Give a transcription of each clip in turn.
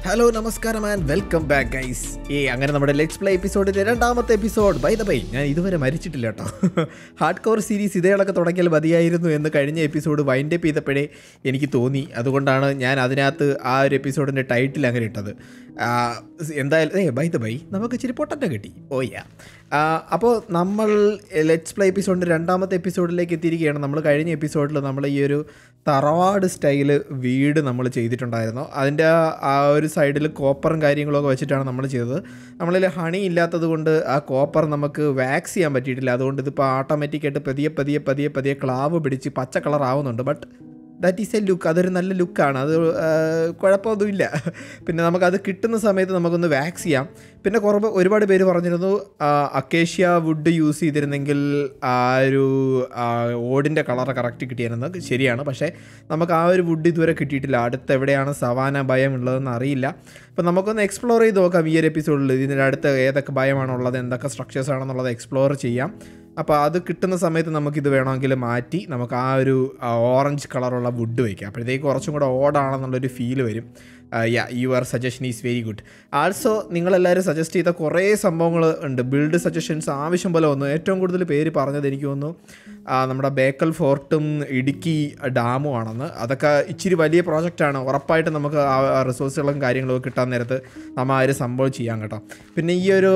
Hello നമസ്കാരം and welcome back guys ഏ അങ്ങനെ നമ്മുടെ ലെറ്റ്സ് പ്ലേ എപ്പിസോഡിന്റെ രണ്ടാമത്തെ എപ്പിസോഡ് ബൈ ദ ബൈ ഞാൻ ഇതുവരെ മരിച്ചിട്ടില്ല കേട്ടോ ഹാർഡ് കോർ സീരീസ് ഇതേളൊക്കെ തുടങ്ങിയാൽ മതിയായിരുന്നു എന്ന് കഴിഞ്ഞ എപ്പിസോഡ് വൈൻഡ് അപ്പ് ചെയ്തപ്പോഴേ എനിക്ക് തോന്നി അതുകൊണ്ടാണ് ഞാൻ അതിനകത്ത് ആ ഒരു എപ്പിസോഡിൻ്റെ ടൈറ്റിൽ അങ്ങനെ ഇട്ടത് ആ, എന്തായാലും ഏ ബൈ ദ ബൈ നമുക്ക് ഇച്ചിരി പൊട്ടൻ്റെ കിട്ടി ഓ യാ അപ്പോൾ നമ്മൾ ലെറ്റ്സ് പ്ലേ എപ്പിസോഡിൻ്റെ രണ്ടാമത്തെ എപ്പിസോഡിലേക്ക് എത്തിയിരിക്കുകയാണ് നമ്മൾ കഴിഞ്ഞ എപ്പിസോഡിൽ നമ്മൾ ഈ ഒരു തറവാട് സ്റ്റൈല് വീട് നമ്മൾ ചെയ്തിട്ടുണ്ടായിരുന്നു അതിൻ്റെ ആ- ആ ഒരു സൈഡിൽ കോപ്പറും കാര്യങ്ങളൊക്കെ വെച്ചിട്ടാണ് നമ്മൾ ചെയ്തത് നമ്മളിൽ ഹണി ഇല്ലാത്തത് കൊണ്ട് ആ കോപ്പർ നമുക്ക് വാക്സ് ചെയ്യാൻ പറ്റിയിട്ടില്ല അതുകൊണ്ട് ഇതിപ്പോൾ ഓട്ടോമാറ്റിക്കായിട്ട് പതിയെ പതിയെ പതിയെ പതിയെ ക്ലാവ് പിടിച്ച് പച്ച കളർ ആവുന്നുണ്ട് but that is a look അതൊരു നല്ല ലുക്കാണ് അത് ആ, കുഴപ്പമൊന്നുമില്ല പിന്നെ നമുക്കത് കിട്ടുന്ന സമയത്ത് നമുക്കൊന്ന് വാക്സ് ചെയ്യാം പിന്നെ കുറവ് ഒരുപാട് പേര് പറഞ്ഞിരുന്നു അക്കേഷ്യ വുഡ് യൂസ് ചെയ്തിരുന്നെങ്കിൽ ആ ഒരു ആ, ഓടിൻ്റെ കളർ കറക്റ്റ് കിട്ടിയിരുന്നത് ശരിയാണ് പക്ഷേ നമുക്ക് ആ ഒരു വുഡ് ഇതുവരെ കിട്ടിയിട്ടില്ല അടുത്ത് എവിടെയാണ് സവാന ഭയം ഉള്ളതെന്ന് അറിയില്ല അപ്പോൾ നമുക്കൊന്ന് എക്സ്പ്ലോർ ചെയ്ത് നോക്കാം ഈ ഒരു എപ്പിസോഡിൽ ഇതിൻ്റെ അടുത്ത് ഏതൊക്കെ ഭയമാണുള്ളത് എന്തൊക്കെ സ്ട്രക്ചേഴ്സ് ആണെന്നുള്ളത് എക്സ്പ്ലോർ ചെയ്യാം അപ്പോൾ അത് കിട്ടുന്ന സമയത്ത് നമുക്കിത് വേണമെങ്കിൽ മാറ്റി നമുക്ക് ആ ഒരു ഓറഞ്ച് കളറുള്ള വുഡ് വയ്ക്കാം അപ്പോഴത്തേക്ക് കുറച്ചും കൂടെ ഓടാണെന്നുള്ളൊരു ഫീൽ വരും ya your suggestion is very good also നിങ്ങളെല്ലാവരും സജസ്റ്റ് ചെയ്ത കുറേ സംഭവങ്ങൾ ഉണ്ട് ബിൽഡ് സജഷൻസ് ആവശ്യം പോലെ വന്നു ഏറ്റവും കൂടുതൽ പേര് പറഞ്ഞത് എനിക്ക് തോന്നുന്നു ആ, നമ്മുടെ ബേക്കൽ ഫോർട്ടും ഇടുക്കി ഡാമും ആണെന്ന് അതൊക്കെ ഇച്ചിരി വലിയ പ്രോജക്റ്റാണ് ഉറപ്പായിട്ട് നമുക്ക് ആ റിസോഴ്സുകളും കാര്യങ്ങളും ഒക്കെ കിട്ടാൻ നേരത്ത് നമ്മൾ ആ ഒരു സംഭവം ചെയ്യാം കേട്ടോ പിന്നെ ഈ ഒരു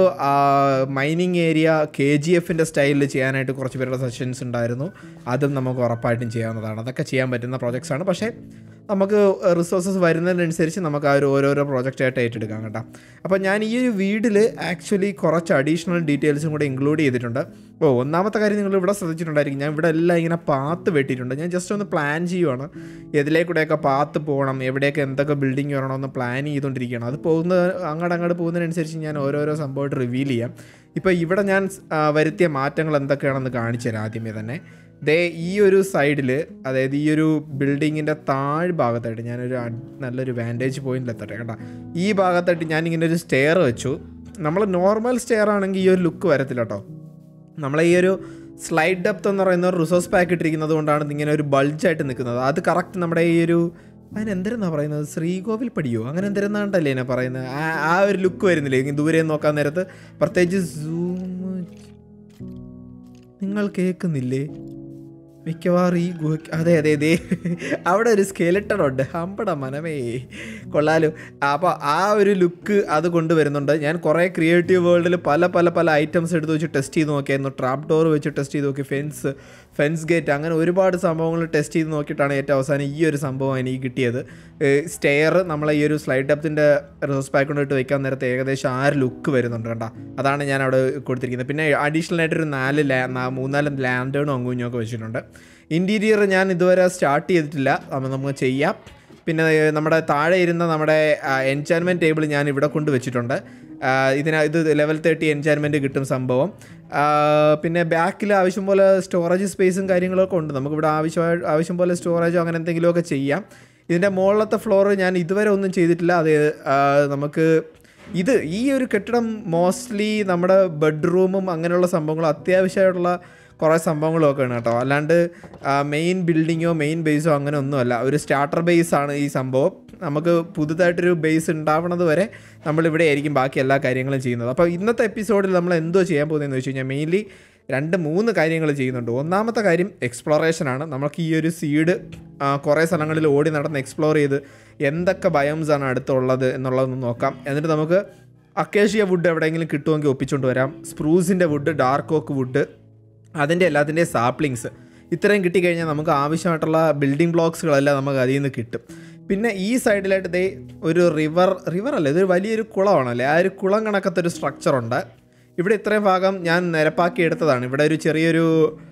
മൈനിങ് ഏരിയ കെ ജി എഫിൻ്റെ സ്റ്റൈലിൽ ചെയ്യാനായിട്ട് കുറച്ച് പേരുടെ സജഷൻസ് ഉണ്ടായിരുന്നു അതും നമുക്ക് ഉറപ്പായിട്ടും ചെയ്യാവുന്നതാണ് അതൊക്കെ ചെയ്യാൻ പറ്റുന്ന പ്രോജക്ട്സ് ആണ് പക്ഷേ നമുക്ക് റിസോഴ്സസ് വരുന്നതിനനുസരിച്ച് നമുക്ക് ആ ഒരു ഓരോരോ പ്രോജക്റ്റായിട്ട് ഏറ്റെടുക്കാം കേട്ടോ അപ്പോൾ ഞാൻ ഈ ഒരു വീഡിൽ ആക്ച്വലി കുറച്ച് അഡീഷണൽ ഡീറ്റെയിൽസും കൂടെ ഇൻക്ലൂഡ് ചെയ്തിട്ടുണ്ട് ഓ ഒന്നാമത്തെ കാര്യം നിങ്ങൾ ഇവിടെ ശ്രദ്ധിച്ചിട്ടുണ്ടായിരിക്കും ഞാൻ ഇവിടെ എല്ലാം ഇങ്ങനെ പാത്ത് വെട്ടിയിട്ടുണ്ട് ഞാൻ ജസ്റ്റ് ഒന്ന് പ്ലാൻ ചെയ്യുവാണ് എതിലേക്കൂടെയൊക്കെ പാത്ത് പോകണം എവിടെയൊക്കെ എന്തൊക്കെ ബിൽഡിംഗ് വരണമെന്ന് പ്ലാൻ ചെയ്തുകൊണ്ടിരിക്കുകയാണ് അത് പോകുന്ന അങ്ങോട്ട് അങ്ങോട്ട് പോകുന്നതിനനുസരിച്ച് ഞാൻ ഓരോരോ സംഭവമായിട്ട് റിവീൽ ചെയ്യാം ഇപ്പോൾ ഇവിടെ ഞാൻ ആ, വരുത്തിയ മാറ്റങ്ങൾ എന്തൊക്കെയാണെന്ന് കാണിച്ചു തരാം ആദ്യമേ തന്നെ ദേ ഈ ഒരു സൈഡിൽ അതായത് ഈ ഒരു ബിൽഡിങ്ങിൻ്റെ താഴ് ഭാഗത്തായിട്ട് ഞാനൊരു അഡ്- നല്ലൊരു വാൻറ്റേജ് പോയിന്റിൽ എത്തട്ടെ കേട്ടോ ഈ ഭാഗത്തായിട്ട് ഞാനിങ്ങനെ ഒരു സ്റ്റെയർ വെച്ചു നമ്മൾ നോർമൽ സ്റ്റെയർ ആണെങ്കിൽ ഈ ഒരു ലുക്ക് വരത്തില്ല കേട്ടോ നമ്മളെ ഈ ഒരു സ്ലൈഡ് ഡെപ്ത് എന്ന് പറയുന്ന ഒരു റിസോഴ്സ് പാക്ക് ഇട്ടിരിക്കുന്നത് കൊണ്ടാണ് ഇതിങ്ങനെ ഒരു ബൾജായിട്ട് നിൽക്കുന്നത് അത് കറക്റ്റ് നമ്മുടെ ഈ ഒരു അതിനെന്തരെന്നാ പറയുന്നത് ശ്രീകോവിൽ പടിയോ അങ്ങനെ എന്തെന്നാണ്ടല്ലേ എന്നെ പറയുന്നത് ആ ആ ഒരു ലുക്ക് വരുന്നില്ലേ ഇങ്ങനെ ദൂരെ നിന്ന് നോക്കാൻ നേരത്ത് പ്രത്യേകിച്ച് സൂം നിങ്ങൾ കേൾക്കുന്നില്ലേ മിക്കവാറും ഈ ഗുഹ അതെ അതെ അതെ അവിടെ ഒരു സ്കെലട്ടൺ ഉണ്ട് ഹമ്പട മനമേ കൊള്ളാലോ അപ്പോൾ ആ ഒരു ലുക്ക് അത് കൊണ്ടുവരുന്നുണ്ട് ഞാൻ കുറേ ക്രിയേറ്റീവ് വേൾഡിൽ പല പല പല ഐറ്റംസ് എടുത്ത് വെച്ച് ടെസ്റ്റ് ചെയ്ത് നോക്കിയായിരുന്നു ട്രാപ്പ് ഡോർ വെച്ച് ടെസ്റ്റ് ചെയ്ത് നോക്കി ഫെൻസ് ഫെൻസ് ഗേറ്റ് അങ്ങനെ ഒരുപാട് സംഭവങ്ങൾ ടെസ്റ്റ് ചെയ്ത് നോക്കിയിട്ടാണ് ഏറ്റവും അവസാനം ഈ ഒരു സംഭവം എനിക്ക് കിട്ടിയത് സ്റ്റെയർ നമ്മളെ ഈ ഒരു സ്ലൈഡ് ഡെപ്തിൻ്റെ റിസോഴ്സ് പാക്ക് കൊണ്ടിട്ട് വെക്കാൻ നേരത്തെ ഏകദേശം ആ ഒരു ലുക്ക് വരുന്നുണ്ട് കേട്ടോ അതാണ് ഞാൻ അവിടെ കൊടുത്തിരിക്കുന്നത് പിന്നെ അഡീഷണൽ ആയിട്ടൊരു നാല് ലാ നാ- മൂന്നാല് ലാൻഡേണും അങ്ങും ഒക്കെ വെച്ചിട്ടുണ്ട് ഇൻറ്റീരിയർ ഞാൻ ഇതുവരെ സ്റ്റാർട്ട് ചെയ്തിട്ടില്ല അപ്പോൾ നമുക്ക് ചെയ്യാം പിന്നെ ഏ, നമ്മുടെ താഴെ ഇരുന്ന നമ്മുടെ എൻചാൻമെൻറ്റ് ടേബിൾ ഞാൻ ഇവിടെ കൊണ്ട് വെച്ചിട്ടുണ്ട് ആ, ഇതിന ഇത് ലെവൽ തേർട്ടി എൻചാൻമെൻറ്റ് കിട്ടും സംഭവം ആ, പിന്നെ ബാക്കിൽ ആവശ്യം പോലെ സ്റ്റോറേജ് സ്പേസും കാര്യങ്ങളൊക്കെ ഉണ്ട് നമുക്കിവിടെ ആവശ്യമായ ആവശ്യം പോലെ സ്റ്റോറേജോ അങ്ങനെ എന്തെങ്കിലുമൊക്കെ ചെയ്യാം ഇതിൻ്റെ മുകളിലത്തെ ഫ്ലോർ ഞാൻ ഇതുവരെ ഒന്നും ചെയ്തിട്ടില്ല അത് ആ, നമുക്ക് ഇത് ഈ ഒരു കെട്ടിടം മോസ്റ്റ്ലി നമ്മുടെ ബെഡ്റൂമും അങ്ങനെയുള്ള സംഭവങ്ങളും അത്യാവശ്യമായിട്ടുള്ള കുറേ സംഭവങ്ങളൊക്കെയാണ് കേട്ടോ അല്ലാണ്ട് മെയിൻ ബിൽഡിങ്ങോ മെയിൻ ബേസോ അങ്ങനെ ഒന്നുമല്ല ഒരു സ്റ്റാർട്ടർ ബേസ് ആണ് ഈ സംഭവം നമുക്ക് പുതുതായിട്ടൊരു ബേസ് ഉണ്ടാവണത് വരെ നമ്മളിവിടെ ആയിരിക്കും ബാക്കി എല്ലാ കാര്യങ്ങളും ചെയ്യുന്നത് അപ്പോൾ ഇന്നത്തെ എപ്പിസോഡിൽ നമ്മൾ എന്തോ ചെയ്യാൻ പോകുന്നതെന്ന് വെച്ച് കഴിഞ്ഞാൽ മെയിൻലി രണ്ട് മൂന്ന് കാര്യങ്ങൾ ചെയ്യുന്നുണ്ട് ഒന്നാമത്തെ കാര്യം എക്സ്പ്ലോറേഷനാണ് നമുക്ക് ഈ ഒരു സീഡ് കുറേ സ്ഥലങ്ങളിൽ ഓടി നടന്ന് എക്സ്പ്ലോർ ചെയ്ത് എന്തൊക്കെ ബയോംസ് ആണ് അടുത്തുള്ളത് എന്നുള്ളതൊന്ന് നോക്കാം എന്നിട്ട് നമുക്ക് അക്കേഷ്യ വുഡ് എവിടെയെങ്കിലും കിട്ടുമെങ്കിൽ ഒപ്പിച്ചുകൊണ്ട് വരാം സ്പ്രൂസിൻ്റെ വുഡ് ഡാർക്ക് ഓക്ക് വുഡ് അതിൻ്റെ എല്ലാത്തിൻ്റെയും സാപ്ലിങ്സ് ഇത്രയും കിട്ടിക്കഴിഞ്ഞാൽ നമുക്ക് ആവശ്യമായിട്ടുള്ള ബിൽഡിംഗ് ബ്ലോക്സുകളെല്ലാം നമുക്ക് അതിൽ നിന്ന് കിട്ടും പിന്നെ ഈ സൈഡിലായിട്ട് ദേ ഒരു റിവർ റിവർ അല്ല ഇതൊരു വലിയൊരു കുളമാണല്ലേ ആ ഒരു കുളം കണക്കത്തൊരു സ്ട്രക്ചറുണ്ട് ഇവിടെ ഇത്രയും ഭാഗം ഞാൻ നിരപ്പാക്കി എടുത്തതാണ് ഇവിടെ ഒരു ചെറിയൊരു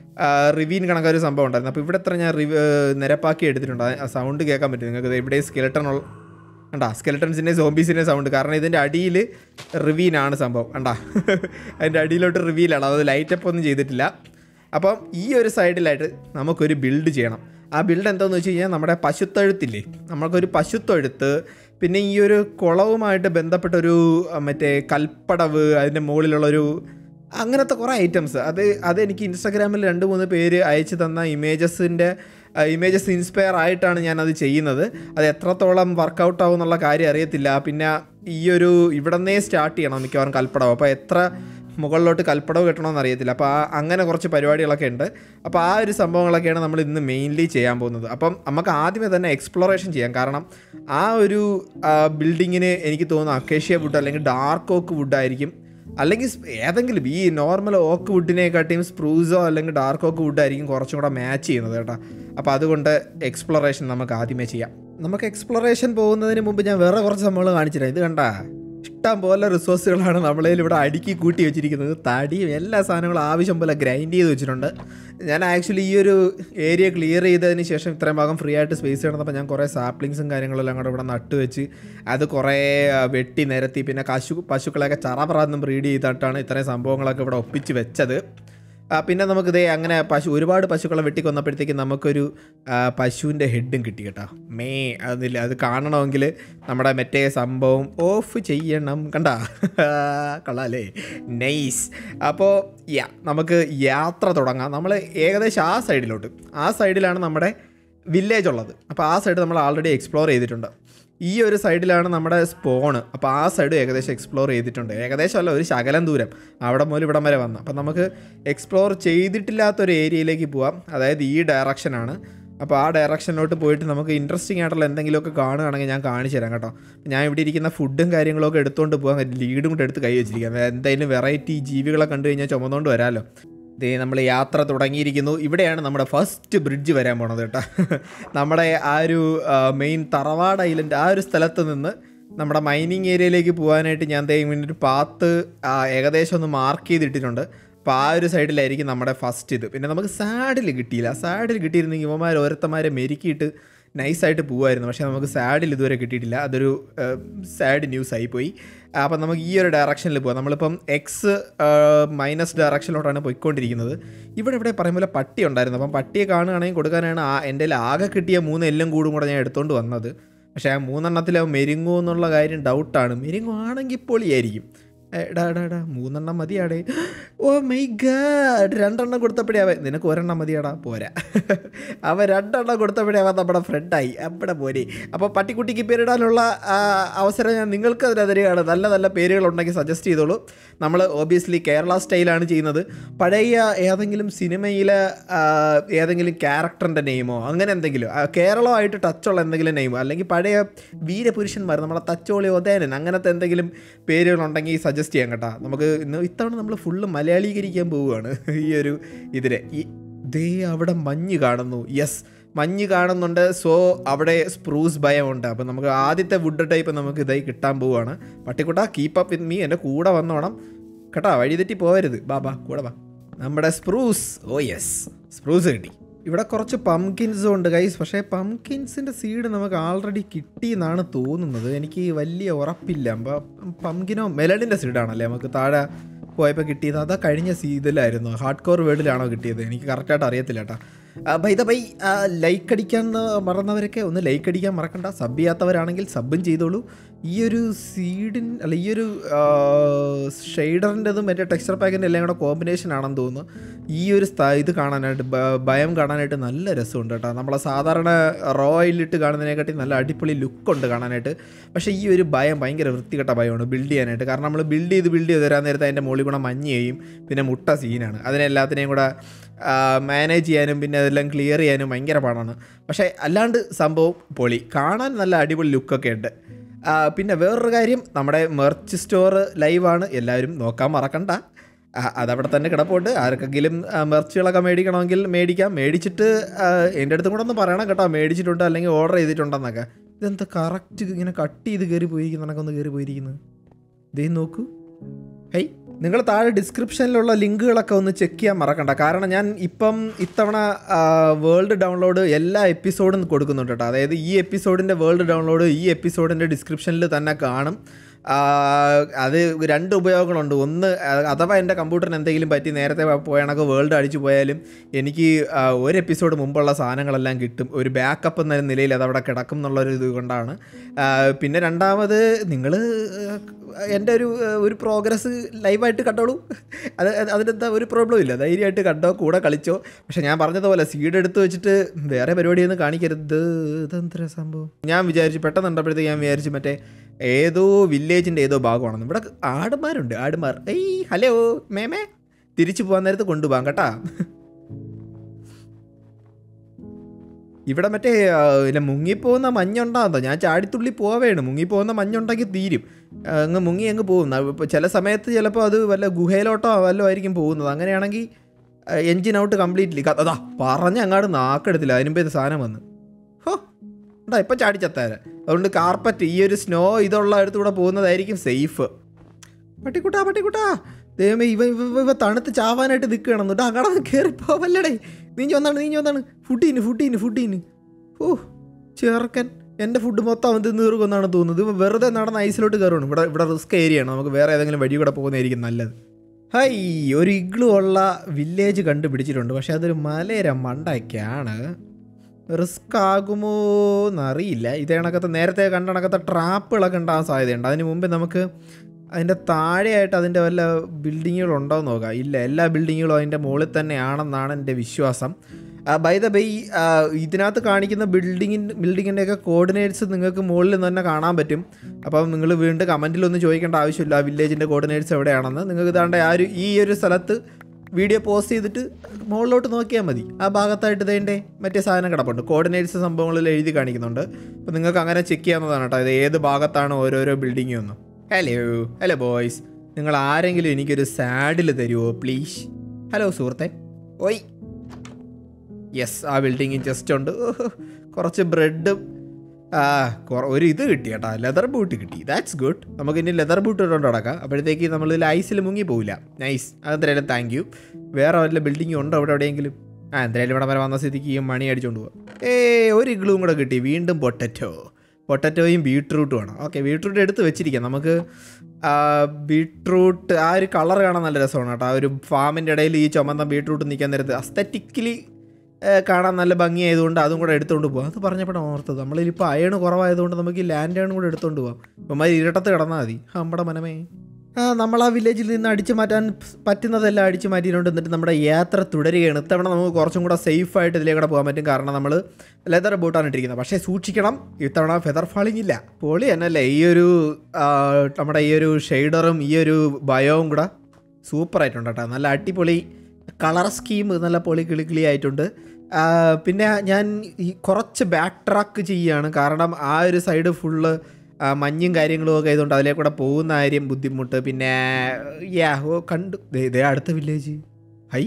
റിവീൻ കണക്കൊരു സംഭവം ഉണ്ടായിരുന്നു അപ്പോൾ ഇവിടെ ഇത്ര ഞാൻ റിവ് നിരപ്പാക്കി എടുത്തിട്ടുണ്ട് ആ സൗണ്ട് കേൾക്കാൻ പറ്റും നിങ്ങൾക്ക് ദേ ഇവിടെ സ്കെലട്ടൺ ഉള്ള കണ്ടാ സ്കെലട്ടൺസിൻ്റെ സോംബീസിൻ്റെ സൗണ്ട് കാരണം ഇതിൻ്റെ അടിയിൽ റിവീനാണ് സംഭവം കണ്ടാ അതിൻ്റെ അടിയിലോട്ട് റിവീലാണ് അത് ലൈറ്റപ്പ് ഒന്നും ചെയ്തിട്ടില്ല അപ്പം ഈ ഒരു സൈഡിലായിട്ട് നമുക്കൊരു ബിൽഡ് ചെയ്യണം ആ ബിൽഡ് എന്താണെന്ന് വെച്ച് കഴിഞ്ഞാൽ നമ്മുടെ പശുത്തൊഴുത്തില്ലേ നമ്മൾക്കൊരു പശുത്തൊഴുത്ത് പിന്നെ ഈ ഒരു കുളവുമായിട്ട് ബന്ധപ്പെട്ടൊരു അഹ്, മറ്റേ കൽപ്പടവ് അതിൻ്റെ മുകളിലുള്ളൊരു അങ്ങനത്തെ കുറേ ഐറ്റംസ് അത് അതെനിക്ക് ഇൻസ്റ്റാഗ്രാമിൽ രണ്ട് മൂന്ന് പേര് അയച്ചു തന്ന ഇമേജസിൻ്റെ ഇമേജസ് ഇൻസ്പയർ ആയിട്ടാണ് ഞാനത് ചെയ്യുന്നത് അത് എത്രത്തോളം വർക്കൗട്ട് ആവും എന്നുള്ള കാര്യം അറിയത്തില്ല പിന്നെ ഈ ഒരു ഇവിടന്നേ സ്റ്റാർട്ട് ചെയ്യണം മിക്കവാറും കൽപ്പടം അപ്പോൾ എത്ര മുകളിലോട്ട് കൽപ്പടവ് കിട്ടണമെന്ന് അറിയത്തില്ല അപ്പോൾ ആ അങ്ങനെ കുറച്ച് പരിപാടികളൊക്കെ ഉണ്ട് അപ്പോൾ ആ ഒരു സംഭവങ്ങളൊക്കെയാണ് നമ്മൾ ഇന്ന് മെയിൻലി ചെയ്യാൻ പോകുന്നത് അപ്പം നമുക്ക് ആദ്യമേ തന്നെ എക്സ്പ്ലോറേഷൻ ചെയ്യാം കാരണം ആ ഒരു ബിൽഡിങ്ങിന് എനിക്ക് തോന്നുന്നു അക്കേഷ്യ വുഡ് അല്ലെങ്കിൽ ഡാർക്ക് ഓക്ക് വുഡായിരിക്കും അല്ലെങ്കിൽ സ് ഏതെങ്കിലും ഈ നോർമൽ ഓക്ക് വുഡിനെക്കാട്ടിയും സ്പ്രൂസോ അല്ലെങ്കിൽ ഡാർക്ക് ഓക്ക് വുഡായിരിക്കും കുറച്ചും കൂടെ മാച്ച് ചെയ്യുന്നത് കേട്ടോ അപ്പോൾ അതുകൊണ്ട് എക്സ്പ്ലോറേഷൻ നമുക്ക് ആദ്യമേ ചെയ്യാം നമുക്ക് എക്സ്പ്ലോറേഷൻ പോകുന്നതിന് മുമ്പ് ഞാൻ വേറെ കുറച്ച് സംഭവങ്ങൾ കാണിച്ചിരാം ഇത് കണ്ടാ ഇഷ്ടം പോലെ റിസോഴ്സുകളാണ് നമ്മളതിൽ ഇവിടെ അടുക്കി കൂട്ടി വെച്ചിരിക്കുന്നത് തടിയും എല്ലാ സാധനങ്ങളും ആവശ്യം പോലെ ഗ്രൈൻഡ് ചെയ്ത് വെച്ചിട്ടുണ്ട് ഞാൻ ആക്ച്വലി ഈ ഒരു ഏരിയ ക്ലിയർ ചെയ്തതിന് ശേഷം ഇത്രയും ഭാഗം ഫ്രീ ആയിട്ട് സ്പേസ് കിടന്നപ്പോൾ ഞാൻ കുറേ സാപ്ലിങ്സും കാര്യങ്ങളെല്ലാം കൂടെ ഇവിടെ നട്ട് വെച്ച് അത് കുറേ ആ, വെട്ടി നിരത്തി പിന്നെ കശു പശുക്കളെയൊക്കെ ചറപറാന്നും ബ്രീഡ് ചെയ്തിട്ടാണ് ഇത്രയും സംഭവങ്ങളൊക്കെ ഇവിടെ ഒപ്പിച്ച് വെച്ചത് ആ, പിന്നെ നമുക്ക് ഇതേ അങ്ങനെ പശു ഒരുപാട് പശുക്കളെ വെട്ടിക്കൊന്നപ്പോഴത്തേക്ക് നമുക്കൊരു ആ, പശുവിൻ്റെ ഹെഡും കിട്ടി കേട്ടോ മേ അതില്ല അത് കാണണമെങ്കിൽ നമ്മുടെ മറ്റേ സംഭവം ഓഫ് ചെയ്യണം കണ്ട കൊള്ളാലേ നൈസ് അപ്പോൾ യാ നമുക്ക് യാത്ര തുടങ്ങാം നമ്മൾ ഏകദേശം ആ സൈഡിലോട്ട് ആ സൈഡിലാണ് നമ്മുടെ വില്ലേജ് ഉള്ളത് അപ്പോൾ ആ സൈഡ് നമ്മൾ ആൾറെഡി എക്സ്പ്ലോർ ചെയ്തിട്ടുണ്ട് ഈ ഒരു സൈഡിലാണ് നമ്മുടെ സ്പോണ് അപ്പോൾ ആ സൈഡ് ഏകദേശം എക്സ്പ്ലോർ ചെയ്തിട്ടുണ്ട് ഏകദേശം അല്ല ഒരു ശകലം ദൂരം അവിടെ മുതൽ ഇവിടം വരെ വന്നു അപ്പോൾ നമുക്ക് എക്സ്പ്ലോർ ചെയ്തിട്ടില്ലാത്തൊരു ഏരിയയിലേക്ക് പോവാം അതായത് ഈ ഡയറക്ഷനാണ് അപ്പോൾ ആ ഡയറക്ഷനിലോട്ട് പോയിട്ട് നമുക്ക് ഇൻട്രസ്റ്റിംഗ് ആയിട്ടുള്ള എന്തെങ്കിലുമൊക്കെ കാണുകയാണെങ്കിൽ ഞാൻ കാണിച്ചു തരാം കേട്ടോ ഞാൻ ഇവിടെ ഇരിക്കുന്ന ഫുഡും കാര്യങ്ങളൊക്കെ എടുത്തുകൊണ്ട് പോകാൻ ലീഡും കൂടെ എടുത്ത് കൈ വെച്ചിരിക്കുക എന്തെങ്കിലും വെറൈറ്റി ജീവികളെ കണ്ടു കഴിഞ്ഞാൽ ചുമന്നുകൊണ്ട് വരാമല്ലോ ദേ നമ്മൾ യാത്ര തുടങ്ങിയിരിക്കുന്നു ഇവിടെയാണ് നമ്മുടെ ഫസ്റ്റ് ബ്രിഡ്ജ് വരാൻ പോണത് കേട്ടോ നമ്മുടെ ആ ഒരു മെയിൻ തറവാട് ഐലൻഡ് ആ ഒരു സ്ഥലത്ത് നിന്ന് നമ്മുടെ മൈനിങ് ഏരിയയിലേക്ക് പോകാനായിട്ട് ഞാൻ ദേ ഇങ്ങനെ ഒരു പാത്ത് ഏകദേശം ഒന്ന് മാർക്ക് ചെയ്തിട്ടിട്ടുണ്ട് അപ്പോൾ ആ ഒരു സൈഡിലായിരിക്കും നമ്മുടെ ഫസ്റ്റ് ഇത് പിന്നെ നമുക്ക് സാഡിൽ കിട്ടിയില്ല സാഡിൽ കിട്ടിയിരുന്നെങ്കിൽ ഇവന്മാർ ഓരോരുത്തന്മാരെ മെരുക്കിയിട്ട് നൈസായിട്ട് പോവായിരുന്നു പക്ഷേ നമുക്ക് സാഡിൽ ഇതുവരെ കിട്ടിയിട്ടില്ല അതൊരു സാഡ് ന്യൂസ് ആയിപ്പോയി അപ്പം നമുക്ക് ഈ ഒരു ഡയറക്ഷനിൽ പോകാം നമ്മളിപ്പം എക്സ് മൈനസ് ഡയറക്ഷനിലോട്ടാണ് പോയിക്കൊണ്ടിരിക്കുന്നത് ഇവിടെ ഇവിടെ പറയുമ്പോൾ പട്ടി ഉണ്ടായിരുന്നു അപ്പം പട്ടിയെ കാണുകയാണെങ്കിൽ കൊടുക്കാനാണ് ആ എൻ്റെ കയ്യിൽ ആകെ കിട്ടിയ മൂന്ന് എല്ലാം കൂടും കൂടെ ഞാൻ എടുത്തുകൊണ്ട് വന്നത് പക്ഷേ ആ മൂന്നെണ്ണത്തിൽ അവൻ മെരുങ്ങോ എന്നുള്ള കാര്യം ഡൗട്ടാണ് മെരുങ്ങോ ആണെങ്കിൽ പൊളിയായിരിക്കും എടാ എടാ എടാ മൂന്നെണ്ണം മതിയാടേ ഓ മൈ ഗാഡ് രണ്ടെണ്ണം കൊടുത്തപ്പോഴേ അവൻ നിനക്ക് ഒരെണ്ണം മതിയാടാ പോരാ അവൻ രണ്ടെണ്ണം കൊടുത്തപ്പോഴേ അവൻ നമ്മുടെ ഫ്രണ്ടായി അവിടെ പോരെ അപ്പോൾ പട്ടിക്കുട്ടിക്ക് പേരിടാനുള്ള ആ, അവസരം ഞാൻ നിങ്ങൾക്ക് അതിനെതിരെയാണ് നല്ല നല്ല പേരുകളുണ്ടെങ്കിൽ സജസ്റ്റ് ചെയ്തോളൂ നമ്മൾ ഓബിയസ്ലി കേരള സ്റ്റൈലാണ് ചെയ്യുന്നത് പഴയ ഏതെങ്കിലും സിനിമയിലെ ആ, ഏതെങ്കിലും ക്യാരക്ടറിൻ്റെ നെയിമോ അങ്ങനെ എന്തെങ്കിലും ആ, കേരളമായിട്ട് ടച്ചുള്ള എന്തെങ്കിലും നെയിമോ അല്ലെങ്കിൽ പഴയ വീരപുരുഷന്മാർ നമ്മളെ തച്ചോളി ഒതേനൻ അങ്ങനത്തെ എന്തെങ്കിലും പേരുകളുണ്ടെങ്കിൽ സജസ്റ്റ് ചെയ്യാം കേട്ടോ നമുക്ക് ഇന്ന് ഇത്തവണ നമ്മൾ ഫുള്ള് മലയാളീകരിക്കാൻ പോവുകയാണ് ഈ ഒരു ഇതിനെ ഈ ദേ അവിടെ മഞ്ഞ് കാണുന്നു യെസ് മഞ്ഞ് കാണുന്നുണ്ട് സോ അവിടെ സ്പ്രൂസ് ഭയമുണ്ട് അപ്പം നമുക്ക് ആദ്യത്തെ വുഡ് ടൈപ്പ് നമുക്ക് ഇതായി കിട്ടാൻ പോവുകയാണ് പട്ടിക്കുട്ട കീപ്പ് അപ്പ് വിത്ത് മീ എൻ്റെ കൂടെ വന്നോണം കേട്ടോ വഴി തെറ്റി പോകരുത് ബാ ബാ കൂടെ വാ നമ്മുടെ സ്പ്രൂസ് ഓ യെസ് സ്പ്രൂസ് കിട്ടി ഇവിടെ കുറച്ച് പംകിൻസും ഉണ്ട് ഗൈസ് പക്ഷേ പംകിൻസിൻ്റെ സീഡ് നമുക്ക് ആൾറെഡി കിട്ടി എന്നാണ് തോന്നുന്നത് എനിക്ക് വലിയ ഉറപ്പില്ല പംകിനോ മെലഡിൻ്റെ സീഡാണല്ലേ നമുക്ക് താഴെ പോയപ്പോൾ കിട്ടിയത് അതാ കഴിഞ്ഞ സീതിലായിരുന്നു ഹാർഡ് കോർ വേർഡിലാണോ കിട്ടിയത് എനിക്ക് കറക്റ്റായിട്ട് അറിയത്തില്ല കേട്ടോ ബൈ ദ ബൈ ലൈക്ക് അടിക്കാൻ മറന്നവരൊക്കെ ഒന്ന് ലൈക്ക് അടിക്കാൻ മറക്കണ്ട സബ് ചെയ്യാത്തവരാണെങ്കിൽ സബും ചെയ്തോളൂ ഈ ഒരു സീഡിൻ അല്ല ഈ ഒരു ഷെയ്ഡറിൻ്റെതും മറ്റേ ടെക്സ്ചർ പാക്കിൻ്റെ എല്ലാം കൂടെ കോമ്പിനേഷൻ ആണെന്ന് തോന്നുന്നു ഈ ഒരു സ്ഥ- ഇത് കാണാനായിട്ട് ബ- ഭയം കാണാനായിട്ട് നല്ല രസമുണ്ട് കേട്ടോ നമ്മളെ സാധാരണ റോയിലിട്ട് കാണുന്നതിനെക്കാട്ടി നല്ല അടിപൊളി ലുക്കുണ്ട് കാണാനായിട്ട് പക്ഷേ ഈ ഒരു ഭയം ഭയങ്കര വൃത്തികെട്ട ഭയമാണ് ബിൽഡ് ചെയ്യാനായിട്ട് കാരണം നമ്മൾ ബിൽഡ് ചെയ്ത് ബിൽഡ് ചെയ്ത് തരാൻ നേരത്തെ അതിൻ്റെ മുകളിൽ കൂടെ മഞ്ഞ് ചെയ്യും പിന്നെ മുട്ട സീനാണ് അതിനെല്ലാത്തിനെയും കൂടെ മാനേജ് ചെയ്യാനും പിന്നെ അതെല്ലാം ക്ലിയർ ചെയ്യാനും ഭയങ്കര പാടാണ് പക്ഷേ അല്ലാണ്ട് സംഭവം പൊളി കാണാൻ നല്ല അടിപൊളി ലുക്കൊക്കെ ഉണ്ട് ആ, പിന്നെ വേറൊരു കാര്യം നമ്മുടെ മെർച്ച് സ്റ്റോർ ലൈവാണ് എല്ലാവരും നോക്കാൻ മറക്കണ്ട ആ, അതവിടെ തന്നെ കിടപ്പുണ്ട് ആർക്കെങ്കിലും ആ, മെർച്ചുകളൊക്കെ മേടിക്കണമെങ്കിൽ മേടിക്കാം മേടിച്ചിട്ട് ആ, എൻ്റെ അടുത്തും കൂടെ ഒന്ന് പറയണം കേട്ടോ മേടിച്ചിട്ടുണ്ട് അല്ലെങ്കിൽ ഓർഡർ ചെയ്തിട്ടുണ്ടെന്നൊക്കെ ഇതെന്താ കറക്റ്റ് ഇങ്ങനെ കട്ട് ചെയ്ത് കയറി പോയിരിക്കുന്നു എന്നൊക്കെ കയറി പോയിരിക്കുന്നത് ഇതേ നോക്കൂ ഹൈ നിങ്ങൾ താഴെ ഡിസ്ക്രിപ്ഷനിലുള്ള ലിങ്കുകളൊക്കെ ഒന്ന് ചെക്ക് ചെയ്യാൻ മറക്കണ്ട കാരണം ഞാൻ ഇപ്പം ഇത്തവണ വേൾഡ് ഡൗൺലോഡ് എല്ലാ എപ്പിസോഡും കൊടുക്കുന്നുണ്ട് കേട്ടോ അതായത് ഈ എപ്പിസോഡിൻ്റെ വേൾഡ് ഡൗൺലോഡ് ഈ എപ്പിസോഡിൻ്റെ ഡിസ്ക്രിപ്ഷനിൽ തന്നെ കാണും ആ, അത് രണ്ട് ഉപയോഗങ്ങളുണ്ട് ഒന്ന് അ- അഥവാ എൻ്റെ കമ്പ്യൂട്ടറിന് എന്തെങ്കിലും പറ്റി നേരത്തെ പോയണക്ക് വേൾഡ് അടിച്ചു പോയാലും എനിക്ക് ആ, ഒരു എപ്പിസോഡ് മുമ്പുള്ള സാധനങ്ങളെല്ലാം കിട്ടും ഒരു ബാക്കപ്പ് എന്ന നിലയിൽ അത് അവിടെ കിടക്കും എന്നുള്ളൊരു ഇത് കൊണ്ടാണ് ആ, പിന്നെ രണ്ടാമത് നിങ്ങൾ എൻ്റെ ഒരു ഏഹ്, ഒരു പ്രോഗ്രസ് ലൈവായിട്ട് കണ്ടോളൂ അത് അത് അതിനെന്താ ഒരു പ്രോബ്ലം ഇല്ല ധൈര്യമായിട്ട് കണ്ടോ കൂടെ കളിച്ചോ പക്ഷെ ഞാൻ പറഞ്ഞതുപോലെ സീഡ് എടുത്ത് വെച്ചിട്ട് വേറെ പരിപാടിയൊന്നും കാണിക്കരുത് ഇതെന്തൊരു സംഭവം ഞാൻ വിചാരിച്ചു പെട്ടെന്ന് കണ്ടപ്പോഴത്തേക്ക് ഞാൻ വിചാരിച്ചു മറ്റേ ഏതോ വില്ലേജിൻ്റെ ഏതോ ഭാഗമാണെന്ന് ഇവിടെ ആടുമാരുണ്ട് ആടുമാർ ഏയ് ഹലോ മേമേ തിരിച്ചു പോകാൻ നേരത്ത് കൊണ്ടുപോകാം കേട്ടാ ഇവിടെ മറ്റേ ആ, ഇല്ല മുങ്ങിപ്പോകുന്ന മഞ്ഞുണ്ടാകുന്നോ ഞാൻ ചാടിത്തുള്ളി പോവേണ് മുങ്ങിപ്പോകുന്ന മഞ്ഞുണ്ടെങ്കിൽ തീരും ആ, അങ്ങ് മുങ്ങി അങ്ങ് പോകും ഇപ്പോൾ ചില സമയത്ത് ചിലപ്പോൾ അത് വല്ല ഗുഹയിലോട്ടോ വല്ലതും ആയിരിക്കും പോകുന്നത് അങ്ങനെയാണെങ്കിൽ എൻജിൻ ഔട്ട് കംപ്ലീറ്റ്ലി അതാ പറഞ്ഞ അങ്ങാട് നാക്കെടുത്തില്ല അതിനുമ്പേ ഇത് സാധനം വന്ന് ഹോ ഉണ്ടാ ഇപ്പം ചാടിച്ചത്തേരെ അതുകൊണ്ട് കാർപ്പറ്റ് ഈ ഒരു സ്നോ ഇതുള്ള അടുത്തൂടെ പോകുന്നതായിരിക്കും സേഫ് പട്ടിക്കുട്ടാ പട്ടിക്കുട്ടാ ദൈവമേ ഇവ ഇവ ഇവ- ഇവ തണുത്ത് ചാവാനായിട്ട് നിൽക്കണം എന്നിട്ട് അങ്ങടെ കയറി പോവല്ലടേ നീഞ്ഞു വന്നാണ് നീഞ്ഞു വന്നാണ് ഫുഡീന് ഫുഡീന് ഫുഡീന് ഓ ചേർക്കൻ എൻ്റെ ഫുഡ് മൊത്തം അവൻ തിന്ന് തീർക്കുമെന്നാണ് തോന്നുന്നത് ഇവ വെറുതെ നടന്ന് ഐസിലോട്ട് കയറുകയാണ് ഇവിടെ ഇവിടെ റിസ്ക് ഏരിയയാണ് നമുക്ക് വേറെ ഏതെങ്കിലും വഴി കൂടെ പോകുന്നതായിരിക്കും നല്ലത് ഹൈ ഒരു ഇഗ്ലു ഉള്ള വില്ലേജ് കണ്ടുപിടിച്ചിട്ടുണ്ട് പക്ഷെ അതൊരു മലയര മണ്ടയ്ക്കാണ് റിസ്ക് ആകുമോ എന്നറിയില്ല ഇതേ കണക്കത്തെ നേരത്തെ കണ്ട കണക്കത്തെ ട്രാപ്പുകളൊക്കെ ഉണ്ടാകാൻ സാധ്യതയുണ്ട് അതിന് മുമ്പ് നമുക്ക് അതിൻ്റെ താഴെയായിട്ട് അതിൻ്റെ വല്ല ബിൽഡിങ്ങുകൾ ഉണ്ടോ എന്ന് നോക്കാം ഇല്ല എല്ലാ ബിൽഡിങ്ങുകളും അതിൻ്റെ മുകളിൽ തന്നെയാണെന്നാണ് എൻ്റെ വിശ്വാസം ബൈ ദ ബൈ ഇതിനകത്ത് കാണിക്കുന്ന ബിൽഡിങ്ങിൻ ബിൽഡിങ്ങിൻ്റെയൊക്കെ കോർഡിനേറ്റ്സ് നിങ്ങൾക്ക് മുകളിൽ നിന്ന് തന്നെ കാണാൻ പറ്റും അപ്പം നിങ്ങൾ വീണ്ടും കമൻറ്റിലൊന്നും ചോദിക്കേണ്ട ആവശ്യമില്ല ആ വില്ലേജിൻ്റെ കോർഡിനേറ്റ്സ് എവിടെയാണെന്ന് നിങ്ങൾക്ക് ഇതാണ്ട് ആ ഒരു ഈ ഒരു സ്ഥലത്ത് വീഡിയോ പോസ്റ്റ് ചെയ്തിട്ട് മുകളിലോട്ട് നോക്കിയാൽ മതി ആ ഭാഗത്തായിട്ട് ഇതേൻ്റെ മറ്റേ സാധനം കിടപ്പുണ്ട് കോർഡിനേറ്റ്സ് സംഭവങ്ങളിൽ എഴുതി കാണിക്കുന്നുണ്ട് അപ്പോൾ നിങ്ങൾക്ക് അങ്ങനെ ചെക്ക് ചെയ്യാവുന്നതാണ് കേട്ടോ ഇത് ഏത് ഭാഗത്താണ് ഓരോരോ ബിൽഡിങ്ങും ഒന്ന് ഹലോ ഹലോ ബോയ്സ് നിങ്ങൾ ആരെങ്കിലും എനിക്കൊരു സാഡിൽ തരുമോ പ്ലീസ് ഹലോ സുഹൃത്തെ ഓയ് യെസ് ആ ബിൽഡിങ്ങിൽ ജസ്റ്റ് ഉണ്ട് ഓഹ്, കുറച്ച് ബ്രെഡും ആ കുറ- ഒരു ഇത് കിട്ടി കേട്ടോ ലെതർ ബൂട്ട് കിട്ടി ദാറ്റ്സ് ഗുഡ് നമുക്ക് ഇനി ലെതർ ബൂട്ട് ഇട്ടുകൊണ്ട് നടക്കാം അപ്പോഴത്തേക്ക് നമ്മൾ ഇതിൽ ഐസിൽ മുങ്ങി പോവില്ല നൈസ് അതെന്തായാലും താങ്ക് യു വേറെ വല്ല ബിൽഡിംഗ് ഉണ്ടോ അവിടെ എവിടെയെങ്കിലും ആ എന്തായാലും ഇവിടെ വരെ വന്ന സ്ഥിതിക്ക് ഈ മണി അടിച്ചുകൊണ്ട് പോവാം ഏ ഒരു ഇഗ്ലൂം കൂടെ കിട്ടി വീണ്ടും പൊട്ടറ്റോ പൊട്ടറ്റോയും ബീട്രൂട്ടും ആണ് ഓക്കെ ബീട്രൂട്ട് എടുത്ത് വെച്ചിരിക്കാം നമുക്ക് ആ, ബീട്രൂട്ട് ആ ഒരു കളർ കാണാൻ നല്ല രസമാണ് കേട്ടോ ആ ഒരു ഫാമിൻ്റെ ഇടയിൽ ഈ ചുമന്ന ബീട്രൂട്ട് നിൽക്കാൻ നേരത്ത് അസ്തറ്റിക്കലി കാണാൻ നല്ല ഭംഗിയായതുകൊണ്ട് അതും കൂടെ എടുത്തുകൊണ്ട് പോകാം അത് പറഞ്ഞപ്പോഴാണ് ഓർത്തത് നമ്മളിപ്പോൾ അയണ് കുറവായതുകൊണ്ട് നമുക്ക് ഈ ലാൻഡ് അയൺ കൂടെ എടുത്തുകൊണ്ട് പോകാം ഇപ്പം ഇരട്ടത്ത് കിടന്നാൽ മതി നമ്മുടെ മനമേ ആ നമ്മൾ ആ വില്ലേജിൽ നിന്ന് അടിച്ചു മാറ്റാൻ പറ്റുന്നതെല്ലാം അടിച്ചു മാറ്റിയിട്ടുണ്ട് എന്നിട്ട് നമ്മുടെ യാത്ര തുടരുകയാണ് ഇത്തവണ നമുക്ക് കുറച്ചും കൂടെ സേഫ് ആയിട്ട് ഇതിലേക്ക് കൂടെ പോകാൻ പറ്റും കാരണം നമ്മൾ ലെതർ ബൂട്ടാണ് ഇട്ടിരിക്കുന്നത് പക്ഷേ സൂക്ഷിക്കണം ഇത്തവണ ഫെദർ ഫാളിങ് ഇല്ല പൊളി എന്നല്ലേ ഈ ഒരു ആ, നമ്മുടെ ഈ ഒരു ഷെയ്ഡറും ഈ ഒരു ബയോവും കൂടെ സൂപ്പർ ആയിട്ടുണ്ട് കേട്ടോ നല്ല അടിപൊളി കളർ സ്കീം നല്ല പൊളി കിളി കിളി ആയിട്ടുണ്ട് ആ, പിന്നെ ഞാൻ ഈ കുറച്ച് ബാക്ക് ട്രാക്ക് ചെയ്യുകയാണ് കാരണം ആ ഒരു സൈഡ് ഫുള്ള് മഞ്ഞും കാര്യങ്ങളും ഒക്കെ ആയതുകൊണ്ട് അതിലെ കൂടെ പോകുന്ന കാര്യം ബുദ്ധിമുട്ട് പിന്നെ യാ ഓ കണ്ടു ദേ ദേ അടുത്ത വില്ലേജ് ഹൈ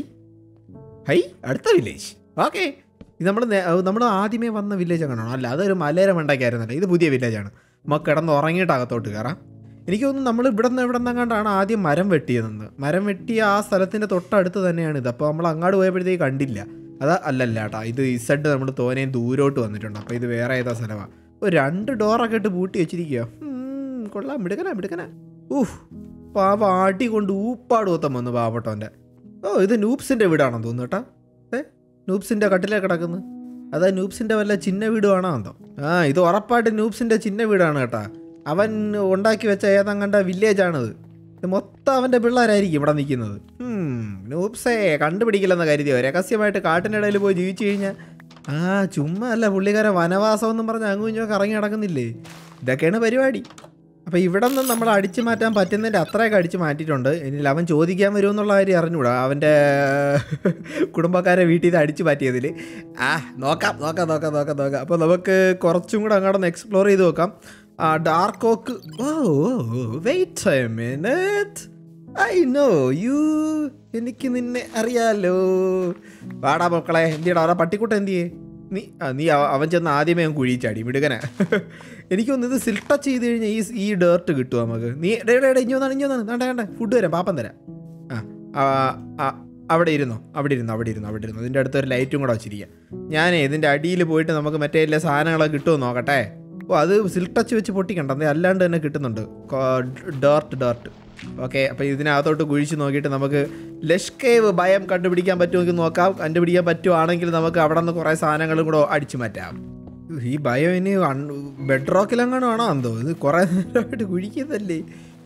ഹൈ അടുത്ത വില്ലേജ് ഓക്കെ ഇത് നമ്മൾ നമ്മൾ ആദ്യമേ വന്ന വില്ലേജ് കാണണോ അല്ല അതൊരു മലേര മണ്ടയ്ക്കായിരുന്നല്ലോ ഇത് പുതിയ വില്ലേജാണ് നമുക്ക് കിടന്ന് ഉറങ്ങിയിട്ട് അകത്തോട്ട് കയറാം എനിക്ക് തോന്നുന്നു നമ്മൾ ഇവിടെ നിന്ന് ഇവിടെ നിന്നങ്ങാണ്ടാണ് ആദ്യം മരം വെട്ടിയതെന്ന് മരം വെട്ടിയ ആ സ്ഥലത്തിൻ്റെ തൊട്ടടുത്ത് തന്നെയാണ് ഇത് അപ്പോൾ നമ്മൾ അങ്ങോട്ട് പോയപ്പോഴത്തേക്ക് കണ്ടില്ല അത് അല്ലല്ല കേട്ടോ ഇത് ഇസഡ് നമ്മൾ തോനെയും ദൂരോട്ട് വന്നിട്ടുണ്ട് അപ്പോൾ ഇത് വേറെ ഏതാ സ്ഥലമാണ് ഒരു രണ്ട് ഡോറൊക്കെ ഇട്ട് പൂട്ടി വെച്ചിരിക്കുക കൊള്ളാം മിടുക്കനാ മിടുക്കനാ ഊഹ് പാവ ആട്ടി കൊണ്ട് ഊപ്പാട് ഒത്തം വന്നു പാവപ്പെട്ടവൻ്റെ ഓ ഇത് നൂപ്സിൻ്റെ വീടാണെന്ന് തോന്നുന്നു കേട്ടാ ഏ നൂപ്സിൻ്റെ കട്ടിലേ കിടക്കുന്നു അതാ നൂപ്സിൻ്റെ വല്ല ചിന്ന വീടുമാണോ എന്തോ ആ ഇത് ഉറപ്പായിട്ട് നൂപ്സിൻ്റെ ചിന്ന വീടാണ് കേട്ടാ അവൻ ഉണ്ടാക്കി വെച്ച ഏതങ്ങണ്ട വില്ലേജാണിത് ഇത് മൊത്തം അവൻ്റെ പിള്ളേരായിരിക്കും ഇവിടെ നിൽക്കുന്നത് നൂപ്സേ കണ്ടുപിടിക്കില്ലെന്ന കരുതിയോ രഹസ്യമായിട്ട് കാട്ടിനിടയിൽ പോയി ജീവിച്ചു കഴിഞ്ഞാൽ ആ ചുമ്മാ അല്ല പുള്ളിക്കാരൻ വനവാസം എന്നും പറഞ്ഞ് അങ്ങും ഇങ്ങോട്ട് കറങ്ങി നടക്കുന്നില്ലേ ഇതൊക്കെയാണ് പരിപാടി അപ്പോൾ ഇവിടെ നിന്ന് നമ്മൾ അടിച്ചു മാറ്റാൻ പറ്റുന്നതിൻ്റെ അത്രയൊക്കെ അടിച്ചു മാറ്റിയിട്ടുണ്ട് ഇനി അവൻ ചോദിക്കാൻ വരുമെന്നുള്ള കാര്യം അറിഞ്ഞൂടാ അവൻ്റെ കുടുംബക്കാരെ വീട്ടിൽ നിന്ന് അടിച്ചു മാറ്റിയതിൽ ആ നോക്കാം നോക്കാം നോക്കാം നോക്കാം നോക്കാം അപ്പോൾ നമുക്ക് കുറച്ചും കൂടെ അങ്ങോട്ടൊന്ന് എക്സ്പ്ലോർ ചെയ്ത് നോക്കാം ആ dark oak oh wait a minute I know you എനിക്ക് നിന്നെ അറിയാലോ വാടാ മക്കളെ എന്തിയടാ അവിടെ പട്ടിക്കുട്ട എന്തിയേ നീ ആ നീ അവ- അവൻ ചെന്ന് ആദ്യമേ അവൻ കുഴിച്ചാടി മിടുക്കനെ എനിക്കൊന്ന് ഇത് സിൽ ടച്ച് ചെയ്ത് കഴിഞ്ഞാൽ ഈ ഈ ഡേർട്ട് കിട്ടും നമുക്ക് നീ ഡേ ഡേ ഡേ ഇഞ്ഞോ വന്നാണ് ഇഞ്ഞോ വന്നാണ് വേണ്ട വേണ്ട ഫുഡ് തരാം പാപ്പം തരാം ആ ആ, ആ അവിടെ ഇരുന്നോ അവിടെ ഇരുന്നു അവിടെ ഇരുന്നു അവിടെ ഇരുന്നു ഇതിൻ്റെ അടുത്ത് ഒരു ലൈറ്റും കൂടെ വെച്ചിരിക്കാം ഞാനേ ഇതിൻ്റെ അടിയിൽ പോയിട്ട് നമുക്ക് മറ്റേ എല്ലാ സാധനങ്ങളൊക്കെ കിട്ടുമോ നോക്കട്ടെ ഓ അത് സിൽ ടച്ച് വെച്ച് പൊട്ടിക്കണ്ട അത് അല്ലാണ്ട് തന്നെ കിട്ടുന്നുണ്ട് ഡേർട്ട് ഡേർട്ട് ഓക്കെ അപ്പോൾ ഇതിനകത്തോട്ട് കുഴിച്ച് നോക്കിയിട്ട് നമുക്ക് ലഷ്കേവ് ഭയം കണ്ടുപിടിക്കാൻ പറ്റുമെങ്കിൽ നോക്കാം കണ്ടുപിടിക്കാൻ പറ്റുവാണെങ്കിൽ നമുക്ക് അവിടെ നിന്ന് കുറേ സാധനങ്ങളും കൂടെ അടിച്ചു മാറ്റാം ഈ ഭയം ഇനി ബെഡ് റോക്കിലെങ്ങാനും ആണോ എന്തോ ഇത് കുറേ നേരമായിട്ട് കുഴിക്കുന്നതല്ലേ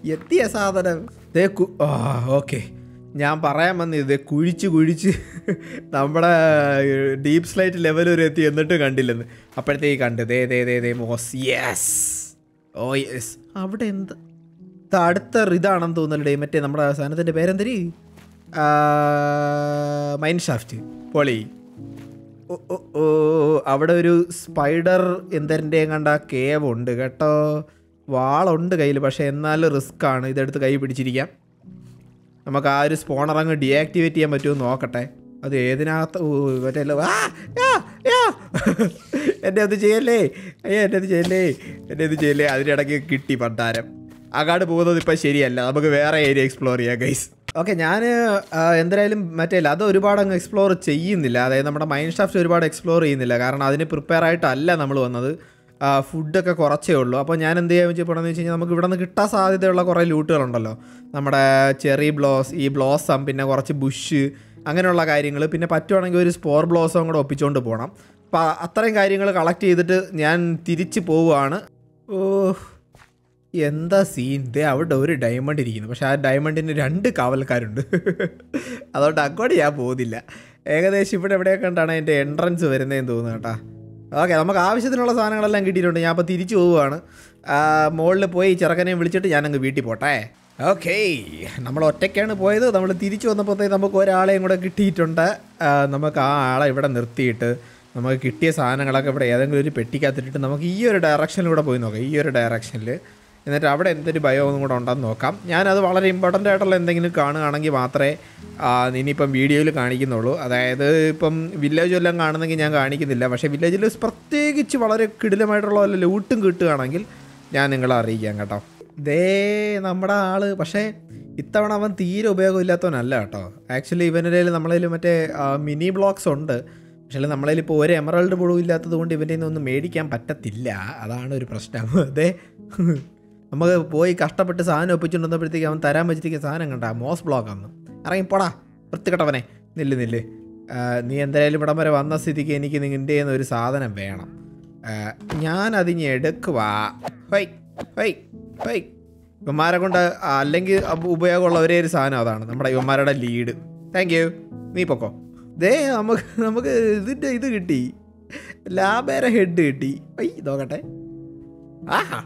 എത്തിയ സാധനം ദേ കു ആ ഓക്കെ ഞാൻ പറയാൻ വന്നത് ഇത് കുഴിച്ച് കുഴിച്ച് നമ്മുടെ ഡീപ്പ് സ്ലൈറ്റ് ലെവൽ വരെ എത്തി എന്നിട്ട് കണ്ടില്ലെന്ന് അപ്പോഴത്തേക്ക് കണ്ട് ദേ ദേ ദേ ദേ മോസ് യെസ് ഓ യെസ് അവിടെ എന്ത് ഇത് അടുത്ത ഇതാണെന്ന് തോന്നലേ മറ്റേ നമ്മുടെ സാധനത്തിൻ്റെ പേരെന്തരി മൈൻഡ് ഷാഫ്റ്റ് പൊളി ഓ ഓ ഓ അവിടെ ഒരു സ്പൈഡർ എന്തരൻ്റെയും കണ്ട കേവ് ഉണ്ട് കേട്ടോ വാളുണ്ട് കയ്യിൽ പക്ഷേ എന്നാലും റിസ്ക് ആണ് ഇതെടുത്ത് കൈ പിടിച്ചിരിക്കാം നമുക്ക് ആ ഒരു സ്പോണർ അങ്ങ് ഡീആക്ടിവേറ്റ് ചെയ്യാൻ പറ്റുമോ എന്ന് നോക്കട്ടെ അത് ഏതിനകത്ത് ഓ, മറ്റേ എല്ലാം- ആ, ആ, ആ. എന്നെ അത് ചെയ്യല്ലേ അയ്യോ എന്നെ അത് ചെയ്യല്ലേ എന്നെ അത് ചെയ്യല്ലേ അതിനിടയ്ക്ക് കിട്ടി പണ്ടാരം അങ്ങാട് പോകുന്നത് ഇപ്പം ശരിയല്ല നമുക്ക് വേറെ ഏരിയ എക്സ്പ്ലോർ ചെയ്യാം ഗൈസ് ഓക്കെ ഞാൻ എന്തായാലും മറ്റേ അത് ഒരുപാട് അങ്ങ് എക്സ്പ്ലോർ ചെയ്യുന്നില്ല അതായത് നമ്മുടെ മൈൻഡ് ഷാഫ്റ്റ് ഒരുപാട് എക്സ്പ്ലോർ ചെയ്യുന്നില്ല കാരണം അതിന് പ്രിപ്പയർ ആയിട്ടല്ല നമ്മൾ വന്നത് ആ, ഫുഡൊക്കെ കുറച്ചേ ഉള്ളൂ അപ്പോൾ ഞാൻ എന്ത് ചെയ്യാൻ വെച്ചപ്പോഴെന്ന് വെച്ച് കഴിഞ്ഞാൽ നമുക്ക് ഇവിടെ നിന്ന് കിട്ടാൻ സാധ്യതയുള്ള കുറേ ലൂട്ടുകളുണ്ടല്ലോ നമ്മുടെ ചെറി ബ്ലോസ് ഈ ബ്ലോസം പിന്നെ കുറച്ച് ബുഷ് അങ്ങനെയുള്ള കാര്യങ്ങൾ പിന്നെ പറ്റുവാണെങ്കിൽ ഒരു സ്പോർ ബ്ലോസം കൂടെ ഒപ്പിച്ചുകൊണ്ട് പോകണം അപ്പോൾ അത്രയും കാര്യങ്ങൾ കളക്ട് ചെയ്തിട്ട് ഞാൻ തിരിച്ച് പോവുകയാണ് ഓ എന്താ സീൻ ദേ അവിടെ ഒരു ഡയമണ്ട് ഇരിക്കുന്നു പക്ഷെ ആ ഡയമണ്ടിന് രണ്ട് കാവൽക്കാരുണ്ട് അതുകൊണ്ട് അങ്ങോട്ട് ഞാൻ പോകുന്നില്ല ഏകദേശം ഇവിടെ എവിടെയൊക്കെ കണ്ടാണ് എൻ്റെ എൻട്രൻസ് വരുന്നതെന്ന് തോന്നുന്നു കേട്ടാ ഓക്കെ നമുക്ക് ആവശ്യത്തിനുള്ള സാധനങ്ങളെല്ലാം കിട്ടിയിട്ടുണ്ട് ഞാൻ അപ്പോൾ തിരിച്ചു പോവുകയാണ് മുകളിൽ പോയി ചെറുക്കനെ വിളിച്ചിട്ട് ഞാനങ്ങ് വീട്ടിൽ പോട്ടെ ഓക്കേ നമ്മൾ ഒറ്റയ്ക്കാണ് പോയത് നമ്മൾ തിരിച്ചു വന്നപ്പോഴത്തേക്ക് നമുക്ക് ഒരാളെയും കൂടെ കിട്ടിയിട്ടുണ്ട് ആ, നമുക്ക് ആ ആളെ ഇവിടെ നിർത്തിയിട്ട് നമുക്ക് കിട്ടിയ സാധനങ്ങളൊക്കെ ഇവിടെ ഏതെങ്കിലും ഒരു പെട്ടിക്കകത്തിട്ടിട്ട് നമുക്ക് ഈ ഒരു ഡയറക്ഷനിലൂടെ പോയി നോക്കാം ഈ ഒരു ഡയറക്ഷനിൽ എന്നിട്ട് അവിടെ എന്തൊരു ഭയമൊന്നും കൂടെ ഉണ്ടെന്ന് നോക്കാം ഞാനത് വളരെ ഇമ്പോർട്ടൻ്റ് ആയിട്ടുള്ള എന്തെങ്കിലും കാണുകയാണെങ്കിൽ മാത്രമേ ആ, ഇനിയിപ്പം വീഡിയോയിൽ കാണിക്കുന്നുള്ളൂ അതായത് ഇപ്പം വില്ലേജ് എല്ലാം കാണുന്നെങ്കിൽ ഞാൻ കാണിക്കുന്നില്ല പക്ഷേ വില്ലേജിൽ പ്രത്യേകിച്ച് വളരെ കിടിലമായിട്ടുള്ള വല്ല ലൂട്ടും കിട്ടുകയാണെങ്കിൽ ഞാൻ നിങ്ങളെ അറിയിക്കാം കേട്ടോ ദേ നമ്മുടെ ആള് പക്ഷേ ഇത്തവണ അവൻ തീരെ ഉപയോഗമില്ലാത്തവനല്ല കേട്ടോ ആക്ച്വലി ഇവൻ്റെ കയ്യിൽ നമ്മളതിൽ മറ്റേ മിനി ബ്ലോക്സ് ഉണ്ട് പക്ഷേ നമ്മളതിൽ ഇപ്പോൾ ഒരു എമറൾഡ് പോലും ഇല്ലാത്തത് കൊണ്ട് ഇവൻ്റെ ഒന്നും മേടിക്കാൻ പറ്റത്തില്ല അതാണ് ഒരു പ്രശ്നം അതെ നമുക്ക് പോയി കഷ്ടപ്പെട്ട് സാധനം ഒപ്പിച്ചുകൊണ്ടിരുന്നപ്പോഴത്തേക്ക് അവൻ തരാൻ വെച്ചിരിക്കുന്ന സാധനം കണ്ട മോസ് ബ്ലോക്ക് ആണ് ഇറങ്ങി പോടാ വൃത്തികെട്ടവനെ നില്ല് നില്ല് ആ, നീ എന്തായാലും ഇവിടം വരെ വന്ന സ്ഥിതിക്ക് എനിക്ക് നിൻ്റെ കയ്യിൽ നിന്ന് ഒരു സാധനം വേണം ആ, ഞാനതിന് എടുക്കുവാ ഹൈ ഹൈ ഹൈ ഇവന്മാരെ കൊണ്ട് അല്ലെങ്കിൽ അബ് ഉപയോഗമുള്ള ഒരേ ഒരു സാധനം അതാണ് നമ്മുടെ ഇവന്മാരുടെ ലീഡ് താങ്ക് യു നീ പൊക്കോ ദേ നമുക്ക് നമുക്ക് ഇതിൻ്റെ ഇത് കിട്ടി ലാബേരെ ഹെഡ് കിട്ടി ഐ നോക്കട്ടെ ആഹാ.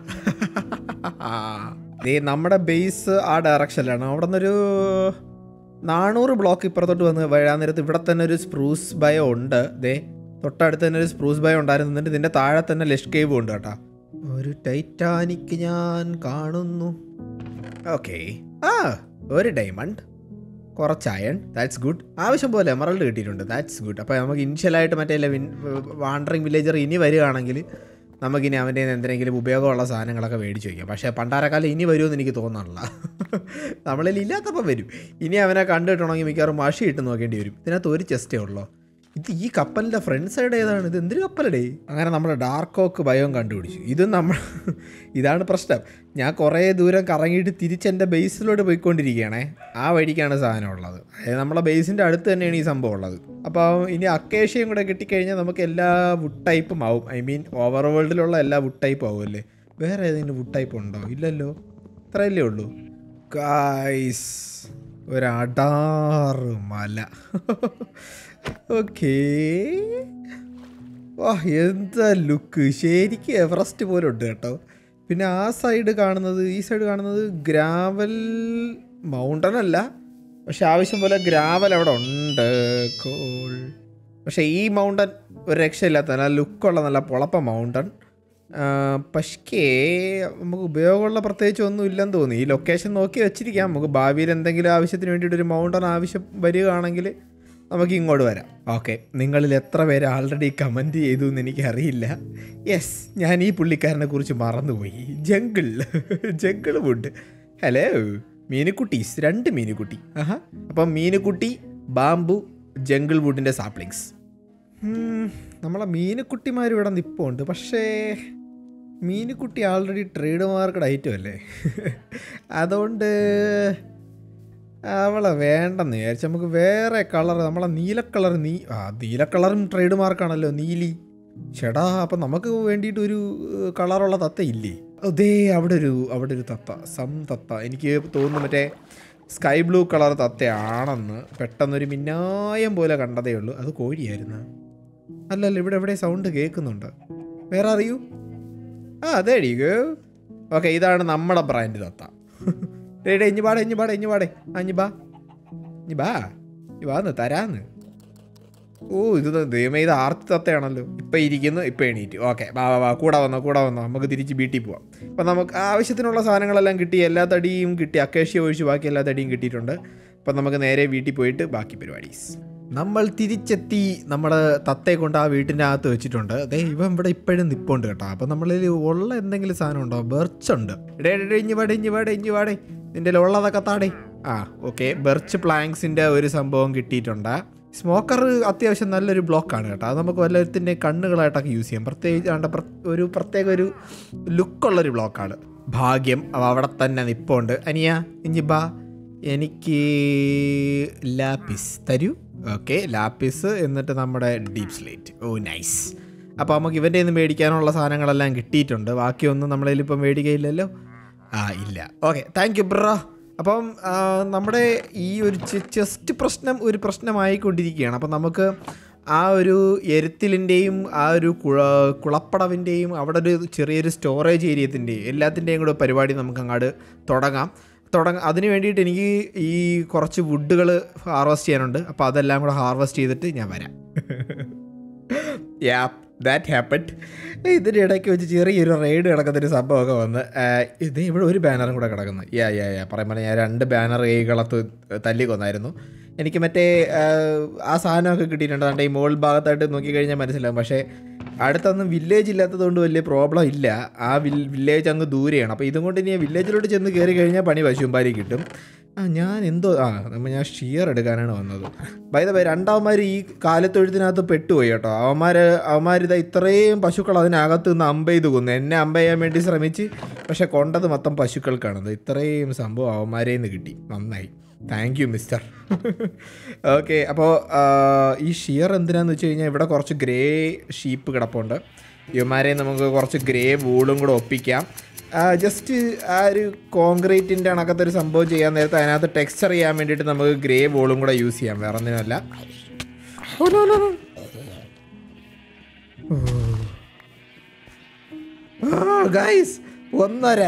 ദേ നമ്മുടെ ബേസ് ആ ഡയറക്ഷനിലാണ് അവിടെ നിന്നൊരു നാനൂറ് ബ്ലോക്ക് ഇപ്പുറത്തോട്ട് വന്ന് വരാൻ നേരത്ത് ഇവിടെ തന്നെ ഒരു സ്പ്രൂസ് ബയോ ഉണ്ട് ദേ തൊട്ടടുത്ത് തന്നെ ഒരു സ്പ്രൂസ് ബയോ ഉണ്ടായിരുന്നു എന്നിട്ട് ഇതിൻ്റെ താഴെ തന്നെ ലെഷ് കേവ് ഉണ്ട് കേട്ടോ ഒരു ടൈറ്റാനിക് ഞാൻ കാണുന്നു ഓക്കെ ആ ഒരു ഡയമണ്ട് കുറച്ച് അയൺ ദാറ്റ്സ് ഗുഡ് ആവശ്യം പോലെ എമറൾഡ് കിട്ടിയിട്ടുണ്ട് ദാറ്റ്സ് ഗുഡ് അപ്പോൾ നമുക്ക് ഇനിഷ്യലായിട്ട് മറ്റേ വാണ്ടറിങ് വില്ലേജർ ഇനി വരികയാണെങ്കിൽ നമുക്കിനി അവൻ്റെ കയ്യിൽ നിന്ന് എന്തെങ്കിലും ഉപയോഗമുള്ള സാധനങ്ങളൊക്കെ മേടിച്ച് വയ്ക്കാം പക്ഷേ പണ്ടാരക്കാലം ഇനി വരുമെന്ന് എനിക്ക് തോന്നണില്ല നമ്മളിൽ ഇല്ലാത്തപ്പം വരും ഇനി അവനെ കണ്ടിട്ടുണ്ടെങ്കിൽ മിക്കവാറും മഷി ഇട്ട് നോക്കേണ്ടി വരും ഇതിനകത്ത് ഒരു ചെസ്റ്റേ ഉള്ളൂ ഇത് ഈ കപ്പലിൻ്റെ ഫ്രണ്ട് സൈഡ് ഏതാണ് ഇത് എന്തൊരു കപ്പലടേ അങ്ങനെ നമ്മൾ ഡാർക്ക് ഓക്ക് ഭയം കണ്ടുപിടിച്ചു ഇത് നമ്മൾ ഇതാണ് പ്രശ്നം ഞാൻ കുറേ ദൂരം കറങ്ങിയിട്ട് തിരിച്ച് എൻ്റെ ബേസിലോട്ട് പോയിക്കൊണ്ടിരിക്കുകയാണേ ആ വഴിക്കാണ് സാധനം ഉള്ളത് അതായത് നമ്മളെ ബേസിൻ്റെ അടുത്ത് തന്നെയാണ് ഈ സംഭവം ഉള്ളത് അപ്പോൾ ഇനി അക്കേഷ്യയും കൂടെ കിട്ടിക്കഴിഞ്ഞാൽ നമുക്ക് എല്ലാ വുഡ് ടൈപ്പും ആവും ഐ മീൻ ഓവർ വേൾഡിലുള്ള എല്ലാ വുഡ് ടൈപ്പും ആവും അല്ലേ വേറെ ഏതെങ്കിലും വുഡ് ടൈപ്പ് ഉണ്ടോ ഇല്ലല്ലോ ഇത്രയല്ലേ ഉള്ളൂ ഗായ്സ് ഒരടാറ് മല ഓക്കേ വാ എന്താ ലുക്ക് ശരിക്കും എവറസ്റ്റ് പോലെ ഉണ്ട് കേട്ടോ പിന്നെ ആ സൈഡ് കാണുന്നത് ഈ സൈഡ് കാണുന്നത് ഗ്രാവൽ മൗണ്ടൻ അല്ല പക്ഷെ ആവശ്യം പോലെ ഗ്രാവൽ അവിടെ ഉണ്ട് കോൾ പക്ഷേ ഈ മൗണ്ടൻ ഒരു രക്ഷയില്ലാത്ത നല്ല ലുക്കുള്ള നല്ല പൊളപ്പ മൗണ്ടൻ പക്ഷേ നമുക്ക് ഉപയോഗമുള്ള പ്രത്യേകിച്ച് ഒന്നും ഇല്ലെന്ന് തോന്നി ഈ ലൊക്കേഷൻ നോക്കി വെച്ചിരിക്കാം നമുക്ക് ഭാവിയിൽ എന്തെങ്കിലും ആവശ്യത്തിന് വേണ്ടിയിട്ട് ഒരു മൗണ്ടൻ ആവശ്യം വരികയാണെങ്കിൽ നമുക്ക് ഇങ്ങോട്ട് വരാം ഓക്കെ നിങ്ങളിൽ എത്ര പേര് ആൾറെഡി കമൻറ്റ് ചെയ്തു എന്ന് എനിക്കറിയില്ല യെസ് ഞാൻ ഈ പുള്ളിക്കാരനെ കുറിച്ച് മറന്നുപോയി ജംഗിൾ ജംഗിൾ വുഡ് ഹലോ മീനുക്കുട്ടീസ് രണ്ട് മീനുക്കുട്ടി ആഹാ അപ്പം മീനുക്കുട്ടി ബാംബു ജംഗിൾ വുഡിൻ്റെ സാപ്ലിങ്സ് നമ്മളെ മീനുക്കുട്ടിമാർ ഇവിടെ നിൽപ്പുണ്ട് പക്ഷേ മീനുക്കുട്ടി ആൾറെഡി ട്രേഡ് മാർക്കഡ് ഐറ്റം അല്ലേ അതുകൊണ്ട് അവളെ വേണ്ടെന്ന് വിചാരിച്ചു നമുക്ക് വേറെ കളർ നമ്മളെ നീല കളർ നീ ആ നീല കളറും ട്രേഡ് മാർക്കാണല്ലോ നീലി ചേടാ അപ്പം നമുക്ക് വേണ്ടിയിട്ട് ഒരു ഏഹ്, കളറുള്ള തത്ത ഇല്ലേ അതേ അവിടെ ഒരു അവിടെ ഒരു തത്ത സം തത്ത എനിക്ക് തോന്നുന്നു മറ്റേ സ്കൈ ബ്ലൂ കളർ തത്തയാണെന്ന് പെട്ടെന്നൊരു മിന്നായം പോലെ കണ്ടതേ ഉള്ളൂ അത് കോഴിയായിരുന്നു അല്ലല്ല ഇവിടെ എവിടെ സൗണ്ട് കേൾക്കുന്നുണ്ട് വേറെ അറിയൂ ആ അതെ അടിക്കോ ഓക്കെ ഇതാണ് നമ്മുടെ ബ്രാൻഡ് തത്ത ഡേ ഡേ ഇഞ്ഞി പാടെ ഇഞ്ഞി പാടെ ഇഞ്ഞി പാടെ ആ ഇഞ്ഞി ബാ ഇഞ്ഞി ബാ ഇഞ്ഞി വാന്ന് തരാന്ന് ഓ ഇത് ദൈവമേ ഇത് ആർത്തി തത്തയാണല്ലോ ഇപ്പം ഇരിക്കുന്നു ഇപ്പം എണീറ്റ് ഓക്കെ വാ വാ വാ കൂടെ വന്നോ കൂടെ വന്നോ നമുക്ക് തിരിച്ച് വീട്ടിൽ പോവാം അപ്പം നമുക്ക് ആവശ്യത്തിനുള്ള സാധനങ്ങളെല്ലാം കിട്ടി എല്ലാ തടിയും കിട്ടി അക്കേഷ്യ ഒഴിച്ച് ബാക്കി എല്ലാ തടിയും കിട്ടിയിട്ടുണ്ട് അപ്പം നമുക്ക് നേരെ വീട്ടിൽ പോയിട്ട് ബാക്കി പരിപാടീസ് നമ്മൾ തിരിച്ചെത്തി നമ്മുടെ തത്തയെ കൊണ്ട് ആ വീട്ടിൻ്റെ അകത്ത് വെച്ചിട്ടുണ്ട് അതെ ഇവൻ ഇവിടെ ഇപ്പോഴും നിപ്പുണ്ട് കേട്ടോ അപ്പം നമ്മളിൽ ഉള്ള എന്തെങ്കിലും സാധനം ഉണ്ടോ ബെർച്ച് ഉണ്ട് ഡേ ഡേ, ഡേ ഇഞ്ഞി വാടേ ഇഞ്ഞി വാടേ ഇഞ്ഞി വാടേ നിൻ്റെ ഉള്ളതൊക്കെ താടേ ആ ഓക്കെ ബെർച്ച് പ്ലാങ്ക്സിൻ്റെ ഒരു സംഭവം കിട്ടിയിട്ടുണ്ട് സ്മോക്കർ അത്യാവശ്യം നല്ലൊരു ബ്ലോക്കാണ് കേട്ടോ അത് നമുക്ക് വല്ലത്തിൻ്റെ കണ്ണുകളായിട്ടൊക്കെ യൂസ് ചെയ്യാം പ്രത്യേകിച്ച് ആണ്ട പ്ര- ഒരു പ്രത്യേക ഒരു ലുക്കുള്ളൊരു ബ്ലോക്കാണ് ഭാഗ്യം അവ അവിടെ തന്നെ നിപ്പുണ്ട് അനിയ ഇഞ്ഞി ബാ എനിക്ക് ലാപ്പിസ് തരൂ ഓക്കെ ലാപ്പിസ് എന്നിട്ട് നമ്മുടെ ഡീപ് സ്ലേറ്റ് ഓ നൈസ് അപ്പോൾ നമുക്ക് ഇവൻ്റെ നിന്ന് മേടിക്കാനുള്ള സാധനങ്ങളെല്ലാം കിട്ടിയിട്ടുണ്ട് ബാക്കിയൊന്നും നമ്മളതിൽ ഇപ്പം മേടിക്കയില്ലല്ലോ ആ ഇല്ല ഓക്കെ താങ്ക് യു ബ്രോ അപ്പം ആ, നമ്മുടെ ഈ ഒരു ചെസ്റ്റ് പ്രശ്നം ഒരു പ്രശ്നമായിക്കൊണ്ടിരിക്കുകയാണ് അപ്പം നമുക്ക് ആ ഒരു എരുത്തിലിൻ്റെയും ആ ഒരു കുഴ കുളപ്പടവിൻ്റെയും അവിടെ ഒരു ചെറിയൊരു സ്റ്റോറേജ് ഏരിയത്തിൻ്റെയും എല്ലാത്തിൻ്റെയും കൂടെ പരിപാടി നമുക്ക് അങ്ങോട്ട് തുടങ്ങാം തുടങ്ങ അതിന് വേണ്ടിയിട്ട് എനിക്ക് ഈ കുറച്ച് വുഡുകൾ ഹാർവെസ്റ്റ് ചെയ്യാനുണ്ട് അപ്പോൾ അതെല്ലാം കൂടെ ഹാർവെസ്റ്റ് ചെയ്തിട്ട് ഞാൻ വരാം യാ ദാറ്റ് ഹാപ്പൻഡ് ഇതിൻ്റെ ഇടയ്ക്ക് വെച്ച് ചെറിയൊരു റെയ്ഡ് കിടക്കുന്നൊരു സംഭവമൊക്കെ വന്ന് ആ, ഇത് ഇവിടെ ഒരു ബാനറും കൂടെ കിടക്കുന്നു യാ യാ യാ പറയുമ്പോൾ ഞാൻ രണ്ട് ബാനർ കൈകളത്ത് തല്ലി കൊന്നായിരുന്നു എനിക്ക് മറ്റേ ആ, ആ സാധനമൊക്കെ കിട്ടിയിട്ടുണ്ട് അതുകൊണ്ട് ഈ മോൾ ഭാഗത്തായിട്ട് നോക്കിക്കഴിഞ്ഞാൽ മനസ്സിലാവും പക്ഷേ അടുത്തൊന്നും വില്ലേജ് ഇല്ലാത്തതുകൊണ്ട് വലിയ പ്രോബ്ലം ഇല്ല ആ വിൽ വില്ലേജ് അങ്ങ് ദൂരെയാണ് അപ്പോൾ ഇതും കൊണ്ട് ഇനി വില്ലേജിലോട്ട് ചെന്ന് കയറി കഴിഞ്ഞാൽ പണി പശുമ്പാരി കിട്ടും ആ ഞാൻ എന്തോ ആ നമ്മ ഞാൻ ഷിയർ എടുക്കാനാണ് വന്നത് ബൈ ദ വേ രണ്ടാവന്മാർ ഈ കാലത്തൊഴുത്തിനകത്ത് പെട്ടുപോയി കേട്ടോ അവന്മാർ അവന്മാരിതാ ഇത്രയും പശുക്കൾ അതിനകത്ത് നിന്ന് അമ്പ ചെയ്ത് കൊന്നു എന്നെ അമ്പ ചെയ്യാൻ വേണ്ടി ശ്രമിച്ച് പക്ഷെ കൊണ്ടത് മൊത്തം പശുക്കൾക്കാണത് ഇത്രയും സംഭവം അവന്മാരെ നിന്ന് കിട്ടി നന്നായി താങ്ക് യു മിസ്റ്റർ ഓക്കെ അപ്പോൾ ഈ ഷിയർ എന്തിനാന്ന് വെച്ച് കഴിഞ്ഞാൽ ഇവിടെ കുറച്ച് ഗ്രേ ഷീപ്പ് കിടപ്പുണ്ട് ഇവന്മാരെ നമുക്ക് കുറച്ച് ഗ്രേ വൂളും കൂടെ ഒപ്പിക്കാം ജസ്റ്റ് ആ ഒരു കോൺക്രീറ്റിൻ്റെ കണക്കത്തെ ഒരു സംഭവം ചെയ്യാൻ നേരത്തെ അതിനകത്ത് ടെക്സ്ചർ ചെയ്യാൻ വേണ്ടിയിട്ട് നമുക്ക് ഗ്രേ വോളും കൂടെ യൂസ് ചെയ്യാം വേറെ ഒന്നിനുമല്ല ഗൈസ് ഒന്നര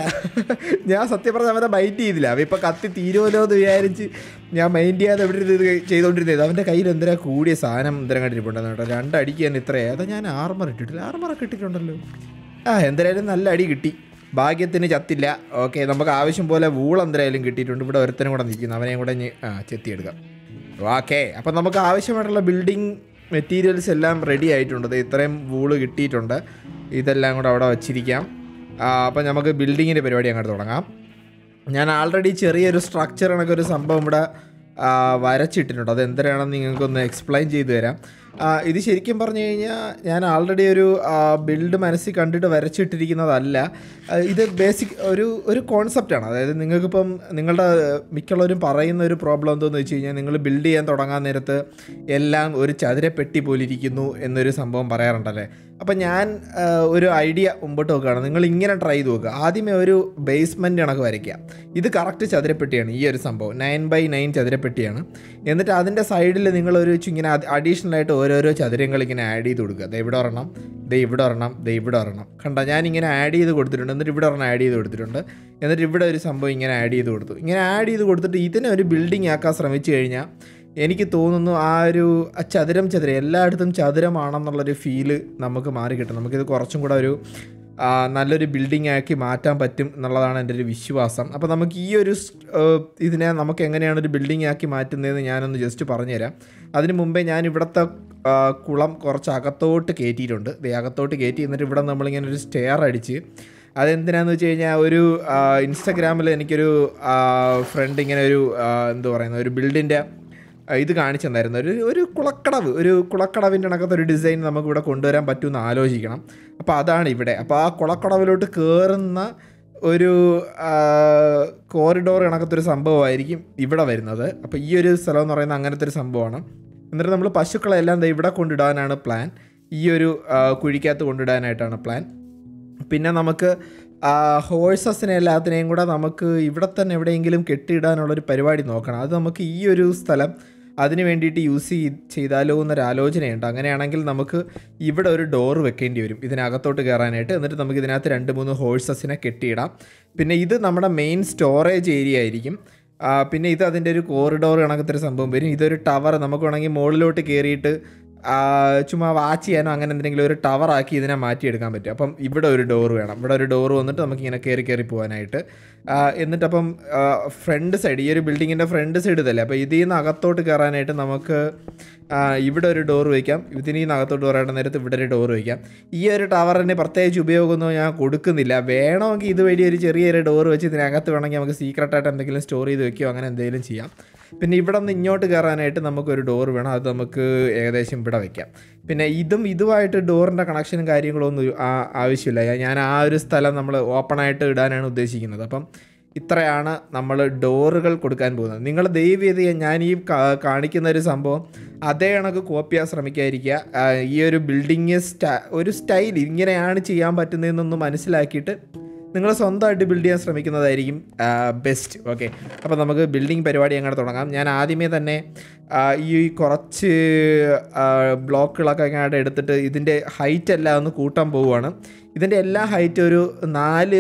ഞാൻ സത്യം പറഞ്ഞ അവനെ മൈൻഡ് ചെയ്തില്ല അവ ഇപ്പം കത്തി തീരുമല്ലോ എന്ന് വിചാരിച്ച് ഞാൻ മൈൻഡ് ചെയ്യാതെ എവിടെ ഇരുന്ന് ഇത് ചെയ്തുകൊണ്ടിരുന്നത് അവൻ്റെ കയ്യിൽ എന്തിനാ കൂടിയ സാധനം എന്തിനാ കണ്ടിട്ടുണ്ടെന്ന് കേട്ടോ രണ്ടടിക്ക് തന്നെ ഇത്രയേ അതാ ഞാൻ ആർമർ ഇട്ടിട്ടില്ല ആർമറൊക്കെ ഇട്ടിട്ടുണ്ടല്ലോ ആ എന്തായാലും നല്ല അടി കിട്ടി ഭാഗ്യത്തിന് ചത്തില്ല ഓക്കെ നമുക്ക് ആവശ്യം പോലെ വൂൾ എന്തായാലും കിട്ടിയിട്ടുണ്ട് ഇവിടെ ഒരുത്തനും കൂടെ നിൽക്കുന്നു അവനെയും കൂടെ ഇനി ആ ചെത്തിയെടുക്കാം ഓക്കെ അപ്പം നമുക്ക് ആവശ്യമായിട്ടുള്ള ബിൽഡിംഗ് മെറ്റീരിയൽസ് എല്ലാം റെഡി ആയിട്ടുണ്ട് ദേ ഇത്രയും വൂള് കിട്ടിയിട്ടുണ്ട് ഇതെല്ലാം കൂടെ അവിടെ വച്ചിരിക്കാം അപ്പം നമുക്ക് ബിൽഡിങ്ങിൻ്റെ പരിപാടി അങ്ങോട്ട് തുടങ്ങാം ഞാൻ ആൾറെഡി ചെറിയൊരു സ്ട്രക്ചർ കണക്ക് ഒരു സംഭവം ഇവിടെ ആ, വരച്ചിട്ടിട്ടുണ്ട് അത് എന്തിനാണെന്ന് നിങ്ങൾക്കൊന്ന് എക്സ്പ്ലെയിൻ ചെയ്തു തരാം ആ, ഇത് ശരിക്കും പറഞ്ഞു കഴിഞ്ഞാൽ ഞാൻ ആൾറെഡി ഒരു ബിൽഡ് മനസ്സിൽ കണ്ടിട്ട് വരച്ചിട്ടിരിക്കുന്നതല്ല ആ, ഇത് ബേസിക് ഒരു ഒരു കോൺസെപ്റ്റാണ് അതായത് നിങ്ങൾക്കിപ്പം നിങ്ങളുടെ മിക്കുള്ളവരും പറയുന്ന ഒരു പ്രോബ്ലം എന്താണെന്ന് വെച്ച് കഴിഞ്ഞാൽ നിങ്ങൾ ബിൽഡ് ചെയ്യാൻ തുടങ്ങാൻ നേരത്ത് എല്ലാം ഒരു ചതുരപ്പെട്ടി പോലെ ഇരിക്കുന്നു എന്നൊരു സംഭവം പറയാറുണ്ടല്ലേ അപ്പം ഞാൻ ആ, ഒരു ഐഡിയ മുമ്പോട്ട് വെക്കുകയാണ് നിങ്ങൾ ഇങ്ങനെ ട്രൈ ചെയ്ത് നോക്കുക ആദ്യമേ ഒരു ബേസ്മെൻറ്റ് കണക്ക് വരയ്ക്കുക ഇത് കറക്റ്റ് ചതുരപ്പെട്ടിയാണ് ഈ ഒരു സംഭവം നയൻ ബൈ നയൻ ചതുരപ്പെട്ടിയാണ് എന്നിട്ട് അതിൻ്റെ സൈഡിൽ നിങ്ങൾ ഒരു ചു- ഇങ്ങനെ അഡീഷണൽ ആയിട്ട് ഓരോരോ ചതുരങ്ങൾ ഇങ്ങനെ ആഡ് ചെയ്ത് കൊടുക്കുക ദേ ഇവിടെ ഒരെണ്ണം ദേ ഇവിടെ ഒരെണ്ണം ദേ ഇവിടെ ഒരെണ്ണം കണ്ട ഞാൻ ഇങ്ങനെ ആഡ് ചെയ്ത് കൊടുത്തിട്ടുണ്ട് എന്നിട്ട് ഇവിടെ ഒരെണ്ണം ആഡ് ചെയ്ത് കൊടുത്തിട്ടുണ്ട് എന്നിട്ട് ഇവിടെ ഒരു സംഭവം ഇങ്ങനെ ആഡ് ചെയ്ത് കൊടുത്തു ഇങ്ങനെ ആഡ് ചെയ്ത് കൊടുത്തിട്ട് ഇതിനെ ഒരു ബിൽഡിംഗ് ആക്കാൻ ശ്രമിച്ചു കഴിഞ്ഞാൽ എനിക്ക് തോന്നുന്നു ആ ഒരു ആ ചതുരം ചതുരം എല്ലായിടത്തും ചതുരമാണെന്നുള്ളൊരു ഫീല് നമുക്ക് മാറി കിട്ടും നമുക്കിത് കുറച്ചും കൂടെ ഒരു ആ, നല്ലൊരു ബിൽഡിംഗ് ആക്കി മാറ്റാൻ പറ്റും എന്നുള്ളതാണ് എൻ്റെ ഒരു വിശ്വാസം അപ്പോൾ നമുക്ക് ഈ ഒരു സ്- ഏഹ് ഇതിനെ നമുക്ക് എങ്ങനെയാണ് ഒരു ബിൽഡിംഗ് ആക്കി മാറ്റുന്നതെന്ന് ഞാനൊന്ന് ജസ്റ്റ് പറഞ്ഞുതരാം അതിന് മുമ്പേ ഞാൻ ഇവിടുത്തെ ആ, കുളം കുറച്ച് അകത്തോട്ട് കയറ്റിയിട്ടുണ്ട് ദേ അകത്തോട്ട് കയറ്റി എന്നിട്ട് ഇവിടെ നമ്മളിങ്ങനെ ഒരു സ്റ്റെയർ അടിച്ച് അതെന്തിനാന്ന് വെച്ച് കഴിഞ്ഞാൽ ഒരു ഇൻസ്റ്റഗ്രാമിൽ എനിക്കൊരു ഫ്രണ്ട് ഇങ്ങനെ ഒരു ആ, എന്ത് പറയുന്ന ഒരു ബിൽഡിൻ്റെ ഇത് കാണിച്ചെന്നായിരുന്നു ഒരു ഒരു കുളക്കടവ് ഒരു കുളക്കടവിൻ്റെ കണക്കത്തെ ഒരു ഡിസൈൻ നമുക്ക് ഇവിടെ കൊണ്ടുവരാൻ പറ്റുമെന്ന് ആലോചിക്കണം അപ്പോൾ അതാണ് ഇവിടെ അപ്പോൾ ആ കുളക്കടവിലോട്ട് കയറുന്ന ഒരു കോറിഡോർ കണക്കത്തൊരു സംഭവമായിരിക്കും ഇവിടെ വരുന്നത് അപ്പോൾ ഈ ഒരു സ്ഥലം എന്ന് പറയുന്നത് അങ്ങനത്തെ ഒരു സംഭവമാണ് എന്നിട്ട് നമ്മൾ പശുക്കളെല്ലാം ദേ ഇവിടെ കൊണ്ടിടാനാണ് പ്ലാൻ ഈ ഒരു ആ, കുഴിക്കകത്ത് കൊണ്ടിടാനായിട്ടാണ് പ്ലാൻ പിന്നെ നമുക്ക് ഹോഴ്സസിനെ എല്ലാത്തിനെയും കൂടെ നമുക്ക് ഇവിടെ തന്നെ എവിടെയെങ്കിലും കെട്ടിയിടാനുള്ളൊരു പരിപാടി നോക്കണം അത് നമുക്ക് ഈ ഒരു സ്ഥലം അതിന് വേണ്ടിയിട്ട് യൂസ് ചെയ് ചെയ്താലോ എന്നൊരു ആലോചനയുണ്ട് അങ്ങനെയാണെങ്കിൽ നമുക്ക് ഇവിടെ ഒരു ഡോർ വെക്കേണ്ടി വരും ഇതിനകത്തോട്ട് കയറാനായിട്ട് എന്നിട്ട് നമുക്ക് ഇതിനകത്ത് രണ്ട് മൂന്ന് ഹോഴ്സസിനെ കെട്ടിയിടാം പിന്നെ ഇത് നമ്മുടെ മെയിൻ സ്റ്റോറേജ് ഏരിയ ആയിരിക്കും ആ, പിന്നെ ഇത് അതിൻ്റെ ഒരു കോറിഡോർ കണക്കത്തൊരു സംഭവം വരും ഇതൊരു ടവർ നമുക്ക് വേണമെങ്കിൽ മുകളിലോട്ട് കയറിയിട്ട് ആ, ചുമ്മാ വാച്ച് ചെയ്യാനോ അങ്ങനെ എന്തെങ്കിലും ഒരു ടവർ ആക്കി ഇതിനെ മാറ്റിയെടുക്കാൻ പറ്റും അപ്പം ഇവിടെ ഒരു ഡോർ വേണം ഇവിടെ ഒരു ഡോർ വന്നിട്ട് നമുക്ക് ഇങ്ങനെ കയറി കയറി പോകാനായിട്ട് ആ, എന്നിട്ടപ്പം ഫ്രണ്ട് സൈഡ് ഈ ഒരു ബിൽഡിങ്ങിൻ്റെ ഫ്രണ്ട് സൈഡ് ഇതല്ലേ അപ്പോൾ ഇതിൽ നിന്ന് അകത്തോട്ട് കയറാനായിട്ട് നമുക്ക് ആ, ഇവിടെ ഒരു ഡോർ വയ്ക്കാം ഇതിൽ നിന്ന് അകത്തോട്ട് കയറേണ്ട നേരത്ത് ഇവിടെ ഒരു ഡോർ വയ്ക്കാം ഈ ഒരു ടവറിന് പ്രത്യേകിച്ച് ഉപയോഗമൊന്നും ഞാൻ കൊടുക്കുന്നില്ല വേണമെങ്കിൽ ഇതുവഴി ഒരു ചെറിയൊരു ഡോർ വെച്ച് ഇതിനകത്ത് വേണമെങ്കിൽ നമുക്ക് സീക്രട്ടായിട്ട് എന്തെങ്കിലും സ്റ്റോർ ചെയ്ത് വെക്കുകയോ അങ്ങനെ എന്തെങ്കിലും ചെയ്യാം പിന്നെ ഇവിടെ നിന്ന് ഇങ്ങോട്ട് കയറാനായിട്ട് നമുക്കൊരു ഡോർ വേണം അത് നമുക്ക് ഏകദേശം ഇവിടെ വയ്ക്കാം പിന്നെ ഇതും ഇതുമായിട്ട് ഡോറിൻ്റെ കണക്ഷനും കാര്യങ്ങളൊന്നും ആ- ആവശ്യമില്ല ഞാൻ ആ ഒരു സ്ഥലം നമ്മൾ ഓപ്പണായിട്ട് ഇടാനാണ് ഉദ്ദേശിക്കുന്നത് അപ്പം ഇത്രയാണ് നമ്മൾ ഡോറുകൾ കൊടുക്കാൻ പോകുന്നത് നിങ്ങൾ ദയവ് ചെയ്ത് ഞാൻ ഈ കാ- കാണിക്കുന്ന ഒരു സംഭവം അതേ കണക്ക് കോപ്പി ചെയ്യാൻ ശ്രമിക്കാതിരിക്കുക ആ, ഈ ഒരു ബിൽഡിങ് സ്റ്റ ഒരു സ്റ്റൈൽ ഇങ്ങനെയാണ് ചെയ്യാൻ പറ്റുന്നതെന്നൊന്ന് മനസ്സിലാക്കിയിട്ട് നിങ്ങൾ സ്വന്തമായിട്ട് ബിൽഡ് ചെയ്യാൻ ശ്രമിക്കുന്നതായിരിക്കും ബെസ്റ്റ് ഓക്കെ അപ്പോൾ നമുക്ക് ബിൽഡിംഗ് പരിപാടി അങ്ങനെ തുടങ്ങാം ഞാൻ ആദ്യമേ തന്നെ ആ, ഈ കുറച്ച് ആ, ബ്ലോക്കുകളൊക്കെ അങ്ങോട്ട് എടുത്തിട്ട് ഇതിൻ്റെ ഹൈറ്റ് എല്ലാം ഒന്ന് കൂട്ടാൻ പോവുകയാണ് ഇതിൻ്റെ എല്ലാ ഹൈറ്റ് ഒരു നാല്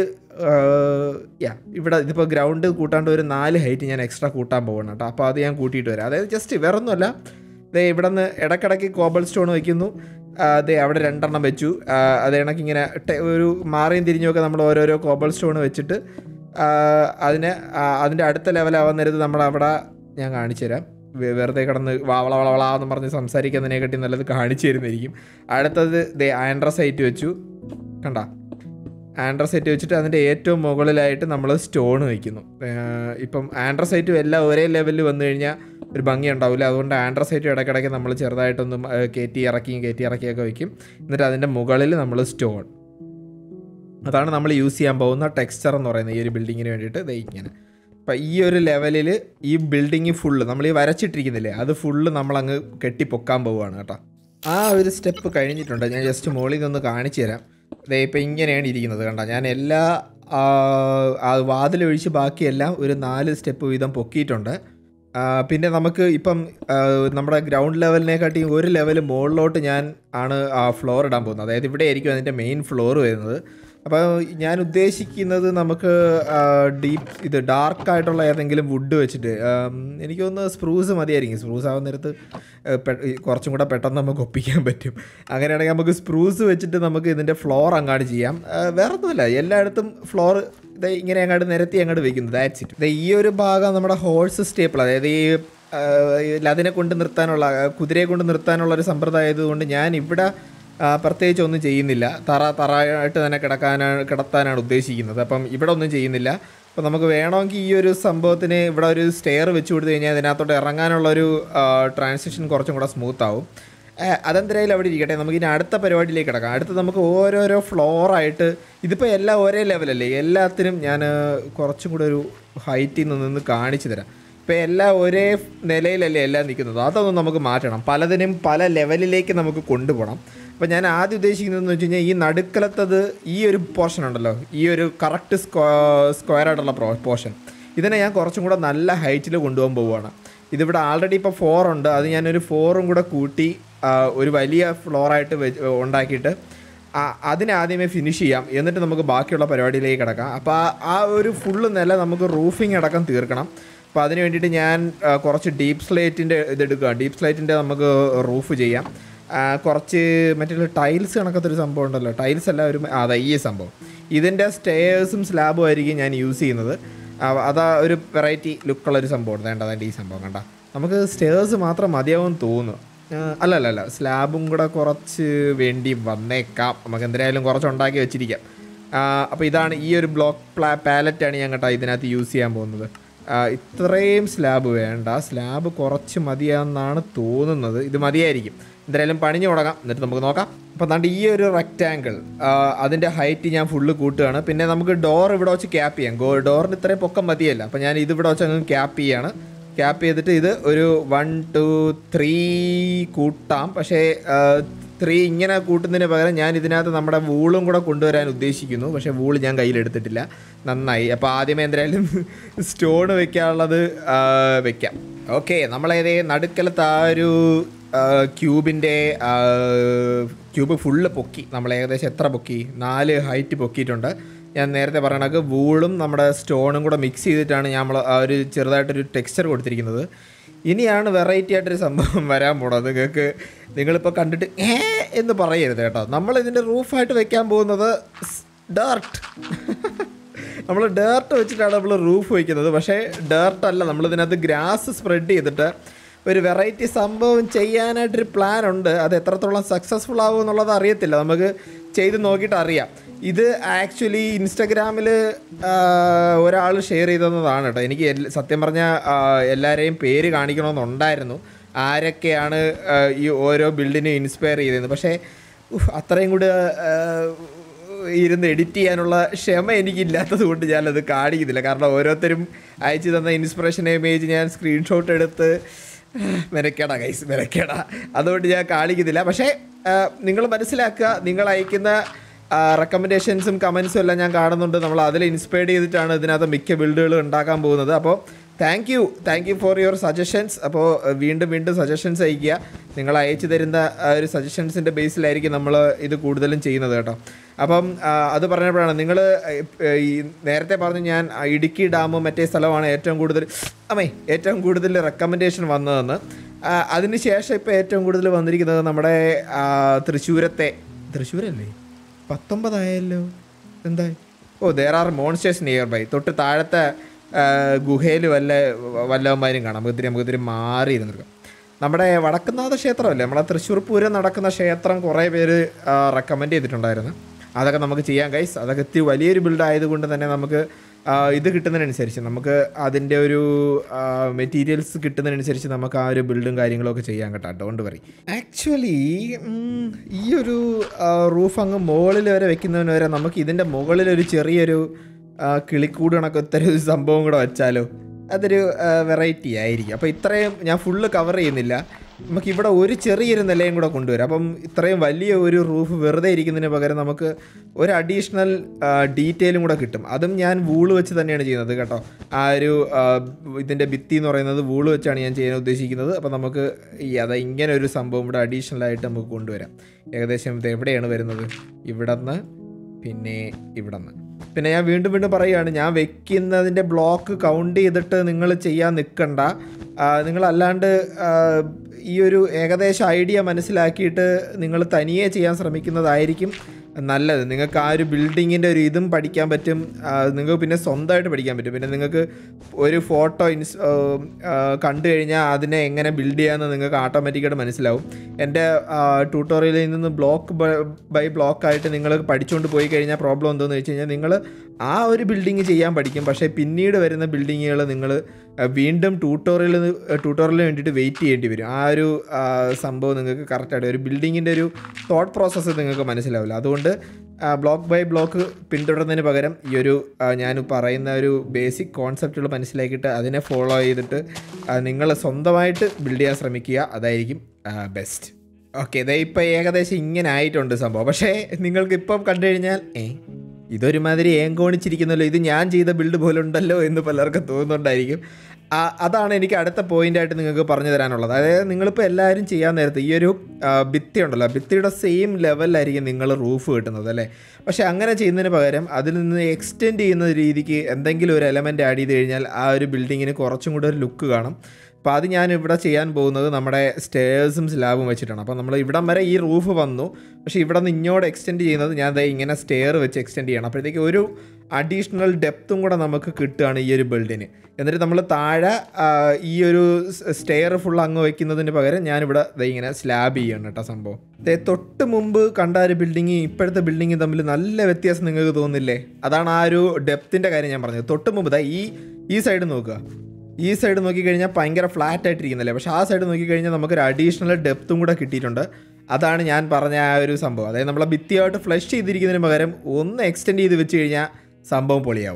യാ ഇവിടെ ഇതിപ്പോൾ ഗ്രൗണ്ട് കൂട്ടാണ്ട് ഒരു നാല് ഹൈറ്റ് ഞാൻ എക്സ്ട്രാ കൂട്ടാൻ പോകണം കേട്ടോ അപ്പോൾ അത് ഞാൻ കൂട്ടിയിട്ട് വരാം അതായത് ജസ്റ്റ് വേറെ ഒന്നുമല്ല ദേ ഇവിടെ നിന്ന് ഇടക്കിടയ്ക്ക് കോബൽ സ്റ്റോൺ വയ്ക്കുന്നു ആ, ദേ അവിടെ രണ്ടെണ്ണം വെച്ചു ആ, അത് കണക്ക് ഇങ്ങനെ ടെ- ഒരു മാറിയും തിരിഞ്ഞുമൊക്കെ നമ്മൾ ഓരോരോ കോബൽ സ്റ്റോൺ വെച്ചിട്ട് ആ, അതിനെ ആ, അതിൻ്റെ അടുത്ത ലെവലാവാൻ നേരത്ത് നമ്മൾ അവിടെ ഞാൻ കാണിച്ചു തരാം വെ- വെറുതെ കിടന്ന് വാവള വളവള എന്ന് പറഞ്ഞ് സംസാരിക്കുന്നതിനെക്കാട്ടി നല്ലത് കാണിച്ചു തരുന്നതായിരിക്കും അടുത്തത് ദേ ആൻഡ്രസൈറ്റ് വെച്ചു കണ്ട ആൻഡ്രസൈറ്റ് വെച്ചിട്ട് അതിൻ്റെ ഏറ്റവും മുകളിലായിട്ട് നമ്മൾ സ്റ്റോൺ വയ്ക്കുന്നു ഏഹ് ഇപ്പം ആൻഡ്രസൈറ്റും എല്ലാം ഒരേ ലെവലിൽ വന്നു കഴിഞ്ഞാൽ ഒരു ഭംഗി ഉണ്ടാവില്ല അതുകൊണ്ട് ആൻഡ്രസൈറ്റും ഇടയ്ക്കിടയ്ക്ക് നമ്മൾ ചെറുതായിട്ടൊന്നും ഏഹ് കയറ്റി ഇറക്കിയും കയറ്റി ഇറക്കിയൊക്കെ വയ്ക്കും എന്നിട്ട് അതിൻ്റെ മുകളിൽ നമ്മൾ സ്റ്റോൺ അതാണ് നമ്മൾ യൂസ് ചെയ്യാൻ പോകുന്ന ടെക്സ്ചർ എന്ന് പറയുന്നത് ഈ ഒരു ബിൽഡിങ്ങിന് വേണ്ടിയിട്ട് ദേ ഇങ്ങനെ അപ്പം ഈ ഒരു ലെവലിൽ ഈ ബിൽഡിങ് ഫുള്ള് നമ്മൾ ഈ വരച്ചിട്ടിരിക്കുന്നില്ലേ അത് ഫുള്ള് നമ്മളങ്ങ് കെട്ടി പൊക്കാൻ പോവുകയാണ് കേട്ടോ ആ ഒരു സ്റ്റെപ്പ് കഴിഞ്ഞിട്ടുണ്ട് ഞാൻ ജസ്റ്റ് മുകളിൽ നിന്ന് കാണിച്ചു തരാം ദേ ഇപ്പം ഇങ്ങനെയാണ് ഇരിക്കുന്നത് കണ്ട ഞാൻ എല്ലാ ആ, ആ വാതിലൊഴിച്ച് ബാക്കിയെല്ലാം ഒരു നാല് സ്റ്റെപ്പ് വീതം പൊക്കിയിട്ടുണ്ട് ആ, പിന്നെ നമുക്ക് ഇപ്പം ആ, നമ്മുടെ ഗ്രൗണ്ട് ലെവലിനെക്കാട്ടി ഒരു ലെവൽ മുകളിലോട്ട് ഞാൻ ആണ് ആ ഫ്ലോർ ഇടാൻ പോകുന്നത് അതായത് ഇവിടെ ആയിരിക്കും അതിൻ്റെ മെയിൻ ഫ്ലോർ വരുന്നത് അപ്പോൾ ഞാൻ ഉദ്ദേശിക്കുന്നത് നമുക്ക് ഡീപ്പ് ഇത് ഡാർക്ക് ആയിട്ടുള്ള ഏതെങ്കിലും വുഡ് വെച്ചിട്ട് ആം, എനിക്ക് തോന്നുന്നു സ്പ്രൂസ് മതിയായിരിക്കും സ്പ്രൂസ് ആവുന്ന നേരത്ത് ഏ, പെ- ഈ കുറച്ചും കൂടെ പെട്ടെന്ന് നമുക്ക് ഒപ്പിക്കാൻ പറ്റും അങ്ങനെയാണെങ്കിൽ നമുക്ക് സ്പ്രൂസ് വെച്ചിട്ട് നമുക്ക് ഇതിൻ്റെ ഫ്ലോർ അങ്ങാട് ചെയ്യാം ആ, വേറെ ഒന്നുമില്ല എല്ലായിടത്തും ഫ്ലോർ ഇത് ഇങ്ങനെ അങ്ങോട്ട് നിരത്തി അങ്ങോട്ട് വെക്കുന്നത് ദാറ്റ്സ് ഇറ്റ് ഈ ഒരു ഭാഗം നമ്മുടെ ഹോഴ്സ് സ്റ്റേപ്പിൾ അതായത് ഈ ആ, ഈ അതിനെ കൊണ്ട് നിർത്താനുള്ള ആ, കുതിരയെ കൊണ്ട് നിർത്താനുള്ള ഒരു സമ്പ്രദായം ആയതുകൊണ്ട് ഞാൻ ഇവിടെ ആ, പ്രത്യേകിച്ച് ഒന്നും ചെയ്യുന്നില്ല തറ തറയായിട്ട് തന്നെ കിടക്കാനാണ് കിടത്താനാണ് ഉദ്ദേശിക്കുന്നത് അപ്പം ഇവിടെ ഒന്നും ചെയ്യുന്നില്ല അപ്പം നമുക്ക് വേണമെങ്കിൽ ഈ ഒരു സംഭവത്തിന് ഇവിടെ ഒരു സ്റ്റെയർ വെച്ച് കൊടുത്തു കഴിഞ്ഞാൽ അതിനകത്തോട്ട് ഇറങ്ങാനുള്ളൊരു ട്രാൻസിഷൻ കുറച്ചും കൂടെ സ്മൂത്ത് ആവും ഏഹ് അതെന്തായാലും അവിടെ ഇരിക്കട്ടെ നമുക്ക് ഇനി അടുത്ത പരിപാടിയിലേക്ക് കിടക്കാം അടുത്ത് നമുക്ക് ഓരോരോ ഫ്ലോറായിട്ട് ഇതിപ്പോൾ എല്ലാം ഒരേ ലെവലല്ലേ എല്ലാത്തിനും ഞാൻ കുറച്ചും കൂടെ ഒരു ഹൈറ്റിൽ നിന്ന് നിന്ന് കാണിച്ചു തരാം ഇപ്പോൾ എല്ലാം ഒരേ നിലയിലല്ലേ എല്ലാം നിൽക്കുന്നത് അതൊന്നും നമുക്ക് മാറ്റണം പലതിനും പല ലെവലിലേക്ക് നമുക്ക് കൊണ്ടുപോകണം അപ്പോൾ ഞാൻ ആദ്യം ഉദ്ദേശിക്കുന്നതെന്ന് വെച്ച് കഴിഞ്ഞാൽ ഈ നടുക്കലത്തത് ഈ ഒരു പോർഷൻ ഉണ്ടല്ലോ ഈ ഒരു കറക്റ്റ് സ്ക്വ സ്ക്വയർ ആയിട്ടുള്ള പോർഷൻ ഇതിനെ ഞാൻ കുറച്ചും കൂടെ നല്ല ഹൈറ്റിൽ കൊണ്ടുപോകാൻ പോവുകയാണ് ഇതിവിടെ ആൾറെഡി ഇപ്പോൾ ഫോർ ഉണ്ട് അത് ഞാനൊരു ഫോറും കൂടെ കൂട്ടി ആ, ഒരു വലിയ ഫ്ലോറായിട്ട് വെച്ച് ഉണ്ടാക്കിയിട്ട് ആ- അതിനെ ആദ്യമേ ഫിനിഷ് ചെയ്യാം എന്നിട്ട് നമുക്ക് ബാക്കിയുള്ള പരിപാടിയിലേക്ക് കിടക്കാം അപ്പോൾ ആ ആ ഒരു ഫുള്ള് നില നമുക്ക് റൂഫിംഗ് അടക്കം തീർക്കണം അപ്പോൾ അതിന് വേണ്ടിയിട്ട് ഞാൻ ആ, കുറച്ച് ഡീപ്പ് സ്ലേറ്റിൻ്റെ ഇതെടുക്കുക ഡീപ്പ് സ്ലേറ്റിൻ്റെ നമുക്ക് റൂഫ് ചെയ്യാം ആ, കുറച്ച് മറ്റേ ടൈൽസ് കണക്കത്തൊരു സംഭവം ഉണ്ടല്ലോ ടൈൽസ് അല്ല ഒരു ആ, അതാ ഈ സംഭവം ഇതിൻ്റെ സ്റ്റേഴ്സും സ്ലാബും ആയിരിക്കും ഞാൻ യൂസ് ചെയ്യുന്നത് ആ, അതാ ഒരു വെറൈറ്റി ലുക്കുള്ളൊരു സംഭവം വേണ്ട അതിൻ്റെ ഈ സംഭവം കണ്ട നമുക്ക് സ്റ്റേഴ്സ് മാത്രം മതിയാവും തോന്നുന്നു ആ, അല്ല അല്ല അല്ല സ്ലാബും കൂടെ കുറച്ച് വേണ്ടി വന്നേക്കാം നമുക്ക് എന്തായാലും കുറച്ച് ഉണ്ടാക്കി വെച്ചിരിക്കാം അപ്പോൾ ഇതാണ് ഈ ഒരു ബ്ലോക്ക് പ്ലാ പാലറ്റാണ് ഞാൻ കേട്ടോ ഇതിനകത്ത് യൂസ് ചെയ്യാൻ പോകുന്നത് ആ, ഇത്രയും സ്ലാബ് വേണ്ട സ്ലാബ് കുറച്ച് മതിയാണെന്നാണ് തോന്നുന്നത് ഇത് മതിയായിരിക്കും എന്തായാലും പണിഞ്ഞു തുടങ്ങാം എന്നിട്ട് നമുക്ക് നോക്കാം അപ്പോൾ ദാണ്ട് ഈ ഒരു റെക്റ്റാങ്കിൾ അതിൻ്റെ ഹൈറ്റ് ഞാൻ ഫുള്ള് കൂട്ടുകയാണ് പിന്നെ നമുക്ക് ഡോർ ഇവിടെ വെച്ച് ക്യാപ്പ് ചെയ്യാം ഗോ ഡോറിന് ഇത്രയും പൊക്കം മതിയല്ല അപ്പോൾ ഞാൻ ഇത് ഇവിടെ വെച്ച് അങ്ങ് ക്യാപ്പ് ചെയ്യാണ് ക്യാപ്പ് ചെയ്തിട്ട് ഇത് ഒരു വൺ ടു ത്രീ കൂട്ടാം പക്ഷേ ത്രീ ഇങ്ങനെ കൂട്ടുന്നതിന് പകരം ഞാൻ ഇതിനകത്ത് നമ്മുടെ വൂളും കൂടെ കൊണ്ടുവരാൻ ഉദ്ദേശിക്കുന്നു പക്ഷേ വൂള് ഞാൻ കയ്യിലെടുത്തിട്ടില്ല നന്നായി അപ്പോൾ ആദ്യമേ എന്തായാലും സ്റ്റോൺ വെക്കാനുള്ളത് ആ, വെക്കാം ഓക്കെ നമ്മളേതേ നടുക്കലത്ത് ആ ഒരു ക്യൂബിൻ്റെ ക്യൂബ് ഫുള്ള് പൊക്കി നമ്മൾ ഏകദേശം എത്ര പൊക്കി നാല് ഹൈറ്റ് പൊക്കിയിട്ടുണ്ട് ഞാൻ നേരത്തെ പറയണക്ക് വൂളും നമ്മുടെ സ്റ്റോണും കൂടെ മിക്സ് ചെയ്തിട്ടാണ് നമ്മൾ ആ ഒരു ചെറുതായിട്ടൊരു ടെക്സ്ചർ കൊടുത്തിരിക്കുന്നത് ഇനിയാണ് വെറൈറ്റി ആയിട്ടൊരു സംഭവം വരാൻ പോണത് നിങ്ങൾക്ക് നിങ്ങളിപ്പോൾ കണ്ടിട്ട് ഏ എന്ന് പറയരുത് കേട്ടോ നമ്മൾ ഇതിൻ്റെ റൂഫായിട്ട് വെക്കാൻ പോകുന്നത് ഡേർട്ട് നമ്മൾ ഡേർട്ട് വെച്ചിട്ടാണ് നമ്മൾ റൂഫ് വയ്ക്കുന്നത് പക്ഷേ ഡേർട്ട് അല്ല നമ്മളിതിനകത്ത് ഗ്രാസ് സ്പ്രെഡ് ചെയ്തിട്ട് ഒരു വെറൈറ്റി സംഭവം ചെയ്യാനായിട്ടൊരു പ്ലാൻ ഉണ്ട് അത് എത്രത്തോളം സക്സസ്ഫുൾ ആവും എന്നുള്ളത് അറിയത്തില്ല നമുക്ക് ചെയ്ത് നോക്കിയിട്ട് അറിയാം ഇത് ആക്ച്വലി ഇൻസ്റ്റഗ്രാമിൽ ഒരാൾ ഷെയർ ചെയ്തതാണ് കേട്ടോ എനിക്ക് എല്ല- സത്യം പറഞ്ഞാൽ എല്ലാവരെയും പേര് കാണിക്കണമെന്നുണ്ടായിരുന്നു ആരൊക്കെയാണ് ആ, ഈ ഓരോ ബിൽഡിനെ ഇൻസ്പയർ ചെയ്തതെന്ന് പക്ഷേ ഉഫ്, അത്രയും കൂടി ആ, ഇരുന്ന് എഡിറ്റ് ചെയ്യാനുള്ള ക്ഷമ എനിക്കില്ലാത്തത് കൊണ്ട് ഞാനത് കാണിക്കുന്നില്ല കാരണം ഓരോരുത്തരും അയച്ചു തന്ന ഇൻസ്പിറേഷൻ ഇമേജ് ഞാൻ സ്ക്രീൻഷോട്ട് എടുത്ത് മെനക്കേടാ ഗൈസ് മെനക്കേടാ അതുകൊണ്ട് ഞാൻ കാണിക്കുന്നില്ല പക്ഷേ നിങ്ങൾ മനസ്സിലാക്കുക നിങ്ങൾ അയക്കുന്ന റെക്കമെൻഡേഷൻസും കമൻസും എല്ലാം ഞാൻ കാണുന്നുണ്ട് നമ്മൾ അതിൽ ഇൻസ്പയർഡ് ചെയ്തിട്ടാണ് ഇതിനകത്ത് മിക്ക ബിൽഡുകൾ ഉണ്ടാക്കാൻ പോകുന്നത് അപ്പോൾ thank you thank you for your suggestions അപ്പോൾ വീണ്ടും വീണ്ടും സജഷൻസ് അയക്കുക നിങ്ങൾ അയച്ചു തരുന്ന ആ ഒരു സജഷൻസിൻ്റെ ബേസിലായിരിക്കും നമ്മൾ ഇത് കൂടുതലും ചെയ്യുന്നത് കേട്ടോ അപ്പം ആ, അത് പറഞ്ഞപ്പോഴാണ് നിങ്ങൾ ഈ നേരത്തെ പറഞ്ഞു ഞാൻ ആ, ഇടുക്കി ഡാമും മറ്റേ സ്ഥലമാണ് ഏറ്റവും കൂടുതൽ അമ്മേ ഏറ്റവും കൂടുതൽ റെക്കമെൻഡേഷൻ വന്നതെന്ന് ആ, അതിന് ശേഷം ഇപ്പോൾ ഏറ്റവും കൂടുതൽ വന്നിരിക്കുന്നത് നമ്മുടെ ആ, തൃശ്ശൂരത്തെ തൃശ്ശൂരല്ലേ പത്തൊമ്പതായല്ലോ എന്താ oh there are monsters nearby തൊട്ട് താഴത്തെ ഗുഹയിൽ വല്ല വല്ലവന്മാരും കാണാം മുതിരി മുതിരി മാറി ഇരുന്നിരിക്കും നമ്മുടെ വടക്കുന്നാഥ ക്ഷേത്രമല്ലേ നമ്മളെ തൃശ്ശൂർ പൂരം നടക്കുന്ന ക്ഷേത്രം കുറേ പേര് റെക്കമെൻഡ് ചെയ്തിട്ടുണ്ടായിരുന്നു അതൊക്കെ നമുക്ക് ചെയ്യാം ഗൈസ് അതൊക്കെ ഇത്തിരി വലിയൊരു ബിൽഡ് ആയതുകൊണ്ട് തന്നെ നമുക്ക് ആ, ഇത് കിട്ടുന്നതിനനുസരിച്ച് നമുക്ക് അതിൻ്റെ ഒരു മെറ്റീരിയൽസ് കിട്ടുന്നതിനനുസരിച്ച് നമുക്ക് ആ ഒരു ബിൽഡും കാര്യങ്ങളൊക്കെ ചെയ്യാൻ കേട്ടോ ഡോണ്ട് വറി ആക്ച്വലി ഈ ഒരു റൂഫ് അങ്ങ് മുകളിൽ വരെ വെക്കുന്നതിന് വരെ നമുക്ക് ഇതിൻ്റെ മുകളിൽ ഒരു ചെറിയൊരു ആ, കിളിക്കൂട് കണക്കത്തെ ഒരു സംഭവം കൂടെ വെച്ചാലോ അതൊരു വെറൈറ്റി ആയിരിക്കും അപ്പോൾ ഇത്രയും ഞാൻ ഫുള്ള് കവർ ചെയ്യുന്നില്ല നമുക്ക് ഇവിടെ ഒരു ചെറിയൊരു നിലയും കൂടെ കൊണ്ടുവരാം അപ്പം ഇത്രയും വലിയ ഒരു റൂഫ് വെറുതെ ഇരിക്കുന്നതിന് പകരം നമുക്ക് ഒരു അഡീഷണൽ ഡീറ്റെയിലും കൂടെ കിട്ടും അതും ഞാൻ വൂള് വെച്ച് തന്നെയാണ് ചെയ്യുന്നത് കേട്ടോ ആ ഒരു ആ, ഇതിൻ്റെ ഭിത്തി എന്ന് പറയുന്നത് വൂള് വെച്ചാണ് ഞാൻ ചെയ്യാൻ ഉദ്ദേശിക്കുന്നത് അപ്പോൾ നമുക്ക് ഈ അത് ഇങ്ങനെ ഒരു സംഭവം ഇവിടെ അഡീഷണൽ ആയിട്ട് നമുക്ക് കൊണ്ടുവരാം ഏകദേശം ഇത് എവിടെയാണ് വരുന്നത് ഇവിടെ നിന്ന് പിന്നെ ഇവിടെ നിന്ന് പിന്നെ ഞാൻ വീണ്ടും വീണ്ടും പറയുകയാണ് ഞാൻ വെക്കുന്നതിൻ്റെ ബ്ലോക്ക് കൗണ്ട് ചെയ്തിട്ട് നിങ്ങൾ ചെയ്യാൻ നിൽക്കണ്ട നിങ്ങൾ അല്ലാണ്ട് ആ, ഈ ഒരു ഏകദേശം ഐഡിയ മനസ്സിലാക്കിയിട്ട് നിങ്ങൾ തനിയെ ചെയ്യാൻ ശ്രമിക്കുന്നതായിരിക്കും നല്ലത് നിങ്ങൾക്ക് ആ ഒരു ബിൽഡിങ്ങിൻ്റെ ഒരു ഇതും പഠിക്കാൻ പറ്റും ആ, നിങ്ങൾക്ക് പിന്നെ സ്വന്തമായിട്ട് പഠിക്കാൻ പറ്റും പിന്നെ നിങ്ങൾക്ക് ഒരു ഫോട്ടോ ഇൻസ് ആ, ആ, കണ്ടു കഴിഞ്ഞാൽ അതിനെ എങ്ങനെ ബിൽഡ് ചെയ്യാമെന്ന് നിങ്ങൾക്ക് ഓട്ടോമാറ്റിക്കായിട്ട് മനസ്സിലാവും എൻ്റെ ട്യൂട്ടോറിയലിൽ നിന്ന് ബ്ലോക്ക് ബൈ ബ്ലോക്ക് ആയിട്ട് നിങ്ങൾ പഠിച്ചുകൊണ്ട് പോയി കഴിഞ്ഞാൽ പ്രോബ്ലം എന്താണെന്ന് വെച്ച് കഴിഞ്ഞാൽ നിങ്ങൾ ആ ഒരു ബിൽഡിങ് ചെയ്യാൻ പഠിക്കും പക്ഷേ പിന്നീട് വരുന്ന ബിൽഡിങ്ങുകൾ നിങ്ങൾ വീണ്ടും ട്യൂട്ടോറിയൽ ട്യൂട്ടോറിയലിന് വേണ്ടിയിട്ട് വെയിറ്റ് ചെയ്യേണ്ടി വരും ആ ഒരു ആ, സംഭവം നിങ്ങൾക്ക് കറക്റ്റായിട്ട് ഒരു ബിൽഡിങ്ങിൻ്റെ ഒരു തോട്ട് പ്രോസസ്സ് നിങ്ങൾക്ക് മനസ്സിലാവില്ല അതുകൊണ്ട് ബ്ലോക്ക് ബൈ ബ്ലോക്ക് പിന്തുടരുന്നതിന് പകരം ഈ ഒരു ആ, ഞാൻ പറയുന്ന ഒരു ബേസിക് കോൺസെപ്റ്റുകൾ മനസ്സിലാക്കിയിട്ട് അതിനെ ഫോളോ ചെയ്തിട്ട് നിങ്ങൾ സ്വന്തമായിട്ട് ബിൽഡ് ചെയ്യാൻ ശ്രമിക്കുക അതായിരിക്കും ബെസ്റ്റ് ഓക്കെ ഇതേ ഇപ്പം ഏകദേശം ഇങ്ങനെ ആയിട്ടുണ്ട് സംഭവം പക്ഷേ നിങ്ങൾക്ക് ഇപ്പം കണ്ടു കഴിഞ്ഞാൽ ഏ ഇതൊരുമാതിരി ഏങ്കോണിച്ചിരിക്കുന്നല്ലോ ഇത് ഞാൻ ചെയ്ത ബിൽഡ് പോലെ ഉണ്ടല്ലോ എന്ന് പലർക്കും തോന്നുന്നുണ്ടായിരിക്കും ആ- അതാണ് എനിക്ക് അടുത്ത പോയിന്റായിട്ട് നിങ്ങൾക്ക് പറഞ്ഞു തരാനുള്ളത് അതായത് നിങ്ങളിപ്പോൾ എല്ലാവരും ചെയ്യാൻ നേരത്ത് ഈ ഒരു ആ, ഭിത്തി ഉണ്ടല്ലോ ഭിത്തിയുടെ സെയിം ലെവലിലായിരിക്കും നിങ്ങൾ റൂഫ് കിട്ടുന്നത് അല്ലേ പക്ഷേ അങ്ങനെ ചെയ്യുന്നതിന് പകരം അതിൽ നിന്ന് എക്സ്റ്റെൻഡ് ചെയ്യുന്ന രീതിക്ക് എന്തെങ്കിലും ഒരു എലമെൻറ്റ് ആഡ് ചെയ്ത് കഴിഞ്ഞാൽ ആ ഒരു ബിൽഡിങ്ങിന് കുറച്ചും കൂടെ ഒരു ലുക്ക് കാണും അപ്പോൾ അത് ഞാൻ ഇവിടെ ചെയ്യാൻ പോകുന്നത് നമ്മുടെ സ്റ്റേഴ്സും സ്ലാബും വെച്ചിട്ടാണ് അപ്പോൾ നമ്മൾ ഇവിടം വരെ ഈ റൂഫ് വന്നു പക്ഷേ ഇവിടെ നിന്ന് ഇങ്ങോട്ട് എക്സ്റ്റെൻഡ് ചെയ്യുന്നത് ഞാൻ ദേ ഇങ്ങനെ സ്റ്റെയർ വെച്ച് എക്സ്റ്റെൻഡ് ചെയ്യണം അപ്പോഴത്തേക്ക് ഒരു അഡീഷണൽ ഡെപ്തും കൂടെ നമുക്ക് കിട്ടുകയാണ് ഈ ഒരു ബിൽഡിന് എന്നിട്ട് നമ്മൾ താഴെ ആ, ഈ ഒരു സ്റ്റെയർ ഫുൾ അങ്ങ് വെക്കുന്നതിന് പകരം ഞാനിവിടെ ദേ ഇങ്ങനെ സ്ലാബ് ചെയ്യണം കേട്ടോ സംഭവം ദേ തൊട്ട് മുമ്പ് കണ്ട ആ ഒരു ബിൽഡിങ് ഇപ്പോഴത്തെ ബിൽഡിങ് തമ്മിൽ നല്ല വ്യത്യാസം നിങ്ങൾക്ക് തോന്നുന്നില്ലേ അതാണ് ആ ഒരു ഡെപ്തിൻ്റെ കാര്യം ഞാൻ പറഞ്ഞത് തൊട്ട് മുമ്പ് ദാ ഈ ഈ സൈഡ് നോക്കുക ഈ സൈഡ് നോക്കിക്കഴിഞ്ഞാൽ ഭയങ്കര ഫ്ലാറ്റ് ആയിട്ടിരിക്കുന്നില്ലേ പക്ഷേ ആ സൈഡ് നോക്കിക്കഴിഞ്ഞാൽ നമുക്കൊരു അഡീഷണൽ ഡെപ്തും കൂടെ കിട്ടിയിട്ടുണ്ട് അതാണ് ഞാൻ പറഞ്ഞ ആ ഒരു സംഭവം അതായത് നമ്മളെ ഭിത്തിയായിട്ട് ഫ്ലഷ് ചെയ്തിരിക്കുന്നതിന് പകരം ഒന്ന് എക്സ്റ്റെൻഡ് ചെയ്ത് വെച്ച് കഴിഞ്ഞാൽ സംഭവം പൊളിയാവും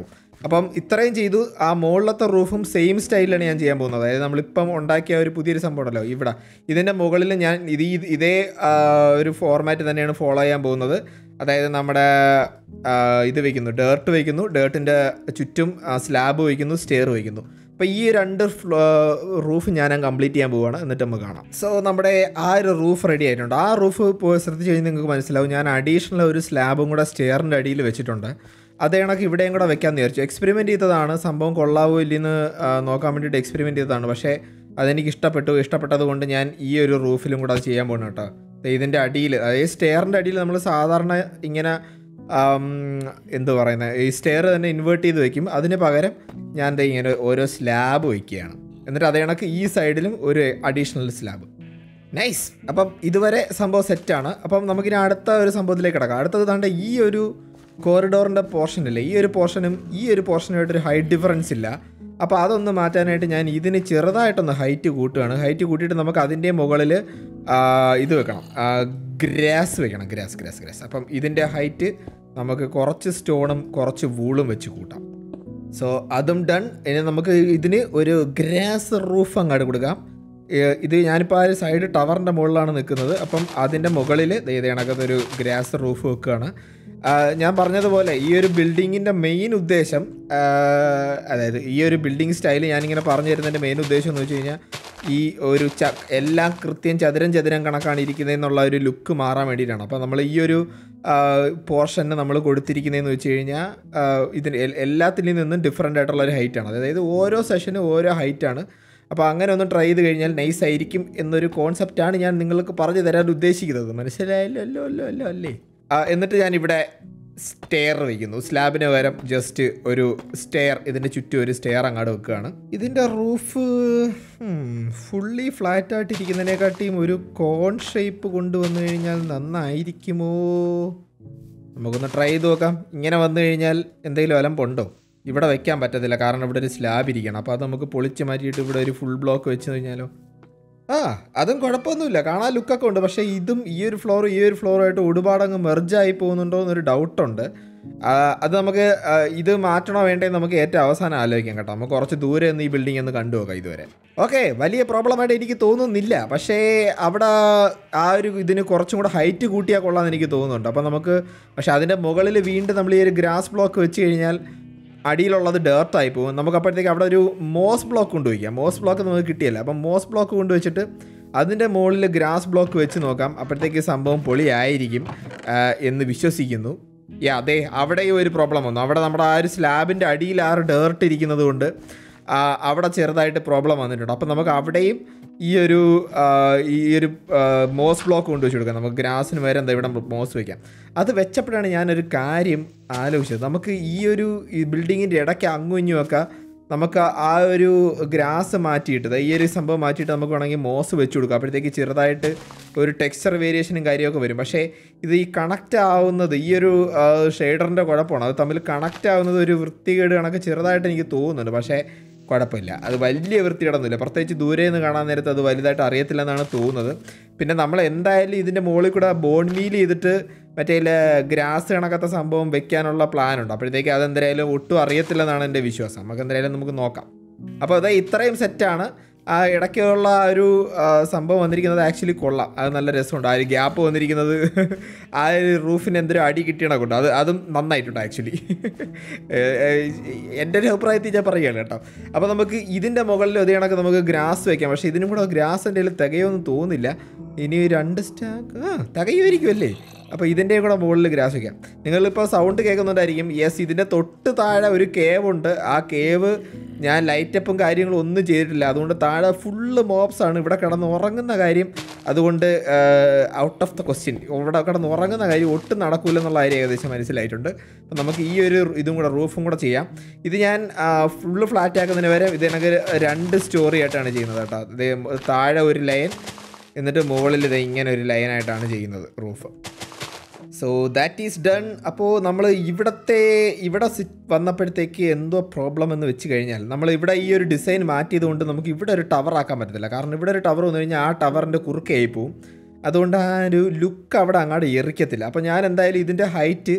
അപ്പം ഇത്രയും ചെയ്തു ആ മുകളിലത്തെ റൂഫും സെയിം സ്റ്റൈലിലാണ് ഞാൻ ചെയ്യാൻ പോകുന്നത് അതായത് നമ്മളിപ്പം ഉണ്ടാക്കിയ ഒരു പുതിയൊരു സംഭവം ഉണ്ടല്ലോ ഇവിടെ ഇതിൻ്റെ മുകളിൽ ഞാൻ ഇത് ഈ- ഇതേ ആ, ഒരു ഫോർമാറ്റ് തന്നെയാണ് ഫോളോ ചെയ്യാൻ പോകുന്നത് അതായത് നമ്മുടെ ആ, ഇത് വയ്ക്കുന്നു ഡേർട്ട് വയ്ക്കുന്നു ഡേർട്ടിൻ്റെ ചുറ്റും സ്ലാബ് വയ്ക്കുന്നു സ്റ്റെയർ വയ്ക്കുന്നു അപ്പോൾ ഈ രണ്ട് റൂഫ് ഞാൻ കംപ്ലീറ്റ് ചെയ്യാൻ പോവുകയാണ് എന്നിട്ട് നമുക്ക് കാണാം സോ നമ്മുടെ ആ ഒരു റൂഫ് റെഡി ആയിട്ടുണ്ട് ആ റൂഫ് ഇപ്പോൾ ശ്രദ്ധിച്ച് കഴിഞ്ഞാൽ നിങ്ങൾക്ക് മനസ്സിലാവും ഞാൻ അഡീഷണൽ ഒരു സ്ലാബും കൂടെ സ്റ്റെയറിൻ്റെ അടിയിൽ വെച്ചിട്ടുണ്ട് അതേ കണക്ക് ഇവിടെയും കൂടെ വെക്കാമെന്ന് വിചാരിച്ചു എക്സ്പെരിമെൻറ്റ് ചെയ്തതാണ് സംഭവം കൊള്ളാവോ ഇല്ലെന്ന് ആ, നോക്കാൻ വേണ്ടിയിട്ട് എക്സ്പെരിമെൻറ്റ് ചെയ്തതാണ് പക്ഷേ അതെനിക്ക് ഇഷ്ടപ്പെട്ടു ഇഷ്ടപ്പെട്ടത് കൊണ്ട് ഞാൻ ഈ ഒരു റൂഫിലും കൂടെ അത് ചെയ്യാൻ പോകണം കേട്ടോ ദേ ഇതിൻ്റെ അടിയിൽ അതായത് സ്റ്റെയറിൻ്റെ അടിയിൽ നമ്മൾ സാധാരണ ഇങ്ങനെ ആം, എന്ത് പറയുന്നത് ഈ സ്റ്റെയർ തന്നെ ഇൻവേർട്ട് ചെയ്ത് വെക്കും അതിന് പകരം ഞാൻ ദേ ഇങ്ങനെ ഓരോ സ്ലാബ് വയ്ക്കുകയാണ് എന്നിട്ട് അതേ കണക്ക് ഈ സൈഡിലും ഒരു അഡീഷണൽ സ്ലാബ് നൈസ് അപ്പം ഇതുവരെ സംഭവം സെറ്റാണ് അപ്പം നമുക്കിനി അടുത്ത ഒരു സംഭവത്തിലേക്ക് കിടക്കാം അടുത്തത് താണ്ട ഈ ഒരു കോറിഡോറിൻ്റെ പോർഷനില്ലേ ഈ ഒരു പോർഷനും ഈ ഒരു പോർഷനുമായിട്ടൊരു ഹൈറ്റ് ഡിഫറൻസ് ഇല്ല അപ്പോൾ അതൊന്ന് മാറ്റാനായിട്ട് ഞാൻ ഇതിന് ചെറുതായിട്ടൊന്ന് ഹൈറ്റ് കൂട്ടുകയാണ് ഹൈറ്റ് കൂട്ടിയിട്ട് നമുക്ക് അതിൻ്റെ മുകളിൽ ഇത് വെക്കണം ഗ്രാസ് വെക്കണം ഗ്രാസ് ഗ്രാസ് ഗ്രാസ് അപ്പം ഇതിൻ്റെ ഹൈറ്റ് നമുക്ക് കുറച്ച് സ്റ്റോണും കുറച്ച് വൂളും വെച്ച് കൂട്ടാം സോ അതും ഡൺ ഇനി നമുക്ക് ഇതിന് ഒരു ഗ്രാസ് റൂഫ് അങ്ങോട്ട് കൊടുക്കാം ഏ, ഇത് ഞാനിപ്പോൾ ആ ഒരു സൈഡ് ടവറിൻ്റെ മുകളിലാണ് നിൽക്കുന്നത് അപ്പം അതിൻ്റെ മുകളിൽ ഇതേ കണക്കത്തൊരു ഗ്രാസ് റൂഫ് വെക്കുകയാണ് ആ, ഞാൻ പറഞ്ഞതുപോലെ ഈ ഒരു ബിൽഡിങ്ങിൻ്റെ മെയിൻ ഉദ്ദേശം ആ, അതായത് ഈ ഒരു ബിൽഡിംഗ് സ്റ്റൈൽ ഞാനിങ്ങനെ പറഞ്ഞു തരുന്നതിൻ്റെ മെയിൻ ഉദ്ദേശം എന്ന് വെച്ച് കഴിഞ്ഞാൽ ഈ ഒരു ച എല്ലാം കൃത്യം ചതുരം ചതുരം കണക്കാണ് ഇരിക്കുന്നതെന്നുള്ള ഒരു ലുക്ക് മാറാൻ വേണ്ടിയിട്ടാണ് അപ്പോൾ നമ്മൾ ഈ ഒരു പോർഷന് നമ്മൾ കൊടുത്തിരിക്കുന്നതെന്ന് വെച്ച് കഴിഞ്ഞാൽ ആ, ഇതിന് എൽ- എല്ലാത്തിൽ നിന്നും ഡിഫറെൻ്റ് ആയിട്ടുള്ള ഒരു ഹൈറ്റാണ് അതായത് ഓരോ സെഷനും ഓരോ ഹൈറ്റാണ് അപ്പോൾ അങ്ങനെ ഒന്ന് ട്രൈ ചെയ്ത് കഴിഞ്ഞാൽ നൈസ് ആയിരിക്കും എന്നൊരു കോൺസെപ്റ്റാണ് ഞാൻ നിങ്ങൾക്ക് പറഞ്ഞു തരാൻ ഉദ്ദേശിക്കുന്നത് മനസ്സിലായല്ലോ അല്ലോ അല്ലോ അല്ലോ അല്ലേ ആ, എന്നിട്ട് ഞാൻ ഇവിടെ സ്റ്റെയർ വയ്ക്കുന്നു സ്ലാബിന് പകരം ജസ്റ്റ് ഒരു സ്റ്റെയർ ഇതിൻ്റെ ചുറ്റും ഒരു സ്റ്റെയർ അങ്ങോട്ട് വെക്കുകയാണ് ഇതിൻ്റെ റൂഫ് ഫുള്ളി ഫ്ലാറ്റ് ആയിട്ടിരിക്കുന്നതിനെക്കാട്ടിയും ഒരു കോൺ ഷേപ്പ് കൊണ്ടുവന്നു കഴിഞ്ഞാൽ നന്നായിരിക്കുമോ നമുക്കൊന്ന് ട്രൈ ചെയ്ത് നോക്കാം ഇങ്ങനെ വന്നു കഴിഞ്ഞാൽ എന്തെങ്കിലും അലമ്പുണ്ടോ ഇവിടെ വെക്കാൻ പറ്റത്തില്ല കാരണം ഇവിടെ ഒരു സ്ലാബ് ഇരിക്കണം അപ്പോൾ അത് നമുക്ക് പൊളിച്ച് മാറ്റിയിട്ട് ഇവിടെ ഒരു ഫുൾ ബ്ലോക്ക് വെച്ച് കഴിഞ്ഞാലോ ആ അതും കുഴപ്പമൊന്നുമില്ല കാണാൻ ലുക്കൊക്കെ ഉണ്ട് പക്ഷേ ഇതും ഈ ഒരു ഫ്ലോറും ഈ ഒരു ഫ്ലോറുമായിട്ട് ഒരുപാടങ്ങ് മെർജായി പോകുന്നുണ്ടോ എന്നൊരു ഡൗട്ടുണ്ട് അത് നമുക്ക് ആ, ഇത് മാറ്റണോ വേണ്ടേ നമുക്ക് ഏറ്റവും അവസാനം ആലോചിക്കാം കേട്ടോ നമുക്ക് കുറച്ച് ദൂരെ നിന്ന് ഈ ബിൽഡിംഗ് ഒന്ന് കണ്ടു നോക്കാം ഇതുവരെ ഓക്കെ വലിയ പ്രോബ്ലമായിട്ട് എനിക്ക് തോന്നുന്നില്ല പക്ഷേ അവിടെ ആ ഒരു ഇതിന് കുറച്ചും കൂടെ ഹൈറ്റ് കൂട്ടിയാൽ കൊള്ളാമെന്ന് എനിക്ക് തോന്നുന്നുണ്ട് അപ്പോൾ നമുക്ക് പക്ഷേ അതിൻ്റെ മുകളിൽ വീണ്ടും നമ്മൾ ഈ ഒരു ഗ്രാസ് ബ്ലോക്ക് വെച്ച് കഴിഞ്ഞാൽ അടിയിലുള്ളത് ഡേർട്ടായി പോകും നമുക്ക് അപ്പോഴത്തേക്ക് അവിടെ ഒരു മോസ് ബ്ലോക്ക് കൊണ്ടുവയ്ക്കാം മോസ് ബ്ലോക്ക് നമുക്ക് കിട്ടിയല്ല അപ്പം മോസ് ബ്ലോക്ക് കൊണ്ടുവച്ചിട്ട് അതിൻ്റെ മുകളിൽ ഗ്രാസ് ബ്ലോക്ക് വെച്ച് നോക്കാം അപ്പോഴത്തേക്ക് സംഭവം പൊളിയായിരിക്കും ആ, എന്ന് വിശ്വസിക്കുന്നു യാ അതെ അവിടെയും ഒരു പ്രോബ്ലം വന്നു അവിടെ നമ്മുടെ ആ ഒരു സ്ലാബിൻ്റെ അടിയിൽ ആ ഒരു ഡേർട്ട് ഇരിക്കുന്നത് കൊണ്ട് ആ, അവിടെ ചെറുതായിട്ട് പ്രോബ്ലം വന്നിട്ടുണ്ട് അപ്പം നമുക്ക് അവിടെയും ഈ ഒരു ആ, ഈ ഒരു ആ, മോസ് ബ്ലോക്ക് കൊണ്ട് വെച്ച് കൊടുക്കാം നമുക്ക് ഗ്രാസിന് വരെ എന്താ ഇവിടെ മോസ് വെക്കാം അത് വെച്ചപ്പോഴാണ് ഞാനൊരു കാര്യം ആലോചിച്ചത് നമുക്ക് ഈ ഒരു ഈ ബിൽഡിങ്ങിൻ്റെ ഇടയ്ക്ക് അങ്ങും ഇങ്ങും ഒക്കെ നമുക്ക് ആ ഒരു ഗ്രാസ് മാറ്റിയിട്ട് ദാ ഈ ഒരു സംഭവം മാറ്റിയിട്ട് നമുക്ക് വേണമെങ്കിൽ മോസ് വെച്ച് കൊടുക്കാം അപ്പോഴത്തേക്ക് ചെറുതായിട്ട് ഒരു ടെക്സ്ചർ വേരിയേഷനും കാര്യമൊക്കെ വരും പക്ഷേ ഇത് ഈ കണക്റ്റ് ആവുന്നത് ഈ ഒരു ഷെയ്ഡറിൻ്റെ കുഴപ്പമാണ് അത് തമ്മിൽ കണക്റ്റ് ആവുന്നത് ഒരു വൃത്തികേട് കണക്ക് ചെറുതായിട്ട് എനിക്ക് തോന്നുന്നുണ്ട് പക്ഷേ കുഴപ്പമില്ല അത് വലിയ വൃത്തിയിടൊന്നുമില്ല പ്രത്യേകിച്ച് ദൂരെ നിന്ന് കാണാൻ നേരത്ത് അത് വലുതായിട്ട് അറിയത്തില്ലെന്നാണ് തോന്നുന്നത് പിന്നെ നമ്മൾ എന്തായാലും ഇതിൻ്റെ മുകളിൽ കൂടെ ബോൺ മീൽ ചെയ്തിട്ട് മറ്റേ ഗ്രാസ് കണക്കത്തെ സംഭവം വെക്കാനുള്ള പ്ലാൻ ഉണ്ട് അപ്പോഴത്തേക്ക് അതെന്തായാലും ഒട്ടും അറിയത്തില്ലെന്നാണ് എൻ്റെ വിശ്വാസം നമുക്ക് എന്തായാലും നമുക്ക് നോക്കാം അപ്പോൾ അത് ഇത്രയും സെറ്റാണ് ആ ഇടയ്ക്കുള്ള ആ ഒരു ആ, സംഭവം വന്നിരിക്കുന്നത് ആക്ച്വലി കൊള്ളാം അത് നല്ല രസമുണ്ട് ആ ഒരു ഗ്യാപ്പ് വന്നിരിക്കുന്നത് ആ ഒരു റൂഫിന് എന്തൊരു അടി കിട്ടിയണക്കുണ്ട് അത് അതും നന്നായിട്ടുണ്ട് ആക്ച്വലി എൻ്റെ ഒരു അഭിപ്രായത്തിൽ ഞാൻ പറയുകയാണ് കേട്ടോ അപ്പോൾ നമുക്ക് ഇതിൻ്റെ മുകളിൽ അതേ കണക്ക് നമുക്ക് ഗ്രാസ് വെക്കാം പക്ഷേ ഇതിനും കൂടെ ഗ്രാസ് എൻ്റെ കയ്യിൽ തികയൊന്നും തോന്നുന്നില്ല ഇനി രണ്ട് സ്റ്റാക്ക് ആ തികയുമായിരിക്കും അല്ലേ അപ്പോൾ ഇതിൻ്റെയും കൂടെ മുകളിൽ ഗ്രാസ് വയ്ക്കാം നിങ്ങളിപ്പോൾ സൗണ്ട് കേൾക്കുന്നുണ്ടായിരിക്കും യെസ് ഇതിൻ്റെ തൊട്ട് താഴെ ഒരു കേവ് ഉണ്ട് ആ കേവ് ഞാൻ ലൈറ്റപ്പും കാര്യങ്ങളും ഒന്നും ചെയ്തിട്ടില്ല അതുകൊണ്ട് താഴെ ഫുള്ള് മോപ്സ് ആണ് ഇവിടെ കിടന്ന് ഉറങ്ങുന്ന കാര്യം അതുകൊണ്ട് ഔട്ട് ഓഫ് ദ ക്വസ്റ്റ്യൻ ഇവിടെ കിടന്ന് ഉറങ്ങുന്ന കാര്യം ഒട്ടും നടക്കൂല എന്നുള്ള കാര്യം ഏകദേശം മനസ്സിലായിട്ടുണ്ട് അപ്പം നമുക്ക് ഈ ഒരു ഇതും കൂടെ റൂഫും കൂടെ ചെയ്യാം ഇത് ഞാൻ ഫുള്ള് ഫ്ലാറ്റ് ആക്കുന്നതിന് വരെ ഇത് എനിക്ക് രണ്ട് സ്റ്റോറി ആയിട്ടാണ് ചെയ്യുന്നത് കേട്ടോ ഇത് താഴെ ഒരു ലൈൻ എന്നിട്ട് മുകളിൽ ഇത് ഇങ്ങനെ ഒരു ലൈനായിട്ടാണ് ചെയ്യുന്നത് roof so that is done അപ്പോൾ നമ്മൾ ഇവിടത്തെ ഇവിടെ സി വന്നപ്പോഴത്തേക്ക് എന്തോ പ്രോബ്ലം എന്ന് വെച്ച് കഴിഞ്ഞാൽ നമ്മൾ ഇവിടെ ഈ ഒരു ഡിസൈൻ മാറ്റിയത് കൊണ്ട് നമുക്ക് ഇവിടെ ഒരു ടവർ ആക്കാൻ പറ്റത്തില്ല കാരണം ഇവിടെ ഒരു ടവർ വന്നു കഴിഞ്ഞാൽ ആ ടവറിൻ്റെ കുറുക്കെ ആയി പോവും അതുകൊണ്ട് ആ ഒരു ലുക്ക് അവിടെ അങ്ങോട്ട് എറിക്കത്തില്ല അപ്പോൾ ഞാൻ എന്തായാലും ഇതിൻ്റെ ഹൈറ്റ്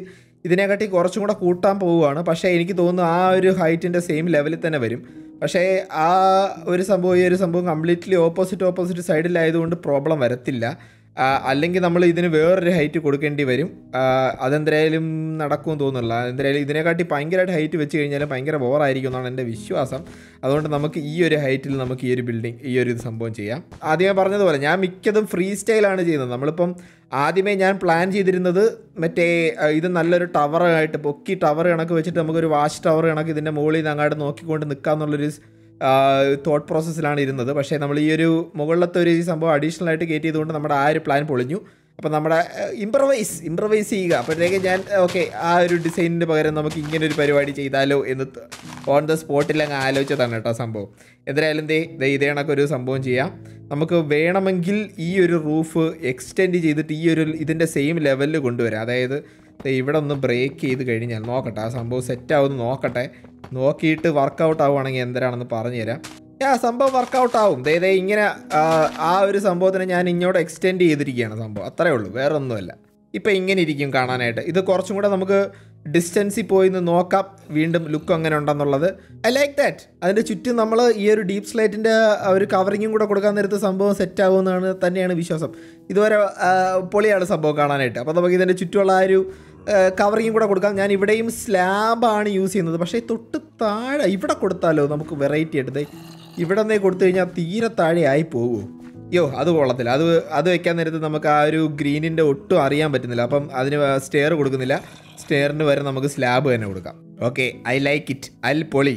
ഇതിനെക്കാട്ടി കുറച്ചും കൂടെ കൂട്ടാൻ പോവുകയാണ് പക്ഷേ എനിക്ക് തോന്നുന്നു ആ ഒരു ഹൈറ്റിൻ്റെ സെയിം ലെവലിൽ തന്നെ വരും പക്ഷേ ആ ഒരു സംഭവം ഈ ഒരു സംഭവം കംപ്ലീറ്റ്ലി ഓപ്പോസിറ്റ് ഓപ്പോസിറ്റ് സൈഡിലായതുകൊണ്ട് പ്രോബ്ലം വരത്തില്ല ആ, അല്ലെങ്കിൽ നമ്മൾ ഇതിന് വേറൊരു ഹൈറ്റ് കൊടുക്കേണ്ടി വരും ആ, അതെന്തായാലും നടക്കുമെന്ന് തോന്നുന്നില്ല എന്തായാലും ഇതിനെക്കാട്ടി ഭയങ്കരമായിട്ട് ഹൈറ്റ് വെച്ച് കഴിഞ്ഞാൽ ഭയങ്കര ബോറായിരിക്കും എന്നാണ് എൻ്റെ വിശ്വാസം അതുകൊണ്ട് നമുക്ക് ഈ ഒരു ഹൈറ്റിൽ നമുക്ക് ഈ ഒരു ബിൽഡിംഗ് ഈ ഒരു ഇത് സംഭവം ചെയ്യാം ആദ്യം ഞാൻ പറഞ്ഞതുപോലെ ഞാൻ മിക്കതും ഫ്രീ സ്റ്റൈലാണ് ചെയ്യുന്നത് നമ്മളിപ്പം ആദ്യമേ ഞാൻ പ്ലാൻ ചെയ്തിരുന്നത് മറ്റേ ആ, ഇത് നല്ലൊരു ടവറായിട്ട് പൊക്കി ടവർ കണക്ക് വെച്ചിട്ട് നമുക്കൊരു വാച്ച് ടവർ കണക്ക് ഇതിൻ്റെ മുകളിൽ നിന്ന് അങ്ങോട്ട് നോക്കിക്കൊണ്ട് നിൽക്കാമെന്നുള്ളൊരു തോട്ട് പ്രോസസ്സിലാണ് ഇരുന്നത് പക്ഷേ നമ്മൾ ഈ ഒരു മുകളിലത്തെ ഒരു ഈ സംഭവം അഡീഷണൽ ആയിട്ട് കയറ്റിയതുകൊണ്ട് നമ്മുടെ ആ ഒരു പ്ലാൻ പൊളിഞ്ഞു അപ്പോൾ നമ്മുടെ ഇംപ്രവൈസ് ഇംപ്രവൈസ് ചെയ്യുക അപ്പോഴത്തേക്ക് ഞാൻ ഓക്കെ ആ ഒരു ഡിസൈനിന് പകരം നമുക്ക് ഇങ്ങനെ ഒരു പരിപാടി ചെയ്താലോ എന്ന് ഓൺ ദ സ്പോട്ടിൽ അങ്ങ് ആലോചിച്ചതാണ് കേട്ടോ സംഭവം എന്തായാലും ദേ ദേ ഇതേ കണക്കൊരു സംഭവം ചെയ്യാം നമുക്ക് വേണമെങ്കിൽ ഈ ഒരു റൂഫ് എക്സ്റ്റെൻഡ് ചെയ്തിട്ട് ഈ ഒരു ഇതിൻ്റെ സെയിം ലെവലിൽ കൊണ്ടുവരാം അതായത് ദേ ഇവിടെ ഒന്ന് ബ്രേക്ക് ചെയ്ത് കഴിഞ്ഞാൽ നോക്കട്ടെ ആ സംഭവം സെറ്റ് ആവുമെന്ന് നോക്കട്ടെ നോക്കിയിട്ട് വർക്കൗട്ട് ആവുകയാണെങ്കിൽ എന്തരാണെന്ന് പറഞ്ഞുതരാം ആ സംഭവം വർക്കൗട്ട് ആവും ദേ ദേ ഇങ്ങനെ ആ, ആ ഒരു സംഭവത്തിനെ ഞാൻ ഇങ്ങോട്ട് എക്സ്റ്റെൻഡ് ചെയ്തിരിക്കുകയാണ് സംഭവം അത്രേ ഉള്ളൂ വേറെ ഒന്നുമല്ല ഇപ്പം ഇങ്ങനെ ഇരിക്കും കാണാനായിട്ട് ഇത് കുറച്ചും കൂടെ നമുക്ക് ഡിസ്റ്റൻസിൽ പോയി നിന്ന് നോക്കാം വീണ്ടും ലുക്ക് അങ്ങനെ ഉണ്ടെന്നുള്ളത് ഐ ലൈക്ക് ദാറ്റ് അതിൻ്റെ ചുറ്റും നമ്മൾ ഈ ഒരു ഡീപ്പ് സ്ലൈറ്റിൻ്റെ ഒരു കവറിങ്ങും കൂടെ കൊടുക്കാൻ നേരത്ത് സംഭവം സെറ്റ് ആവുമെന്നാണ് തന്നെയാണ് വിശ്വാസം ഇതുവരെ ആ, പൊളിയാണ് സംഭവം കാണാനായിട്ട് അപ്പോൾ നമുക്ക് ഇതിൻ്റെ ചുറ്റുമുള്ള ആ ഒരു കവറിങ്ങും കൂടെ കൊടുക്കാം ഞാൻ ഇവിടെയും സ്ലാബാണ് യൂസ് ചെയ്യുന്നത് പക്ഷേ തൊട്ട് താഴെ ഇവിടെ കൊടുത്താലോ നമുക്ക് വെറൈറ്റി എടുത്ത് ഇവിടെ നിന്ന് കൊടുത്തു കഴിഞ്ഞാൽ തീരെ താഴെ ആയി പോകുമോ യോ അത് കൊള്ളത്തില്ല അത് അത് വെക്കാൻ നേരത്ത് നമുക്ക് ആ ഒരു ഗ്രീനിൻ്റെ ഒട്ടും അറിയാൻ പറ്റുന്നില്ല അപ്പം അതിന് സ്റ്റെയർ കൊടുക്കുന്നില്ല സ്റ്റെയറിന് വരെ നമുക്ക് സ്ലാബ് തന്നെ കൊടുക്കാം ഓക്കെ ഐ ലൈക്ക് ഇറ്റ് അൽ പൊളി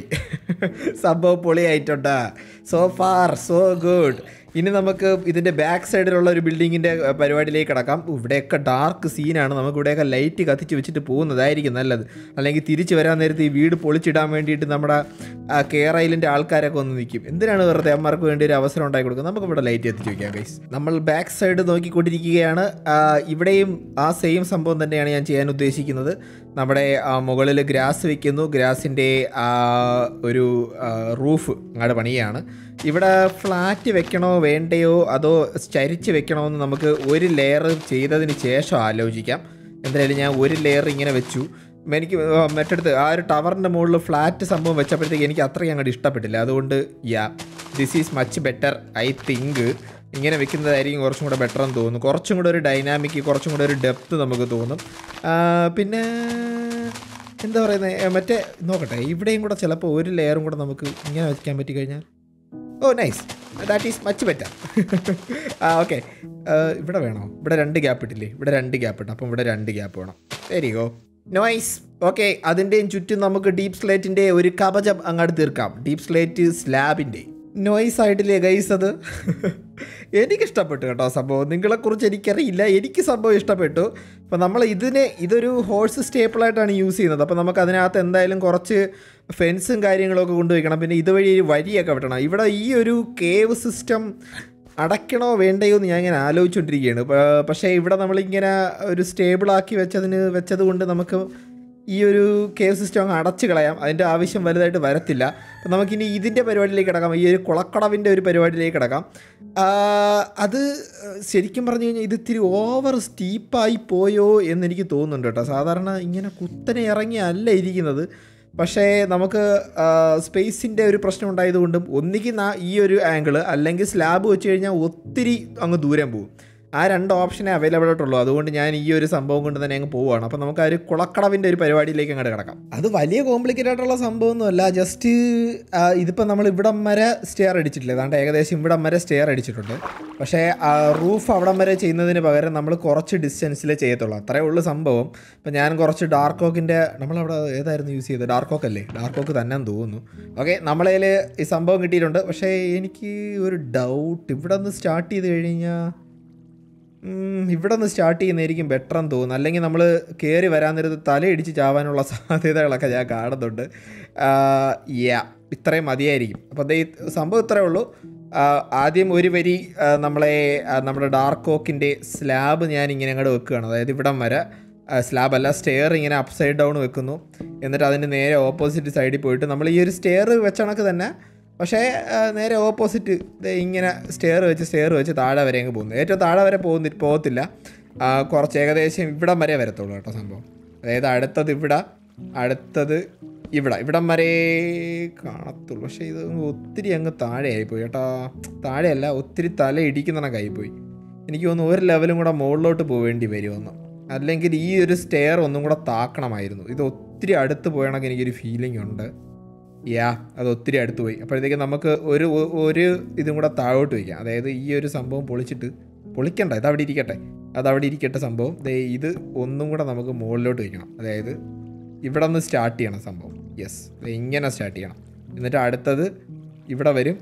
സംഭവം പൊളിയായിട്ടുണ്ടാ സോ ഫാർ സോ ഗുഡ് ഇനി നമുക്ക് ഇതിൻ്റെ ബാക്ക് സൈഡിലുള്ള ഒരു ബിൽഡിങ്ങിൻ്റെ പരിപാടിയിലേക്ക് കിടക്കാം ഇവിടെയൊക്കെ ഡാർക്ക് സീനാണ് നമുക്ക് ഇവിടെയൊക്കെ ലൈറ്റ് കത്തിച്ച് വെച്ചിട്ട് പോകുന്നതായിരിക്കും നല്ലത് അല്ലെങ്കിൽ തിരിച്ച് വരാൻ നേരത്ത് ഈ വീട് പൊളിച്ചിടാൻ വേണ്ടിയിട്ട് നമ്മുടെ കെയർ ഐലിൻ്റെ ആൾക്കാരൊക്കെ ഒന്ന് നിൽക്കും എന്തിനാണ് വെറുതെ അമ്മമാർക്ക് വേണ്ടി ഒരു അവസരം ഉണ്ടാക്കി കൊടുക്കുക നമുക്ക് ഇവിടെ ലൈറ്റ് എത്തിച്ച് വയ്ക്കാം ഗൈസ് നമ്മൾ ബാക്ക് സൈഡ് നോക്കിക്കൊണ്ടിരിക്കുകയാണ് ആ, ഇവിടെയും ആ സെയിം സംഭവം തന്നെയാണ് ഞാൻ ചെയ്യാൻ ഉദ്ദേശിക്കുന്നത് നമ്മുടെ മുകളിൽ ഗ്രാസ് വെക്കുന്നു ഗ്രാസിൻ്റെ ഒരു റൂഫ് അങ്ങോട്ട് പണിയാണ് ഇവിടെ ഫ്ലാറ്റ് വെക്കണോ വേണ്ടയോ അതോ ചരിച്ച് വെക്കണോ എന്ന് നമുക്ക് ഒരു ലെയർ ചെയ്തതിന് ശേഷം ആലോചിക്കാം എന്തായാലും ഞാൻ ഒരു ലെയർ ഇങ്ങനെ വെച്ചു എനിക്ക് ആ, മറ്റടുത്ത് ആ ഒരു ടവറിൻ്റെ മുകളിൽ ഫ്ലാറ്റ് സംഭവം വെച്ചപ്പോഴത്തേക്ക് എനിക്ക് അത്രയും അങ്ങോട്ട് ഇഷ്ടപ്പെട്ടില്ല അതുകൊണ്ട് yeah this is much better I think ഇങ്ങനെ വെക്കുന്നതായിരിക്കും കുറച്ചും കൂടെ ബെറ്റർ എന്ന് തോന്നുന്നു കുറച്ചും കൂടെ ഒരു ഡൈനാമിക് കുറച്ചും കൂടെ ഒരു ഡെപ്ത് നമുക്ക് തോന്നും ആ, പിന്നെ എന്താ പറയുന്നത് മറ്റേ നോക്കട്ടെ ഇവിടെയും കൂടെ ചിലപ്പോൾ ഒരു ലെയറും കൂടെ നമുക്ക് ഇങ്ങനെ വയ്ക്കാൻ പറ്റി കഴിഞ്ഞാൽ oh nice that is much better ആ ഓക്കെ ഇവിടെ വേണോ ഇവിടെ രണ്ട് ഗ്യാപ്പ് ഇട്ടില്ലേ ഇവിടെ രണ്ട് ഗ്യാപ്പ് ഇട്ട് അപ്പം ഇവിടെ രണ്ട് ഗ്യാപ്പ് വേണം വെരി ഗോ നോയ്സ് ഓക്കെ അതിൻ്റെയും ചുറ്റും നമുക്ക് ഡീപ്പ് സ്ലേറ്റിൻ്റെ ഒരു കവചം അങ്ങോട്ട് തീർക്കാം ഡീപ്പ് സ്ലേറ്റ് സ്ലാബിൻ്റെ നോയ്സ് ആയിട്ടില്ലേ ഗൈസ് അത് എനിക്കിഷ്ടപ്പെട്ടു കേട്ടോ സംഭവം നിങ്ങളെക്കുറിച്ച് എനിക്കറിയില്ല എനിക്ക് സംഭവം ഇഷ്ടപ്പെട്ടു അപ്പോൾ നമ്മൾ ഇതിനെ ഇതൊരു ഹോഴ്സ് സ്റ്റേപ്പിളായിട്ടാണ് യൂസ് ചെയ്യുന്നത് അപ്പോൾ നമുക്ക് അതിനകത്ത് എന്തായാലും കുറച്ച് ഫെൻസും കാര്യങ്ങളൊക്കെ കൊണ്ടുവയ്ക്കണം പിന്നെ ഇതുവഴി ഒരു വഴിയൊക്കെ വെട്ടണം ഇവിടെ ഈ ഒരു കേവ് സിസ്റ്റം അടയ്ക്കണോ വേണ്ടയോ എന്ന് ഞാൻ ഇങ്ങനെ ആലോചിച്ചുകൊണ്ടിരിക്കുകയാണ് പ- പക്ഷേ ഇവിടെ നമ്മളിങ്ങനെ ഒരു സ്റ്റേബിളാക്കി വെച്ചതിന് വെച്ചത് കൊണ്ട് നമുക്ക് ഈ ഒരു കേവ് സിസ്റ്റം അങ്ങ് അടച്ചു കളയാം അതിൻ്റെ ആവശ്യം വലുതായിട്ട് വരത്തില്ല അപ്പം നമുക്കിനി ഇതിൻ്റെ പരിപാടിയിലേക്ക് കിടക്കാം ഈ ഒരു കുളക്കടവിൻ്റെ ഒരു പരിപാടിയിലേക്ക് കിടക്കാം ആ, അത് ശരിക്കും പറഞ്ഞു കഴിഞ്ഞാൽ ഇത് ഇത്തിരി ഓവർ സ്റ്റീപ്പായി പോയോ എന്ന് എനിക്ക് തോന്നുന്നുണ്ട് കേട്ടോ സാധാരണ ഇങ്ങനെ കുത്തനെ ഇറങ്ങിയല്ല ഇരിക്കുന്നത് പക്ഷേ നമുക്ക് സ്പേസിൻ്റെ ഒരു പ്രശ്നം ഉണ്ടായതുകൊണ്ടും ഒന്നുകിൽ നാ ഈ ഒരു ആംഗിൾ അല്ലെങ്കിൽ സ്ലാബ് വെച്ച് കഴിഞ്ഞാൽ ഒത്തിരി അങ്ങ് ദൂരം പോകും ആ രണ്ട് ഓപ്ഷനേ അവൈലബിൾ ആയിട്ടുള്ളൂ അതുകൊണ്ട് ഞാൻ ഈ ഒരു സംഭവം കൊണ്ട് തന്നെ അങ്ങ് പോവുകയാണ് അപ്പോൾ നമുക്ക് ആ ഒരു കുളക്കടവിൻ്റെ ഒരു പരിപാടിയിലേക്ക് അങ്ങോട്ട് കിടക്കാം അത് വലിയ കോംപ്ലിക്കേറ്റഡ് ആയിട്ടുള്ള സംഭവമൊന്നുമല്ല ജസ്റ്റ് ഇതിപ്പോൾ നമ്മൾ ഇവിടം വരെ സ്റ്റെയർ അടിച്ചിട്ടില്ല അതാണ്ട് ഏകദേശം ഇവിടം വരെ സ്റ്റെയർ അടിച്ചിട്ടുണ്ട് പക്ഷേ റൂഫ് അവിടം വരെ ചെയ്യുന്നതിന് പകരം നമ്മൾ കുറച്ച് ഡിസ്റ്റൻസിലേ ചെയ്യത്തുള്ളൂ അത്രേ ഉള്ളൂ സംഭവം ഇപ്പം ഞാൻ കുറച്ച് ഡാർക്ക് ഓക്കിൻ്റെ നമ്മളവിടെ ഏതായിരുന്നു യൂസ് ചെയ്തത് ഡാർക്ക് ഓക്ക് അല്ലേ ഡാർക്ക് ഓക്ക് തന്നെ തോന്നുന്നു ഓക്കെ നമ്മളതിൽ ഈ സംഭവം കിട്ടിയിട്ടുണ്ട് പക്ഷേ എനിക്ക് ഒരു ഡൗട്ട് ഇവിടെ നിന്ന് സ്റ്റാർട്ട് ചെയ്ത് കഴിഞ്ഞാൽ ഉം, ഇവിടെ നിന്ന് സ്റ്റാർട്ട് ചെയ്യുന്നതായിരിക്കും ബെറ്റർ എന്ന് തോന്നുന്നു അല്ലെങ്കിൽ നമ്മൾ കയറി വരാൻ നേരത്ത് തലയിടിച്ച് ചാവാനുള്ള സാധ്യതകളൊക്കെ ഞാൻ കാണുന്നുണ്ട് യാ ഇത്രയും മതിയായിരിക്കും അപ്പോൾ അതേ സംഭവം ഇത്രയേ ഉള്ളൂ ആ, ആദ്യം ഒരു വരി ആ, നമ്മളെ ആ, നമ്മുടെ ഡാർക്ക് ഓക്കിൻ്റെ സ്ലാബ് ഞാൻ ഇങ്ങനെ അങ്ങോട്ട് വെക്കുകയാണ് അതായത് ഇവിടം വരെ സ്ലാബ് അല്ല സ്റ്റെയർ ഇങ്ങനെ അപ്പ് സൈഡ് ഡൗൺ വെക്കുന്നു എന്നിട്ട് അതിൻ്റെ നേരെ ഓപ്പോസിറ്റ് സൈഡിൽ പോയിട്ട് നമ്മൾ ഈ ഒരു സ്റ്റെയർ വെച്ച കണക്ക് തന്നെ പക്ഷേ ആ, നേരെ ഓപ്പോസിറ്റ് ഇങ്ങനെ സ്റ്റെയർ വെച്ച് സ്റ്റെയർ വെച്ച് താഴെ വരെ അങ്ങ് പോകുന്നു ഏറ്റവും താഴെ വരെ പോകുന്നി പോകത്തില്ല ആ, കുറച്ച് ഏകദേശം ഇവിടം വരെ വരത്തുള്ളൂ കേട്ടോ സംഭവം അതായത് അടുത്തത് ഇവിടെ അടുത്തത് ഇവിടെ ഇവിടം വരെ കാണത്തുള്ളൂ പക്ഷേ ഇത് ഒത്തിരി അങ്ങ് താഴെയായിപ്പോയി കേട്ടോ താഴെയല്ല ഒത്തിരി തല ഇടിക്കുന്നണക്കായിപ്പോയി എനിക്ക് തോന്നുന്നു ഒരു ലെവലും കൂടെ മുകളിലോട്ട് പോവേണ്ടി വരുമെന്ന് അല്ലെങ്കിൽ ഈ ഒരു സ്റ്റെയർ ഒന്നും കൂടെ താക്കണമായിരുന്നു ഇത് ഒത്തിരി അടുത്ത് പോയണക്ക് എനിക്കൊരു ഫീലിംഗ് ഉണ്ട് യാ അത് ഒത്തിരി അടുത്ത് പോയി അപ്പോഴത്തേക്ക് നമുക്ക് ഒരു ഒരു ഇതും കൂടെ താഴോട്ട് വയ്ക്കാം അതായത് ഈ ഒരു സംഭവം പൊളിച്ചിട്ട് പൊളിക്കണ്ട ഇത് അവിടെ ഇരിക്കട്ടെ അത് അവിടെ ഇരിക്കട്ടെ സംഭവം ദേ ഇത് ഒന്നും കൂടെ നമുക്ക് മുകളിലോട്ട് വയ്ക്കണം അതായത് ഇവിടെ നിന്ന് സ്റ്റാർട്ട് ചെയ്യണം സംഭവം യെസ് ഇങ്ങനെ സ്റ്റാർട്ട് ചെയ്യണം എന്നിട്ട് അടുത്തത് ഇവിടെ വരും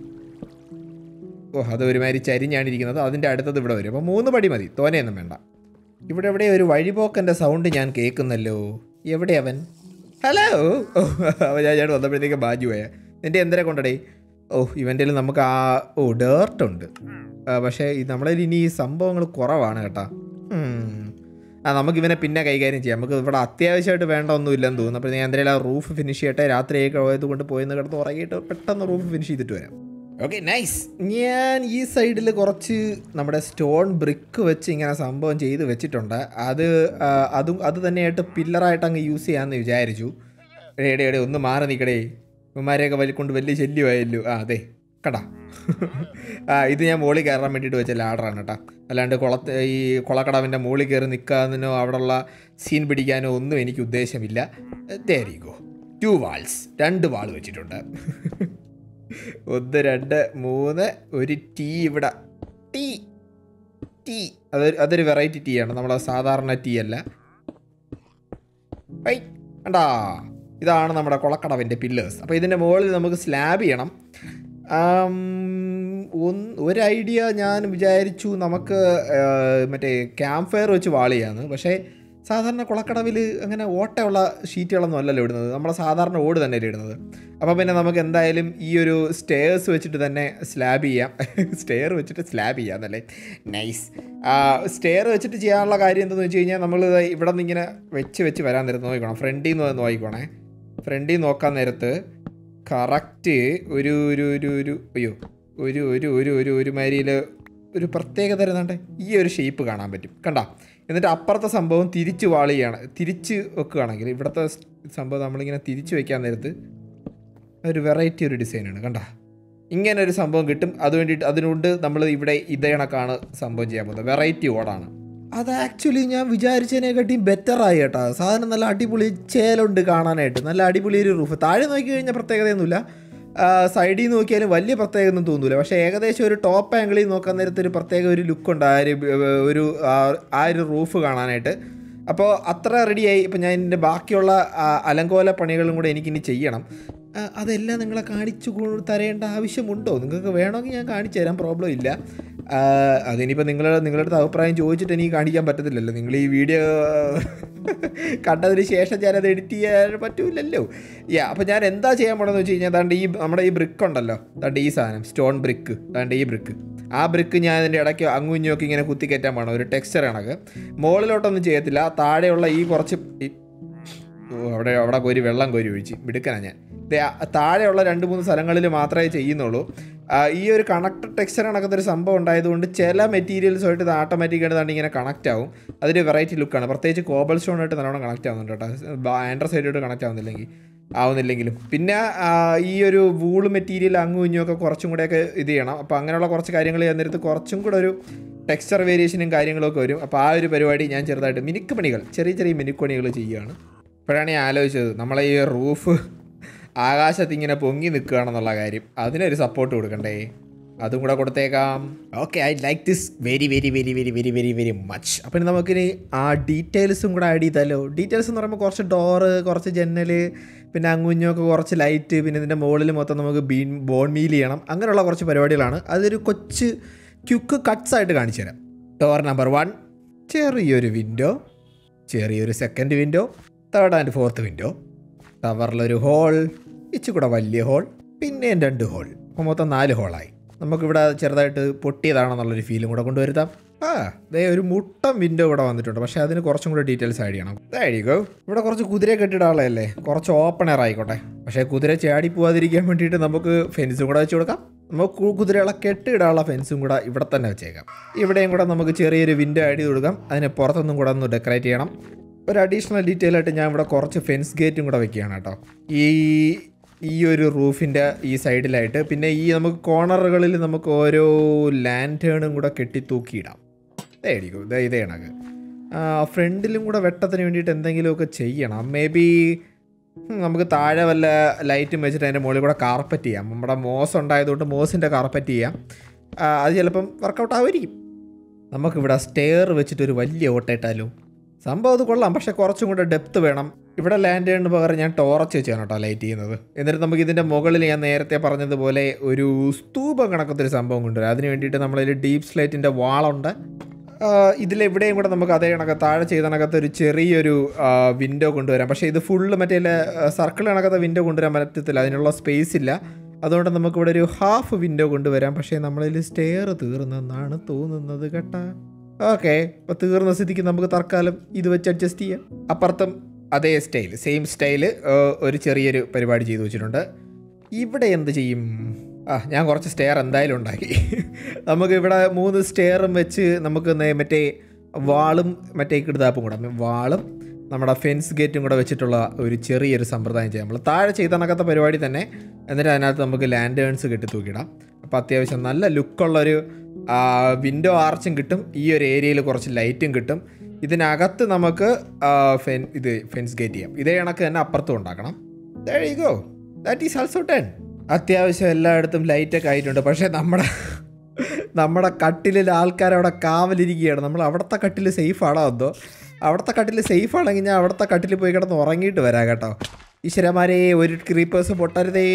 ഓ അത് ഒരുമാതിരി ചരിഞ്ഞാണ് ഇരിക്കുന്നത് അതിൻ്റെ അടുത്തത് ഇവിടെ വരും അപ്പോൾ മൂന്ന് പടി മതി തോനെയൊന്നും വേണ്ട ഇവിടെ എവിടെ ഒരു വഴിപോക്കൻ്റെ സൗണ്ട് ഞാൻ കേൾക്കുന്നല്ലോ എവിടെ അവൻ ഹലോ ഓ അവൻ ഞാൻ ഞാൻ വന്നപ്പോഴത്തേക്ക് ബാജു പോയ നിൻ്റെ എന്തരെ കൊണ്ടടേ ഓ ഇവൻ്റെ നമുക്ക് ആ ഓ ഡേർട്ടുണ്ട് പക്ഷേ ഈ നമ്മളതിൽ ഇനി ഈ സംഭവങ്ങൾ കുറവാണ് കേട്ടാ ഉം. ആ നമുക്ക് ഇവനെ പിന്നെ കൈകാര്യം ചെയ്യാം നമുക്ക് ഇവിടെ അത്യാവശ്യമായിട്ട് വേണ്ട ഒന്നുമില്ലെന്ന് തോന്നുന്നു അപ്പോൾ ഞാൻ എന്തായാലും ആ റൂഫ് ഫിനിഷ് ചെയ്യട്ടെ രാത്രിയൊക്കെ പോയത് കൊണ്ട് പോയെന്ന് കിടന്ന് ഉറങ്ങിയിട്ട് പെട്ടെന്ന് റൂഫ് ഫിനിഷ് ചെയ്തിട്ട് വരാം ഓക്കെ നൈസ് ഞാൻ ഈ സൈഡിൽ കുറച്ച് നമ്മുടെ സ്റ്റോൺ ബ്രിക്ക് വെച്ച് ഇങ്ങനെ സംഭവം ചെയ്ത് വെച്ചിട്ടുണ്ട് അത് ആ, അതും അത് തന്നെയായിട്ട് പില്ലറായിട്ട് അങ്ങ് യൂസ് ചെയ്യാമെന്ന് വിചാരിച്ചു എടേ എടേ എടേ ഒന്ന് മാറി നിൽക്കടേ ഇവന്മാരെയൊക്കെ വലിക്കൊണ്ട് വലിയ ശല്യമായല്ലോ ആ അതെ കടാ ആ ഇത് ഞാൻ മോളിൽ കയറാൻ വേണ്ടിയിട്ട് വെച്ച ലാഡറാണ് കേട്ടോ അല്ലാണ്ട് കുളത്ത് ഈ കുളക്കടവിൻ്റെ മുകളിൽ കയറി നിൽക്കാനോ അവിടെയുള്ള സീൻ പിടിക്കാനോ ഒന്നും എനിക്ക് ഉദ്ദേശമില്ല ദേരിക്കോ ടു വാൾസ് രണ്ട് വാൾ വെച്ചിട്ടുണ്ട് ഒന്ന് രണ്ട് മൂന്ന് ഒരു ടീ ഇവിടെ ടീ ടീ അതൊരു അതൊരു വെറൈറ്റി ടീ ആണ് നമ്മളെ സാധാരണ ടീ അല്ല ഐ കണ്ടാ ഇതാണ് നമ്മുടെ കുളക്കടവിൻ്റെ പില്ലേഴ്സ് അപ്പോൾ ഇതിൻ്റെ മുകളിൽ നമുക്ക് സ്ലാബ് ചെയ്യണം ആം, ഒന്ന് ഒരു ഐഡിയ ഞാൻ വിചാരിച്ചു നമുക്ക് ആ, മറ്റേ ക്യാമ്പ് ഫയർ വെച്ച് വാൾ ചെയ്യാന്ന് പക്ഷേ സാധാരണ കുളക്കടവിൽ അങ്ങനെ ഓട്ടയുള്ള ഷീറ്റുകളൊന്നും അല്ലല്ലോ ഇടുന്നത് നമ്മളെ സാധാരണ ഓട് തന്നെയല്ലേ ഇടുന്നത് അപ്പോൾ പിന്നെ നമുക്ക് എന്തായാലും ഈ ഒരു സ്റ്റെയർസ് വെച്ചിട്ട് തന്നെ സ്ലാബ് ചെയ്യാം സ്റ്റെയർ വെച്ചിട്ട് സ്ലാബ് ചെയ്യാം എന്നല്ലേ നൈസ് സ്റ്റെയർ വെച്ചിട്ട് ചെയ്യാനുള്ള കാര്യം എന്തെന്ന് വെച്ച് കഴിഞ്ഞാൽ നമ്മൾ ഇവിടെ നിന്ന് ഇങ്ങനെ വെച്ച് വെച്ച് വരാൻ നേരത്ത് നോക്കണം ഫ്രണ്ടിൽ നിന്ന് നോക്കിക്കോണേ ഫ്രണ്ടിൽ നോക്കാൻ നേരത്ത് കറക്റ്റ് ഒരു ഒരു ഒരു ഒരു അയ്യോ ഒരു ഒരു ഒരു ഒരു ഒരു മാതിരിയിൽ ഒരു പ്രത്യേക തരം ദാണ്ടെ ഈ ഒരു ഷേപ്പ് കാണാൻ പറ്റും കണ്ട എന്നിട്ട് അപ്പുറത്തെ സംഭവം തിരിച്ച് വാളിയാണ് തിരിച്ച് വെക്കുകയാണെങ്കിൽ ഇവിടുത്തെ സംഭവം നമ്മളിങ്ങനെ തിരിച്ച് വെക്കാൻ നേരത്ത് ഒരു വെറൈറ്റി ഒരു ഡിസൈനാണ് കണ്ട ഇങ്ങനെ ഒരു സംഭവം കിട്ടും അത് വേണ്ടിയിട്ട് അതിനുകൊണ്ട് നമ്മൾ ഇവിടെ ഇതേ കണക്കാണ് സംഭവം ചെയ്യാൻ പോകുന്നത് വെറൈറ്റി ഓടാണ് അത് ആക്ച്വലി ഞാൻ വിചാരിച്ചതിനെക്കാട്ടിയും ബെറ്റർ ആയി കേട്ടോ സാധനം നല്ല അടിപൊളി ചേലുണ്ട് കാണാനായിട്ട് നല്ല അടിപൊളി ഒരു റൂഫ് താഴെ നോക്കി കഴിഞ്ഞാൽ പ്രത്യേകതയൊന്നുമില്ല സൈഡിൽ നോക്കിയാലും വലിയ പ്രത്യേകത ഒന്നും തോന്നില്ല പക്ഷേ ഏകദേശം ഒരു ടോപ്പ് ആംഗിളിൽ നോക്കാൻ നേരത്ത് ഒരു പ്രത്യേക ഒരു ലുക്കുണ്ട് ആ ഒരു ഒരു ആ- ആ ഒരു റൂഫ് കാണാനായിട്ട് അപ്പോൾ അത്ര റെഡിയായി ഇപ്പം ഞാൻ ഇതിൻ്റെ ബാക്കിയുള്ള ആ, അലങ്കോല പണികളും കൂടെ എനിക്കിനി ചെയ്യണം ആ, അതെല്ലാം നിങ്ങളെ കാണിച്ചു കൊ- തരേണ്ട ആവശ്യമുണ്ടോ നിങ്ങൾക്ക് വേണമെങ്കിൽ ഞാൻ കാണിച്ചു തരാം പ്രോബ്ലം ഇല്ല ആ, അതിനിപ്പോൾ നിങ്ങൾ നിങ്ങളുടെ അടുത്ത് അഭിപ്രായം ചോദിച്ചിട്ട് എനിക്ക് കാണിക്കാൻ പറ്റത്തില്ലല്ലോ നിങ്ങൾ ഈ വീഡിയോ കണ്ടതിന് ശേഷം ഞാനത് എഡിറ്റ് ചെയ്യാൻ പറ്റൂലല്ലോ യാ അപ്പോൾ ഞാൻ എന്താ ചെയ്യാൻ പോണെന്ന് വെച്ച് കഴിഞ്ഞാൽ ദാണ്ട് ഈ നമ്മുടെ ഈ ബ്രിക്ക് ഉണ്ടല്ലോ ദാണ്ട് ഈ സാധനം സ്റ്റോൺ ബ്രിക്ക് ദാണ്ട് ഈ ബ്രിക്ക് ആ ബ്രിക്ക് ഞാൻ അതിൻ്റെ ഇടയ്ക്ക് അങ്ങും ഇങ്ങുമൊക്കെ ഇങ്ങനെ കുത്തി കയറ്റാൻ പോകണം ഒരു ടെക്സ്ചർ കണക്ക് മുകളിലോട്ടൊന്നും ചെയ്യത്തില്ല താഴെയുള്ള ഈ കുറച്ച് ഈ- ഓ, അവിടെ അവിടെ കോരി വെള്ളം കോരി ഒഴിച്ച് മിടുക്കനാ ഞാൻ ദേ, ആ താഴെയുള്ള രണ്ട് മൂന്ന് സ്ഥലങ്ങളിൽ മാത്രമേ ചെയ്യുന്നുള്ളൂ ആ, ഈ ഒരു കണക്ട് ടെക്സ്ചർ കണക്കത്തെ ഒരു സംഭവം ഉണ്ടായതുകൊണ്ട് ചില മെറ്റീരിയൽസുമായിട്ട് ഇത് ഓട്ടോമാറ്റിക്കായിട്ട് താണ്ട് ഇങ്ങനെ കണക്റ്റ് ആവും അതൊരു വെറൈറ്റി ലുക്കാണ് പ്രത്യേകിച്ച് കോബൽ സ്റ്റോണായിട്ട് നല്ലോണം കണക്റ്റ് ആവുന്നുണ്ട് കേട്ടോ ആൻഡ്ര സൈഡോട്ട് കണക്റ്റ് ആവുന്നില്ലെങ്കിൽ ആവുന്നില്ലെങ്കിലും പിന്നെ ആ, ഈ ഒരു വൂള് മെറ്റീരിയൽ അങ്ങും ഇഞ്ഞും ഒക്കെ കുറച്ചും കൂടെയൊക്കെ ഇത് ചെയ്യണം അപ്പോൾ അങ്ങനെയുള്ള കുറച്ച് കാര്യങ്ങൾ ചെയ്യാൻ നേരത്ത് കുറച്ചും കൂടെ ഒരു ടെക്സ്ചർ വേരിയേഷനും കാര്യങ്ങളൊക്കെ വരും അപ്പോൾ ആ ഒരു പരിപാടി ഞാൻ ചെറുതായിട്ട് മിനുക്ക് പണികൾ ചെറിയ ചെറിയ മിനുക്ക് പണികൾ ചെയ്യുകയാണ് ഇപ്പോഴാണ് ഞാൻ ആലോചിച്ചത് നമ്മളെ ഈ റൂഫ് ആകാശത്ത് ഇങ്ങനെ പൊങ്ങി നിൽക്കുകയാണെന്നുള്ള കാര്യം അതിനൊരു സപ്പോർട്ട് കൊടുക്കണ്ടേ അതും കൂടെ കൊടുത്തേക്കാം okay I like this very very very very very very very much അപ്പം ഇനി നമുക്കിനി ആ ഡീറ്റെയിൽസും കൂടെ ആഡ് ചെയ്താലോ ഡീറ്റെയിൽസ് എന്ന് പറയുമ്പോൾ കുറച്ച് ഡോറ് കുറച്ച് ജനൽ പിന്നെ അങ്ങുഞ്ഞൊക്കെ കുറച്ച് ലൈറ്റ് പിന്നെ ഇതിൻ്റെ മുകളിൽ മൊത്തം നമുക്ക് ബീൻ ബോൺ മീൽ ചെയ്യണം അങ്ങനെയുള്ള കുറച്ച് പരിപാടികളാണ് അതൊരു കൊച്ച് ക്യുക്ക് കട്ട്സ് ആയിട്ട് കാണിച്ചു തരാം ഡോർ നമ്പർ വൺ ചെറിയൊരു വിൻഡോ ചെറിയൊരു second window third and fourth window ടവറിലൊരു ഹോൾ ഇച്ചിരി വലിയ ഹോൾ പിന്നെയും രണ്ട് ഹോൾ അപ്പോൾ മൊത്തം നാല് ഹോളായി നമുക്കിവിടെ ചെറുതായിട്ട് പൊട്ടിയതാണെന്നുള്ളൊരു ഫീലും കൂടെ കൊണ്ടുവരുത്താം ആ ദേ ഒരു മുട്ടം വിൻഡോ ഇവിടെ വന്നിട്ടുണ്ട് പക്ഷേ അതിന് കുറച്ചും കൂടെ ഡീറ്റെയിൽസ് ആഡ് ചെയ്യണം അതായിരിക്കും ഇവിടെ കുറച്ച് കുതിര കെട്ടിടാളല്ലേ കുറച്ച് ഓപ്പൺ എയർ ആയിക്കോട്ടെ പക്ഷേ കുതിര ചാടി പോവാതിരിക്കാൻ വേണ്ടിയിട്ട് നമുക്ക് ഫെൻസും കൂടെ വെച്ച് കൊടുക്കാം നമുക്ക് കു- കുതിരകളെ കെട്ടിടാനുള്ള ഫെൻസും കൂടെ ഇവിടെ തന്നെ വെച്ചേക്കാം ഇവിടെയും കൂടെ നമുക്ക് ചെറിയൊരു വിൻഡോ ആഡ് ചെയ്ത് കൊടുക്കാം അതിന് പുറത്തൊന്നും കൂടെ ഒന്ന് ഡെക്കറേറ്റ് ചെയ്യണം ഒരു അഡീഷണൽ ഡീറ്റെയിൽ ആയിട്ട് ഞാൻ ഇവിടെ കുറച്ച് ഫെൻസ് ഗേറ്റും കൂടെ വെക്കുകയാണ് കേട്ടോ ഈ ഈ ഒരു റൂഫിൻ്റെ ഈ സൈഡിലായിട്ട് പിന്നെ ഈ നമുക്ക് കോർണറുകളിൽ നമുക്ക് ഓരോ ലാൻറ്റേണും കൂടെ കെട്ടി തൂക്കിയിടാം ഇതായിരിക്കും ഇതേ ഇതേ കണക്ക് ഫ്രണ്ടിലും കൂടെ വെട്ടത്തിന് വേണ്ടിയിട്ട് എന്തെങ്കിലുമൊക്കെ ചെയ്യണം മേ ബി നമുക്ക് താഴെ വല്ല ലൈറ്റും വെച്ചിട്ട് അതിൻ്റെ മുകളിൽ കൂടെ കാർപ്പറ്റ് ചെയ്യാം നമ്മുടെ മോസ് ഉണ്ടായതുകൊണ്ട് മോസിൻ്റെ കാർപ്പറ്റ് ചെയ്യാം ആ, അത് ചിലപ്പം വർക്കൗട്ട് ആവുമായിരിക്കും നമുക്കിവിടെ സ്റ്റെയർ വെച്ചിട്ട് ഒരു വലിയ ഓട്ടയിട്ടാലോ സംഭവം അത് കൊള്ളാം പക്ഷെ കുറച്ചും കൂടെ ഡെപ്ത് വേണം ഇവിടെ ലാൻഡ് ചെയ്യുന്ന പകരം ഞാൻ ടോറച്ച് വെച്ചാണ് കേട്ടോ ലൈറ്റ് ചെയ്യുന്നത് എന്നിട്ട് നമുക്ക് ഇതിൻ്റെ മുകളിൽ ഞാൻ നേരത്തെ പറഞ്ഞതുപോലെ ഒരു സ്തൂപം കണക്കത്തൊരു സംഭവം കൊണ്ടുവരാം അതിന് വേണ്ടിയിട്ട് നമ്മളതിൽ ഡീപ്പ് സ്ലേറ്റിൻ്റെ വാളുണ്ട് ഇതിലെവിടെയും കൂടെ നമുക്ക് അതേ കണക്ക് താഴെ ചെയ്ത കണക്കത്ത് ഒരു ചെറിയൊരു വിൻഡോ കൊണ്ടുവരാം പക്ഷേ ഇത് ഫുള്ള് മറ്റേ സർക്കിൾ കണക്കത്തെ വിൻഡോ കൊണ്ടുവരാൻ പറ്റത്തില്ല അതിനുള്ള സ്പേസ് ഇല്ല അതുകൊണ്ട് നമുക്കിവിടെ ഒരു ഹാഫ് വിൻഡോ കൊണ്ടുവരാം പക്ഷേ നമ്മളിൽ സ്റ്റെയർ തീർന്നെന്നാണ് തോന്നുന്നത് കേട്ടാ ഓക്കെ അപ്പോൾ തീർന്ന സ്ഥിതിക്ക് നമുക്ക് തൽക്കാലം ഇത് വെച്ച് അഡ്ജസ്റ്റ് ചെയ്യാം അപ്പുറത്തും അതേ സ്റ്റൈൽ സെയിം സ്റ്റൈല് ഒരു ചെറിയൊരു പരിപാടി ചെയ്തു വെച്ചിട്ടുണ്ട് ഇവിടെ എന്ത് ചെയ്യും ആ ഞാൻ കുറച്ച് സ്റ്റെയർ എന്തായാലും ഉണ്ടാക്കി നമുക്ക് ഇവിടെ മൂന്ന് സ്റ്റെയറും വെച്ച് നമുക്ക് നേ- മറ്റേ വാളും മറ്റേ കിടുതാപ്പും കൂടെ വാളും നമ്മുടെ ഫെൻസ് ഗേറ്റും കൂടെ വെച്ചിട്ടുള്ള ഒരു ചെറിയൊരു സമ്പ്രദായം ചെയ്യാം നമ്മൾ താഴെ ചെയ്ത കണക്കത്തെ പരിപാടി തന്നെ എന്നിട്ട് അതിനകത്ത് നമുക്ക് ലാൻഡേൺസ് കെട്ടി തൂക്കിയിടാം അപ്പോൾ അത്യാവശ്യം നല്ല ലുക്കുള്ളൊരു വിൻഡോ ആർച്ചും കിട്ടും ഈ ഒരു ഏരിയയിൽ കുറച്ച് ലൈറ്റും കിട്ടും ഇതിനകത്ത് നമുക്ക് ആ, ഫെൻ ഇത് ഫെൻസ് ഗേറ്റ് ചെയ്യാം ഇതേ കണക്ക് തന്നെ അപ്പുറത്തും ഉണ്ടാക്കണം go that is also ten അത്യാവശ്യം എല്ലായിടത്തും ലൈറ്റൊക്കെ ആയിട്ടുണ്ട് പക്ഷേ നമ്മുടെ നമ്മുടെ കട്ടിലിൽ ആൾക്കാർ അവിടെ കാവലിരിക്കുകയാണ് നമ്മൾ അവിടുത്തെ കട്ടിൽ സേഫ് ആണോ എന്തോ അവിടുത്തെ കട്ടിൽ സേഫ് ആണെങ്കിൽ ഞാൻ അവിടുത്തെ കട്ടിൽ പോയി കിടന്ന് ഉറങ്ങിയിട്ട് വരാം കേട്ടോ ഈശ്വരന്മാരെ ഒരു ക്രീപ്പേഴ്സ് പൊട്ടരുതേ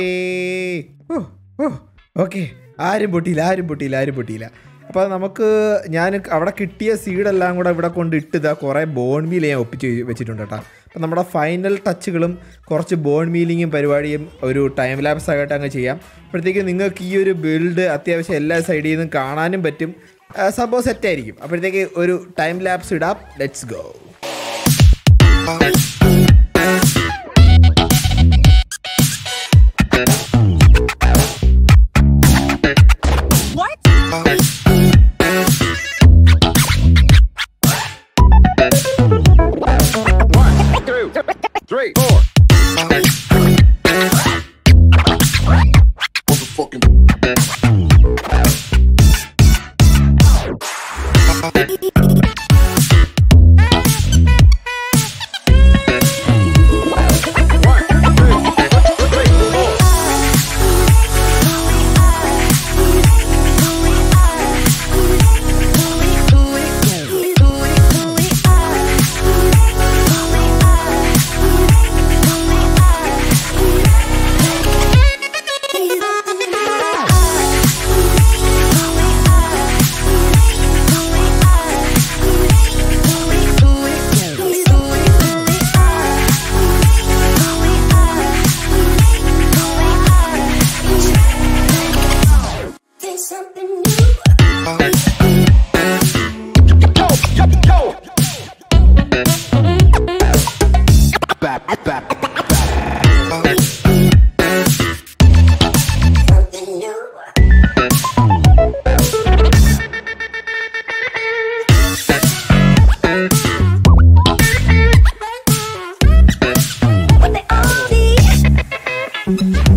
ഓ ഓ ഓക്കെ ആരും പൊട്ടിയില്ല ആരും പൊട്ടിയില്ല ആരും പൊട്ടിയില്ല അപ്പോൾ നമുക്ക് ഞാൻ അവിടെ കിട്ടിയ സീഡെല്ലാം കൂടെ ഇവിടെ കൊണ്ട് ഇട്ടതാ കുറേ ബോൺ മീൽ ഞാൻ ഒപ്പിച്ച് വെച്ചിട്ടുണ്ട് കേട്ടോ അപ്പം നമ്മുടെ ഫൈനൽ ടച്ചുകളും കുറച്ച് ബോൺ മീലിങ്ങും പരിപാടിയും ഒരു ടൈം ലാപ്സ് ആയിട്ട് അങ്ങ് ചെയ്യാം അപ്പോഴത്തേക്ക് നിങ്ങൾക്ക് ഈ ഒരു ബിൽഡ് അത്യാവശ്യം എല്ലാ സൈഡിൽ നിന്നും കാണാനും പറ്റും ആ, സംഭവം സെറ്റായിരിക്കും അപ്പോഴത്തേക്ക് ഒരു ടൈം ലാപ്സ് ഇടാം let's go One, two, three, four. One, two, three, four. There's something new. Something new. What they all need.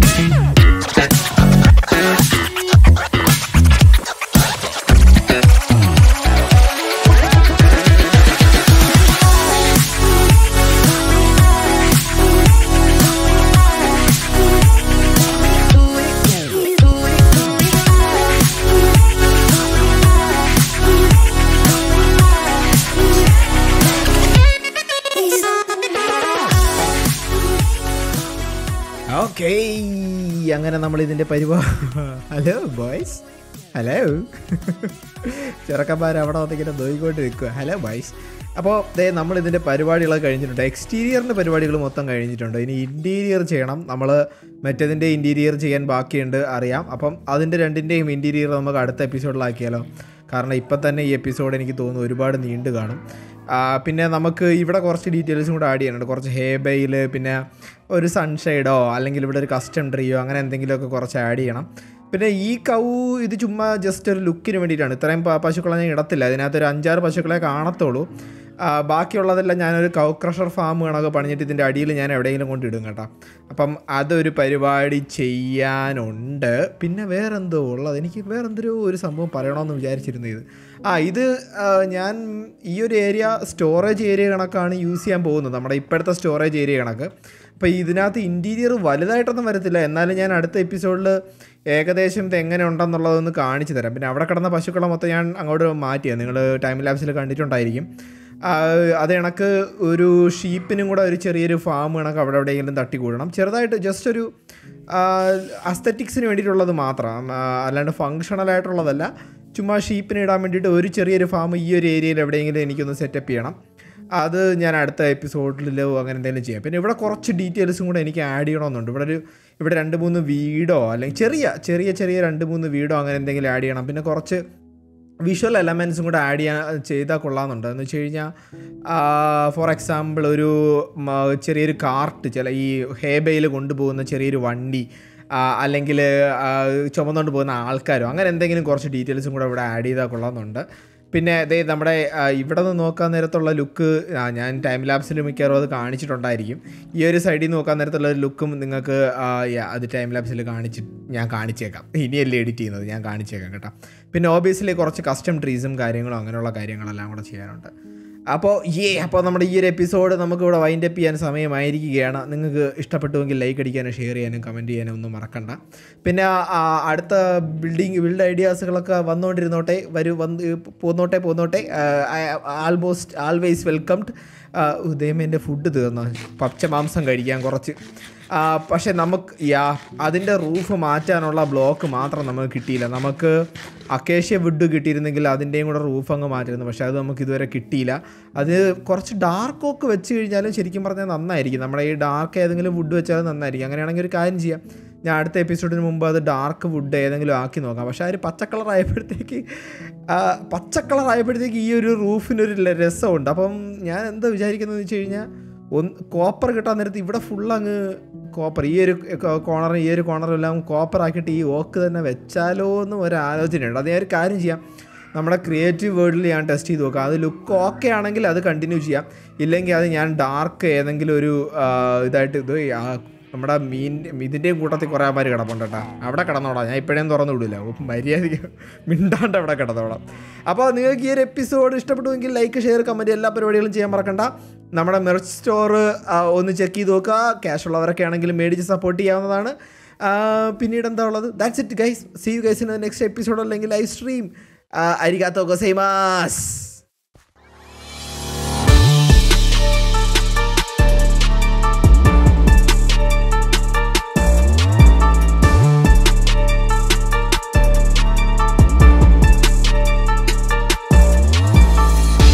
Okay അങ്ങനെ നമ്മൾ ഇതിൻ്റെ പരിപാ ഹലോ ബോയ്സ് ഹലോ ചെറുക്കന്മാർ അവിടെ വന്നിങ്ങനെ നോയിക്കൊണ്ട് നിൽക്കുക ഹലോ ബോയ്സ് അപ്പോൾ ദേ നമ്മൾ ഇതിൻ്റെ പരിപാടികളൊക്കെ കഴിഞ്ഞിട്ടുണ്ട് എക്സ്റ്റീരിയറിൻ്റെ പരിപാടികൾ മൊത്തം കഴിഞ്ഞിട്ടുണ്ട് ഇനി ഇൻറ്റീരിയർ ചെയ്യണം നമ്മൾ മറ്റേതിൻ്റെ ഇൻറ്റീരിയർ ചെയ്യാൻ ബാക്കിയുണ്ട് അറിയാം അപ്പം അതിൻ്റെ രണ്ടിൻ്റെയും ഇൻറ്റീരിയർ നമുക്ക് അടുത്ത എപ്പിസോഡിലാക്കിയാലോ കാരണം ഇപ്പം തന്നെ ഈ എപ്പിസോഡ് എനിക്ക് തോന്നുന്നു ഒരുപാട് നീണ്ടു കാണും ആ, പിന്നെ നമുക്ക് ഇവിടെ കുറച്ച് ഡീറ്റെയിൽസും കൂടെ ആഡ് ചെയ്യാനുണ്ട് കുറച്ച് ഹേബയിൽ പിന്നെ ഒരു സൺഷെയ്ഡോ അല്ലെങ്കിൽ ഇവിടെ ഒരു കസ്റ്റം ട്രീയോ അങ്ങനെ എന്തെങ്കിലുമൊക്കെ കുറച്ച് ആഡ് ചെയ്യണം പിന്നെ ഈ കൗ ഇത് ചുമ്മാ ജസ്റ്റ് ഒരു ലുക്കിന് വേണ്ടിയിട്ടാണ് ഇത്രയും പ- പശുക്കളെ ഞാൻ ഇടത്തില്ല അതിനകത്ത് ഒരു അഞ്ചാറ് പശുക്കളെ കാണത്തുള്ളൂ ആ, ബാക്കിയുള്ളതെല്ലാം ഞാനൊരു കൗ ക്രഷർ ഫാം കണക്ക് പണിഞ്ഞിട്ട് ഇതിൻ്റെ അടിയിൽ ഞാൻ എവിടെയെങ്കിലും കൊണ്ടിടും കേട്ടോ അപ്പം അതൊരു പരിപാടി ചെയ്യാനുണ്ട് പിന്നെ വേറെന്തോ ഉള്ളത് എനിക്ക് വേറെന്തൊരു ഒരു സംഭവം പറയണമെന്ന് വിചാരിച്ചിരുന്നു ഇത് ആ ഇത് ആ, ഞാൻ ഈ ഒരു ഏരിയ സ്റ്റോറേജ് ഏരിയ കണക്കാണ് യൂസ് ചെയ്യാൻ പോകുന്നത് നമ്മുടെ ഇപ്പോഴത്തെ സ്റ്റോറേജ് ഏരിയ കണക്ക് അപ്പോൾ ഇതിനകത്ത് ഇൻറ്റീരിയർ വലുതായിട്ടൊന്നും വരത്തില്ല എന്നാലും ഞാൻ അടുത്ത എപ്പിസോഡിൽ ഏകദേശം ഇത് എങ്ങനെ ഉണ്ടെന്നുള്ളതൊന്ന് കാണിച്ചു തരാം പിന്നെ അവിടെ കിടന്ന പശുക്കളെ മൊത്തം ഞാൻ അങ്ങോട്ട് മാറ്റിയാണ് നിങ്ങൾ ടൈം ലാബ്സിൽ കണ്ടിട്ടുണ്ടായിരിക്കും ആ, അത് കണക്ക് ഒരു ഷീപ്പിനും കൂടെ ഒരു ചെറിയൊരു ഫാം കണക്ക് അവിടെ എവിടെയെങ്കിലും തട്ടിക്കൂടണം ചെറുതായിട്ട് ജസ്റ്റ് ഒരു അസ്തറ്റിക്സിന് വേണ്ടിയിട്ടുള്ളത് മാത്രം ആ, അല്ലാണ്ട് ഫങ്ഷണൽ ആയിട്ടുള്ളതല്ല ചുമ്മാ ഷീപ്പിന് ഇടാൻ വേണ്ടിയിട്ട് ഒരു ചെറിയൊരു ഫാം ഈ ഒരു ഏരിയയിൽ എവിടെയെങ്കിലും എനിക്കൊന്ന് സെറ്റപ്പ് ചെയ്യണം അത് ഞാൻ അടുത്ത എപ്പിസോഡിലോ അങ്ങനെ എന്തെങ്കിലും ചെയ്യാം പിന്നെ ഇവിടെ കുറച്ച് ഡീറ്റെയിൽസും കൂടെ എനിക്ക് ആഡ് ചെയ്യണമെന്നുണ്ട് ഇവിടെ ഒരു ഇവിടെ രണ്ട് മൂന്ന് വീടോ അല്ലെങ്കിൽ ചെറിയ ചെറിയ ചെറിയ രണ്ട് മൂന്ന് വീടോ അങ്ങനെ എന്തെങ്കിലും ആഡ് ചെയ്യണം പിന്നെ കുറച്ച് വിഷ്വൽ എലമെൻസും കൂടെ ആഡ് ചെയ്യാൻ ചെയ്താൽ കൊള്ളാമെന്നുണ്ട് എന്ന് വെച്ച് കഴിഞ്ഞാൽ ഫോർ എക്സാമ്പിൾ ഒരു മ, ചെറിയൊരു കാർട്ട് ചില ഈ ഹേബയിൽ കൊണ്ടുപോകുന്ന ചെറിയൊരു വണ്ടി അല്ലെങ്കിൽ ചുമന്നുകൊണ്ട് പോകുന്ന ആൾക്കാരോ അങ്ങനെ എന്തെങ്കിലും കുറച്ച് ഡീറ്റെയിൽസും കൂടെ ഇവിടെ ആഡ് ചെയ്താൽ കൊള്ളാമെന്നുണ്ട് പിന്നെ അതേ നമ്മുടെ ആ, ഇവിടെ നിന്ന് നോക്കാൻ നേരത്തുള്ള ലുക്ക് ഞാൻ ടൈം ലാബ്സിൽ മിക്കവാറും അത് കാണിച്ചിട്ടുണ്ടായിരിക്കും ഈ ഒരു സൈഡിൽ നിന്ന് നോക്കാൻ നേരത്തുള്ള ഒരു ലുക്കും നിങ്ങൾക്ക് ആ, yeah, അത് ടൈം ലാബ്സിൽ കാണിച്ച് ഞാൻ കാണിച്ചേക്കാം ഇനിയല്ലേ എഡിറ്റ് ചെയ്യുന്നത് ഞാൻ കാണിച്ചേക്കാം കേട്ടോ പിന്നെ ഓബിയസ്ലി കുറച്ച് കസ്റ്റം ട്രീസും കാര്യങ്ങളും അങ്ങനെയുള്ള കാര്യങ്ങളെല്ലാം കൂടെ ചെയ്യാനുണ്ട് അപ്പോൾ ഏ അപ്പോൾ നമ്മുടെ ഈ ഒരു എപ്പിസോഡ് നമുക്ക് ഇവിടെ വൈൻഡ് അപ്പ് ചെയ്യാൻ സമയമായിരിക്കുകയാണ് നിങ്ങൾക്ക് ഇഷ്ടപ്പെട്ടുവെങ്കിൽ ലൈക്ക് അടിക്കാനും ഷെയർ ചെയ്യാനും കമൻറ്റ് ചെയ്യാനും ഒന്നും മറക്കണ്ട പിന്നെ ആ, അടുത്ത ബിൽഡിങ് ബിൽഡ് ഐഡിയാസുകളൊക്കെ വന്നുകൊണ്ടിരുന്നോട്ടെ വരൂ വന്ന് പോന്നോട്ടെ പോന്നോട്ടെ ആൾമോസ്റ്റ് ആൾവേസ് വെൽക്കംഡ് ഉദയമേൻ്റെ ഫുഡ് തീർന്നു പച്ച മാംസം കഴിക്കാൻ കുറച്ച് ആ, പക്ഷേ നമുക്ക് യാ അതിൻ്റെ റൂഫ് മാറ്റാനുള്ള ബ്ലോക്ക് മാത്രം നമുക്ക് കിട്ടിയില്ല നമുക്ക് അക്കേഷ്യ വുഡ് കിട്ടിയിരുന്നെങ്കിൽ അതിൻ്റെയും കൂടെ റൂഫ് അങ്ങ് മാറ്റിയിരുന്നു പക്ഷേ അത് നമുക്ക് ഇതുവരെ കിട്ടിയില്ല അത് കുറച്ച് ഡാർക്ക് ഒക്കെ വെച്ച് കഴിഞ്ഞാലും ശരിക്കും പറഞ്ഞാൽ നന്നായിരിക്കും നമ്മുടെ ഈ ഡാർക്ക് ഏതെങ്കിലും വുഡ് വെച്ചാലും നന്നായിരിക്കും അങ്ങനെയാണെങ്കിൽ ഒരു കാര്യം ചെയ്യാം ഞാൻ അടുത്ത എപ്പിസോഡിന് മുമ്പ് അത് ഡാർക്ക് വുഡ് ഏതെങ്കിലും ആക്കി നോക്കാം പക്ഷേ ആ ഒരു പച്ച കളർ ആയപ്പോഴത്തേക്ക് ആ, പച്ച കളർ ആയപ്പോഴത്തേക്ക് ഈ ഒരു റൂഫിനൊരു ല- രസമുണ്ട് അപ്പം ഞാൻ എന്താ വിചാരിക്കുന്നത് വെച്ച് കഴിഞ്ഞാൽ ഒന്ന് കോപ്പർ കിട്ടാൻ നേരത്ത് ഇവിടെ ഫുൾ അങ്ങ് കോപ്പർ ഈ ഒരു കോണറും ഈ ഒരു കോണറും എല്ലാം കോപ്പർ ആക്കിയിട്ട് ഈ ഓക്ക് തന്നെ വെച്ചാലോ എന്ന് ഒരു ആലോചനയുണ്ട് അത് ഞാൻ ഒരു കാര്യം ചെയ്യാം നമ്മുടെ ക്രിയേറ്റീവ് വേർഡിൽ ഞാൻ ടെസ്റ്റ് ചെയ്ത് നോക്കാം അത് ലുക്ക് ഓക്കെ ആണെങ്കിൽ അത് കണ്ടിന്യൂ ചെയ്യാം ഇല്ലെങ്കിൽ അത് ഞാൻ ഡാർക്ക് ഏതെങ്കിലും ഒരു ആ, ഇതായിട്ട് ഇത് ആ നമ്മുടെ മീൻ ഇതിൻ്റെയും കൂട്ടത്തിൽ കുറേ ആൾമാർ കിടപ്പുണ്ട് കേട്ടോ അവിടെ കിടന്നോളാം ഞാൻ ഇപ്പോഴേം തുറന്നു വിടില്ല മര്യാദയ്ക്ക് മിണ്ടാണ്ട് അവിടെ കിടന്നോളാം അപ്പോൾ നിങ്ങൾക്ക് ഈ ഒരു എപ്പിസോഡ് ഇഷ്ടപ്പെട്ടുവെങ്കിൽ ലൈക്ക് ഷെയർ കമൻറ്റ് എല്ലാ പരിപാടികളും ചെയ്യാൻ മറക്കണ്ട നമ്മുടെ മെർച്ച് സ്റ്റോർ ഒന്ന് ചെക്ക് ചെയ്ത് നോക്കുക ക്യാഷ് ഉള്ളവരൊക്കെ ആണെങ്കിലും മേടിച്ച് സപ്പോർട്ട് ചെയ്യാവുന്നതാണ് ആ, പിന്നീട് എന്താ ഉള്ളത് that's it guys see you guys in next episode അല്ലെങ്കിൽ ലൈവ് സ്ട്രീം അരികാത്തോ ഗൊസൈമാസ്